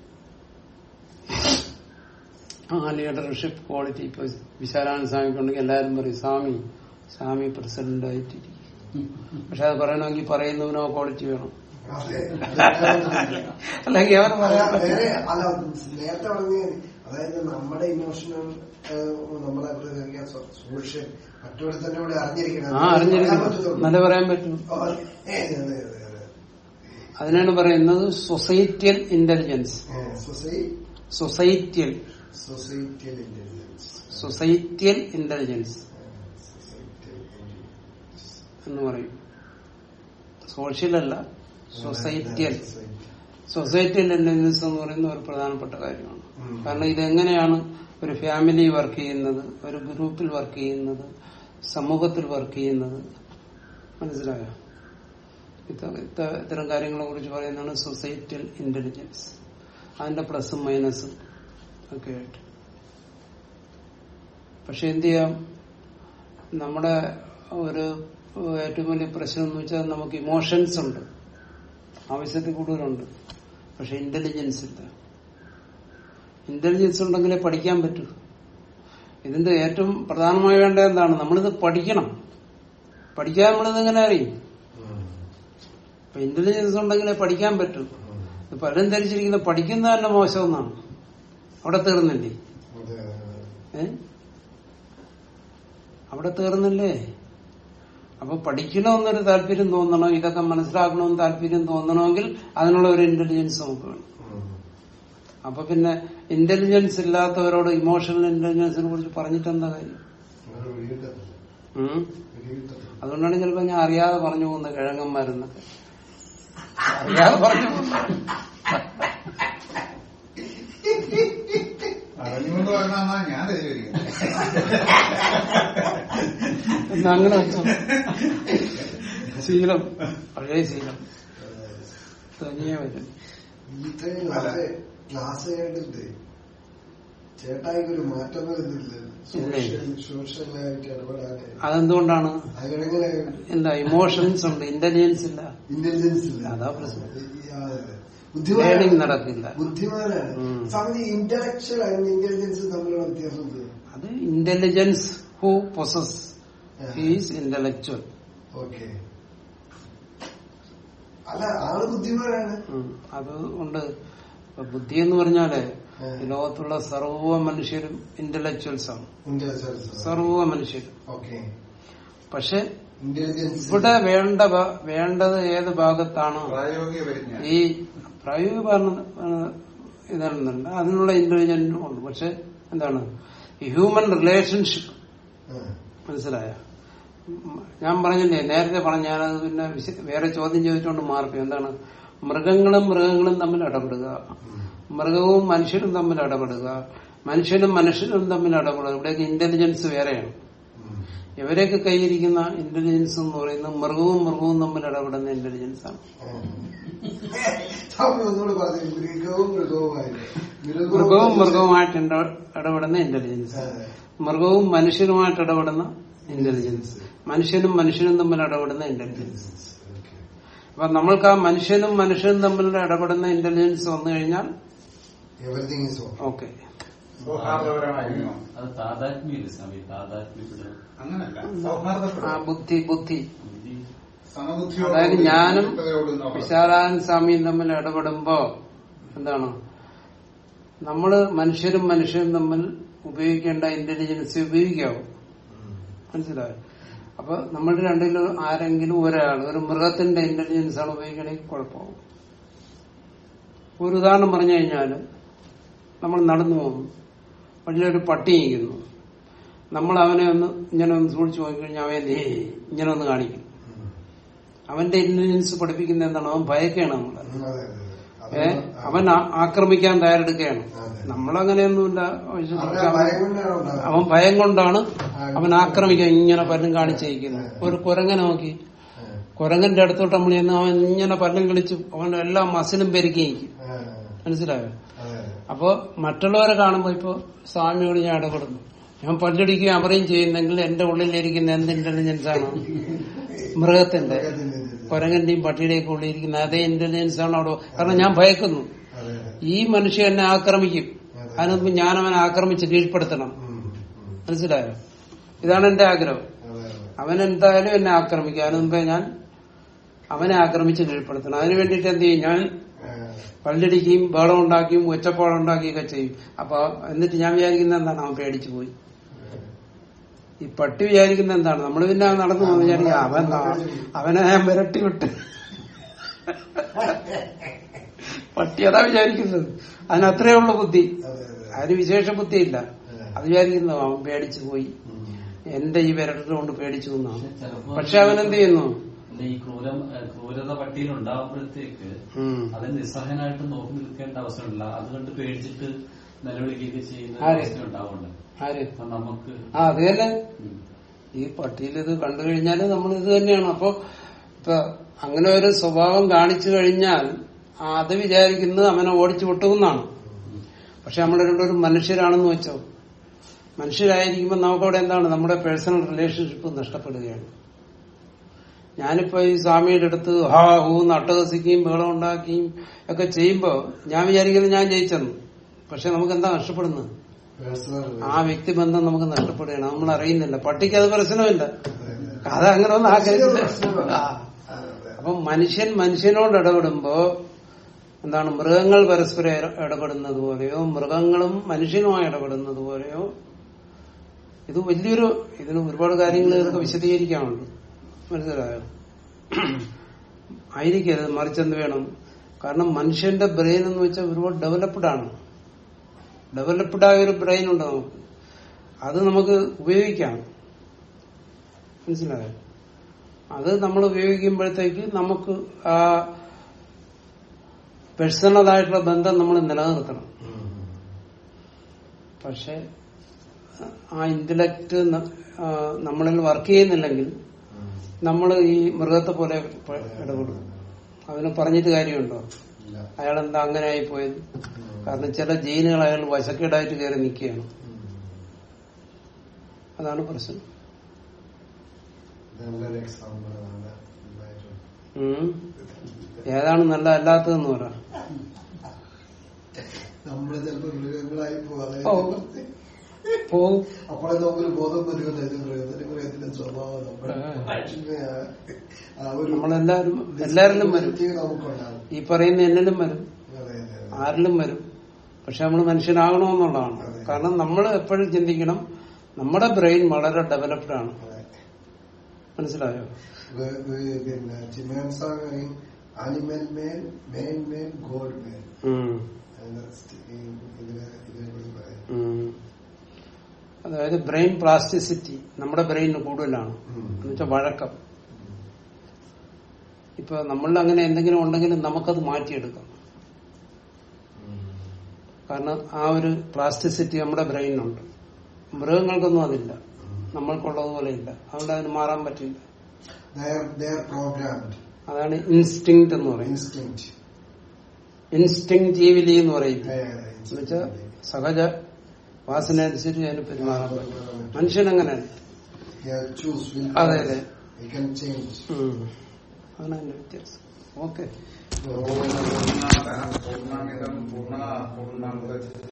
ആ ലീഡർഷിപ്പ് ക്വാളിറ്റി ഇപ്പൊ വിശാലാനന്ദ സ്വാമിക്കുണ്ടെങ്കിൽ എല്ലാവരും പറയും സ്വാമി സ്വാമി പ്രസിഡന്റ് ആയിട്ടിരിക്കും പക്ഷെ അത് പറയണമെങ്കിൽ പറയുന്നവനോ ക്വാളിറ്റി വേണം അതെ അല്ലെങ്കിൽ അവർ അല്ല, പറയാൻ വേറെ അല്ല നേരത്തെ പറഞ്ഞ അതായത് നമ്മുടെ ഇമോഷണൽ നമ്മളെ സോഷ്യൽ മറ്റൊരു തന്നെ ഇവിടെ അറിഞ്ഞിരിക്കണം ആ അറിഞ്ഞിരിക്കണം പറയാൻ പറ്റത്തുള്ളൂ. നല്ല പറയാൻ പറ്റും ഓ, അതെ, അതെ, അതെ, അതെ. അതിനാണ് പറയുന്നത് സൊസൈറ്റിയൽ ഇന്റലിജൻസ് ഏ, സൊസൈ- societal societal intelligence societal intelligence societal intelligence എന്ന് പറയും സോഷ്യൽ അല്ല സൊസൈറ്റിയൽ സൊസൈറ്റി. സൊസൈറ്റിയൽ ഇന്റലിജൻസ് എന്ന് പറയുന്ന ഒരു പ്രധാനപ്പെട്ട കാര്യമാണ് ഉം. കാരണം ഇതെങ്ങനെയാണ് ഒരു ഫാമിലി വർക്ക് ചെയ്യുന്നത് ഒരു ഗ്രൂപ്പിൽ വർക്ക് ചെയ്യുന്നത് സമൂഹത്തിൽ വർക്ക് ചെയ്യുന്നത് മനസ്സിലായോ ഇത്ത- ഇത്ത- ഇത്തരം കാര്യങ്ങളെ കുറിച്ച് പറയുന്നതാണ് സൊസൈറ്റിയൽ ഇന്റലിജൻസ് അതിന്റെ പ്ലസും മൈനസും ഒക്കെ ആയിട്ട് പക്ഷെ എന്ത് ചെയ്യാം നമ്മുടെ ഒരു ഏറ്റവും വലിയ പ്രശ്നം എന്ന് വെച്ചാൽ നമുക്ക് ഇമോഷൻസ് ഉണ്ട് ആവശ്യത്തിൽ കൂടുതലുണ്ട് പക്ഷെ ഇന്റലിജൻസ് ഇല്ല ഇന്റലിജൻസ് ഉണ്ടെങ്കിലേ പഠിക്കാൻ പറ്റൂ ഇതിന്റെ ഏറ്റവും പ്രധാനമായി വേണ്ട എന്താണ് നമ്മളിത് പഠിക്കണം പഠിക്കാൻ നമ്മളിത് എങ്ങനെ അറിയും ഉം. അപ്പൊ ഇന്റലിജൻസ് ഉണ്ടെങ്കിലേ പഠിക്കാൻ പറ്റൂ ഉം. ഇത് പലരും ധരിച്ചിരിക്കുന്ന പഠിക്കുന്ന തന്നെ മോശമെന്നാണ് അവിടെ തീർന്നില്ലേ അതെ, അതെ. ഏ അവിടെ തീർന്നില്ലേ അപ്പൊ പഠിക്കണമെന്നൊരു താല്പര്യം തോന്നണം ഇതൊക്കെ മനസ്സിലാക്കണമെന്ന് താല്പര്യം തോന്നണമെങ്കിൽ അതിനുള്ള ഒരു ഇന്റലിജൻസ് നമുക്ക് വേണം ഉം. അപ്പൊ പിന്നെ ഇന്റലിജൻസ് ഇല്ലാത്തവരോട് ഇമോഷണൽ ഇന്റലിജൻസിനെ കുറിച്ച് പറഞ്ഞിട്ട് എന്താ കാര്യം ഒരു വീട്ടത്തില്ല. ഉം? വീട്ടത്തില്ല. അതുകൊണ്ടാണ് ചിലപ്പോ ഞാൻ അറിയാതെ പറഞ്ഞു പോകുന്നത് കിഴങ്ങന്മാരെന്നൊക്കെ അറിയാതെ പറഞ്ഞു പോകുന്നത് അറിഞ്ഞുകൊണ്ട് പറഞ്ഞാ ഞാൻ തെറ്റിദ്ധരിക്കുന്നത് എന്നാ അങ്ങനെ വെച്ചോ ശീലം പഴയ ശീലം തനിയെ വരും ഇത്രയും ക്ലാസ് ക്ലാസ് കേട്ടിട്ട് ചേട്ടായിക്ക് ഒരു മാറ്റം വരുന്നില്ല സോഷ്യൽ സോഷ്യലായിട്ട് ഇടപെടാന് അതെന്തുകൊണ്ടാണ് അങ്ങനെ എന്താ ഇമോഷൻസ് ഉണ്ട് ഇന്റലിജൻസ് ഇല്ല ഇന്റലിജൻസ് ഇല്ല അതാ പ്രശ്നം. ഈ- ആ, അതെ. ലേണിംഗ് ബുദ്ധിമാനാണ് നടക്കില്ല ബുദ്ധിമാനാണ് ഉം. സംഗതി ഇന്റലക്ച്വൽ ആയിരുന്നു ഇന്റലിജൻസ് തമ്മിലുള്ള വ്യത്യാസം എന്ത്? അത് intelligence who possess ah. Is intellectual okay അല്ല ആള് ബുദ്ധിമാനാണ് അത് ഉണ്ട് ഇപ്പൊ ബുദ്ധി എന്ന് പറഞ്ഞാല് ആ. ഈ ലോകത്തുള്ള സർവ്വ മനുഷ്യരും ഇന്റലക്ച്വൽസ് ആണ് ഇന്റലിജൻസ് സർവ്വ മനുഷ്യരും ഓക്കെ പക്ഷെ ഇന്റലിജൻസ് ഇവിടെ വേണ്ട ഭ- വേണ്ടത് ഏത് ഭാഗത്താണോ പ്രായോഗിക പരിജ്ഞാനം ഈ പ്രായോഗിക ഭരണം ഇതാണെന്നല്ല അതിനുള്ള ഇന്റലിജൻസും ഉണ്ട് പക്ഷെ എന്താണ് ഈ ഹ്യൂമൻ റിലേഷൻഷിപ്പ് മനസ്സിലായ ഞാൻ പറഞ്ഞില്ലേ നേരത്തെ പറഞ്ഞ ഞാനത് പിന്നെ വിശ- വേറെ ചോദ്യം ചോദിച്ചുകൊണ്ട് മാറിപ്പോ എന്താണ് മൃഗങ്ങളും മൃഗങ്ങളും തമ്മിൽ ഇടപെടുക മൃഗവും മനുഷ്യരും തമ്മിൽ ഇടപെടുക മനുഷ്യനും മനുഷ്യരും തമ്മിൽ ഇടപെടുക ഇവിടെയൊക്കെ ഇന്റലിജൻസ് വേറെയാണ് ഇവരെയൊക്കെ കൈയിരിക്കുന്ന ഇന്റലിജൻസ് എന്ന് പറയുന്നത് മൃഗവും മൃഗവും തമ്മിൽ ഇടപെടുന്ന ഇന്റലിജൻസ് ആണ് സ്വാമി ഒന്നുകൂടെ പറഞ്ഞു മൃഗവും മൃഗവുമായിട്ട് മൃഗവും മൃഗവുമായിട്ട് ഇട- ഇടപെടുന്ന ഇന്റലിജൻസ് അതെ. മൃഗവും മനുഷ്യനുമായിട്ട് ഇടപെടുന്ന ഇന്റലിജൻസ് മനുഷ്യനും മനുഷ്യനും തമ്മിൽ ഇടപെടുന്ന ഇന്റലിജൻസ് ഓക്കെ. അപ്പൊ നമ്മൾക്ക് ആ മനുഷ്യനും മനുഷ്യനും തമ്മിൽ ഇടപെടുന്ന ഇന്റലിജൻസ് വന്നു കഴിഞ്ഞാൽ Everything is okay. ഓക്കെ സൗഹാർദ്ദപരമായിരിക്കണം അത് താതാത്മ്യമില്ല സ്വാമി താതാത്മ്യപ്പെടുക അങ്ങനല്ല ആ സൗഹാർദ്ദപ്പെടും ബുദ്ധി ബുദ്ധി ബുദ്ധി സമബുദ്ധിയോടും അതായത് ഞാനും യുക്തതയോടും വിശാലാനന്ദ സ്വാമിയും തമ്മിൽ ഇടപെടുമ്പോ എന്താണ് നമ്മള് മനുഷ്യരും മനുഷ്യരും തമ്മിൽ ഉപയോഗിക്കേണ്ട ഇന്റലിജൻസ് ഉപയോഗിക്കാവൂ മനസ്സിലായോ അപ്പൊ നമ്മൾ രണ്ടിലും ആരെങ്കിലും ഒരാൾ ഒരു മൃഗത്തിന്റെ ഇന്റലിജൻസ് ആണ് ഉപയോഗിക്കണമെങ്കിൽ കുഴപ്പമാവും ഒരു ഉദാഹരണം പറഞ്ഞു കഴിഞ്ഞാല് നമ്മൾ നടന്നു പോകുന്നു വഴിയിലൊരു പട്ടി ഇരിക്കുന്നു നമ്മൾ അവനെ ഒന്ന് ഇങ്ങനെ ഒന്ന് സൂക്ഷിച്ചു നോക്കിക്കഴിഞ്ഞാൽ അവൻ ദേ ഇങ്ങനെ ഒന്ന് കാണിക്കും അവന്റെ ഇന്റലിജൻസ് പഠിപ്പിക്കുന്ന എന്താണ് അവൻ ഭയക്കാണ് നമ്മളെ ഉം, അതെ, അതെ, അതെ. ഏ അത് അവൻ ആ- ആക്രമിക്കാൻ തയ്യാറെടുക്കുകയാണ് അതെ. നമ്മളങ്ങനെയൊന്നുമില്ല അവരുടെ ഭയം കൊണ്ടാണ് ഉണ്ടാകുന്നത്. അവൻ ഭയം കൊണ്ടാണ് അവൻ ആക്രമിക്കാൻ ഇങ്ങനെ പല്ലും കാണിച്ചിരിക്കുന്നത് ഒരു കുരങ്ങനെ നോക്കി ആ, കുരങ്ങന്റെ അടുത്തോട്ട് നമ്മൾ ചെന്ന് അവൻ ഇങ്ങനെ പല്ലും കളിച്ച് അവൻ എല്ലാ മസിലും പെരുക്കിയിരിക്കും ആ, മനസ്സിലായോ അതെ, അപ്പോ മറ്റുള്ളവരെ കാണുമ്പോ ഇപ്പൊ സ്വാമിയോട് ഞാൻ ഇടപെടുന്നു ഞാൻ പല്ലടിക്കുകയും അവരെയും ചെയ്യുന്നെങ്കിൽ എന്റെ ഉള്ളിലിരിക്കുന്ന എന്ത് ഇന്റലിജൻസ് ആണ് മൃഗത്തിന്റെ മൃഗത്തിന്റെ ഇത്. കുരങ്ങന്റെയും പട്ടിയുടെയും ഒക്കെ ഉള്ളിലിരിക്കുന്ന അതേ ഇന്റലിജൻസ് ആണ് അവിടെ കാരണം ഞാൻ ഭയക്കുന്നു അതെ, അതെ. ഈ മനുഷ്യൻ എന്നെ ആക്രമിക്കും അതിനുമുമ്പ് ഞാൻ അവനെ ആക്രമിച്ച് കീഴ്പ്പെടുത്തണം ഉം, ഉം. മനസ്സിലായോ ഇതാണ് എന്റെ ആഗ്രഹം അതെ, അതെ. അവൻ എന്തായാലും എന്നെ ആക്രമിക്കും അതിനു മുമ്പേ ഞാൻ അവനെ ആക്രമിച്ച് കീഴ്പ്പെടുത്തണം അതിനു വേണ്ടിയിട്ട് എന്ത് ചെയ്യും ഞാൻ ആ, പള്ളിടിക്കുകയും ബഹളം ഉണ്ടാക്കിയും ഒച്ചപ്പാടം ഉണ്ടാക്കുകയൊക്കെ ചെയ്യും അപ്പൊ എന്നിട്ട് ഞാൻ വിചാരിക്കുന്ന എന്താണ് അവൻ പേടിച്ചു പോയി ഈ പട്ടി വിചാരിക്കുന്ന എന്താണ് നമ്മൾ പിന്നെ നടന്നു പോകുന്ന വിചാരിക്കും അവൻ അവനെ ഞാൻ വിരട്ടി വിട്ട് പട്ടി അതാ വിചാരിക്കുന്നത് അതിനത്രേ ഉള്ള ബുദ്ധി അതെ, അതെ. അതിന് വിശേഷ ബുദ്ധിയില്ല അത് വിചാരിക്കുന്നു അവൻ പേടിച്ചു പോയി ഉം. എന്റെ ഈ വിരട്ടൽ കൊണ്ട് പേടിച്ചു എന്നാണ് ചിലപ്പോ പക്ഷെ അവൻ എന്ത് ചെയ്യുന്നു അല്ല, ഈ ക്രൂരം ഏഹ് ക്രൂരത പട്ടിയിൽ ഉണ്ടാകുമ്പോഴത്തേക്ക് ഉം. അത് നിസ്സഹനായിട്ട് നോക്കി നിൽക്കേണ്ട അവസരമില്ല അത് കണ്ട് പേടിച്ചിട്ട് നിലവിളിക്കുകയൊക്കെ ചെയ്യുന്ന ആര്? അവസ്ഥ ഉണ്ടാവുന്നുണ്ട് ആര് അപ്പൊ നമുക്ക് ആ അത് തന്നെ ഉം. ഈ പട്ടിയിൽ ഇത് കണ്ടു കഴിഞ്ഞാൽ നമ്മൾ ഇത് തന്നെയാണ് അപ്പൊ ഇപ്പൊ അങ്ങനെ ഒരു സ്വഭാവം കാണിച്ചു കഴിഞ്ഞാൽ ആ അത് വിചാരിക്കുന്നത് അവനെ ഓടിച്ചു വിട്ടുമെന്നാണ് പക്ഷെ നമ്മൾ രണ്ടൊരു മനുഷ്യരാണെന്ന് വെച്ചോ മനുഷ്യരായിരിക്കുമ്പോൾ നമുക്കവിടെ എന്താണ് നമ്മുടെ പേഴ്സണൽ റിലേഷൻഷിപ്പ് നഷ്ടപ്പെടുകയാണ് ഞാനിപ്പോ ഈ സ്വാമിയുടെ അടുത്ത് ഹാ ഹൂ നട്ടഹസിക്കുകയും ബഹളം ഉണ്ടാക്കുകയും ഒക്കെ ചെയ്യുമ്പോ ഞാൻ വിചാരിക്കുന്നത് ഞാൻ ജയിച്ചെന്ന് പക്ഷെ നമുക്ക് എന്താ നഷ്ടപ്പെടുന്നത് Personal ആ വ്യക്തിബന്ധം നമുക്ക് നഷ്ടപ്പെടുകയാണ് നമ്മൾ അറിയുന്നില്ല പട്ടിക്ക് അത് പ്രശ്നമില്ല അതെ, അതെ. അത് അങ്ങനെ ഒന്നും ആക്കരുത് പ്രശ്നമില്ല. ആ. ആ, അതെ. അപ്പൊ മനുഷ്യൻ മനുഷ്യനോട് ഇടപെടുമ്പോ എന്താണ് മൃഗങ്ങൾ പരസ്പരം ഇട- ഇടപെടുന്നത് പോലെയോ മൃഗങ്ങളും മനുഷ്യനുമായി ഇടപെടുന്നത് പോലെയോ ഇത് വലിയൊരു ഇതിന് ഒരുപാട് കാര്യങ്ങൾ ഇതൊക്കെ വിശദീകരിക്കാനുണ്ട് മനസ്സിലായോ ആയിരിക്കരുത് മറിച്ചെന്ത് വേണം കാരണം മനുഷ്യന്റെ ബ്രെയിൻ എന്ന് വെച്ചാൽ ഒരുപാട് ഡെവലപ്ഡ് ആണ് ഡെവലപ്ഡ് ആയ ഒരു ബ്രെയിൻ ഉണ്ട് നമുക്ക് അത് നമുക്ക് ഉപയോഗിക്കാം മനസ്സിലായോ അത് നമ്മൾ ഉപയോഗിക്കുമ്പോഴത്തേക്ക് നമുക്ക് ആ പേഴ്സണൽ ആയിട്ടുള്ള ബന്ധം നമ്മൾ നിലനിർത്തണം ഉം. പക്ഷെ ആ ഇന്റലക്ട് നമ്മളിൽ വർക്ക് ചെയ്യുന്നില്ലെങ്കിൽ ഉം. നമ്മൾ ഈ മൃഗത്തെ പോലെ പ- ഇടപെടും അതിന് പറഞ്ഞിട്ട് കാര്യമുണ്ടോ ഇല്ല. അയാൾ എന്താ അങ്ങനെ ആയി പോയത് കാരണം ചില ജീനുകൾ അയാൾ വശക്കേടായിട്ട് കയറി നിൽക്കുകയാണ് ഉം. അതാണ് പ്രശ്നം ഇത് നല്ലൊരു എക്സാമ്പിൾ ആണ് ഉണ്ടായിട്ടുണ്ട്. ഉം. ഏതാണ് നല്ല അല്ലാത്തതെന്ന് പറ നമ്മള് ചിലപ്പോ മൃഗങ്ങളായി പോകാതെ ഓ. പോവും അപ്പോഴേ നമുക്കൊരു ബോധം വരുമല്ലോ ഇത് മൃഗത്തിന്റെ മൃഗത്തിന്റെ സ്വഭാവം നമ്മുടെ ആ. മനുഷ്യന്റെ ആ- ആ ഒരു നമ്മളെല്ലാരും എല്ലാരിലും വരും disability നമുക്കുണ്ടാകും ഈ പറയുന്ന എന്നിലും വരും അതെ അതെ അതെ. ആരിലും വരും പക്ഷെ നമ്മൾ മനുഷ്യനാകണമെന്നുള്ളതാണ് അതെ. കാരണം നമ്മൾ എപ്പോഴും ചിന്തിക്കണം നമ്മുടെ ബ്രെയിൻ വളരെ ഡെവലപ്ഡ് ആണ് അതെ. മനസ്സിലായോ വേ- വേ- പിന്നെ chimpanzee animal man main man god man ഉം. ഇതിനെ ഇതിനെക്കുറിച്ച് പറയാം ഉം. അതായത് ബ്രെയിൻ പ്ലാസ്റ്റിസിറ്റി നമ്മുടെ ബ്രെയിനിന് കൂടുതലാണ് ഉം. എന്നുവെച്ചാൽ വഴക്കം ഇപ്പൊ നമ്മളിൽ അങ്ങനെ എന്തെങ്കിലും ഉണ്ടെങ്കിൽ നമുക്കത് മാറ്റിയെടുക്കാം കാരണം ആ ഒരു പ്ലാസ്റ്റിസിറ്റി നമ്മുടെ ബ്രെയിനിനുണ്ട് മൃഗങ്ങൾക്കൊന്നും അതില്ല നമ്മൾക്കുള്ളതുപോലെ ഇല്ല അതുകൊണ്ട് അതിന് മാറാൻ പറ്റില്ല പ്രോഗ്രാംഡ് അതാണ് ഇൻസ്റ്റിങ് എന്ന് പറയും ഇൻസ്റ്റിങ് ഇൻസ്റ്റിങ് ജീവിലി എന്ന് പറയും എന്നുവെച്ചാൽ സഹജ വാസന അനുസരിച്ച് അതിന് പെരുമാറാൻ പറ്റും മനുഷ്യൻ അങ്ങനെയാണ് ചൂസ് അതെ അതെ യു ക്യാൻ ചേഞ്ച് ഉം. അതാണ് അതിന്റെ വ്യത്യാസം ഓക്കെ പൂർണ്ണ പൂർണ്ണമിതം പൂർണ്ണ പൂർണ്ണ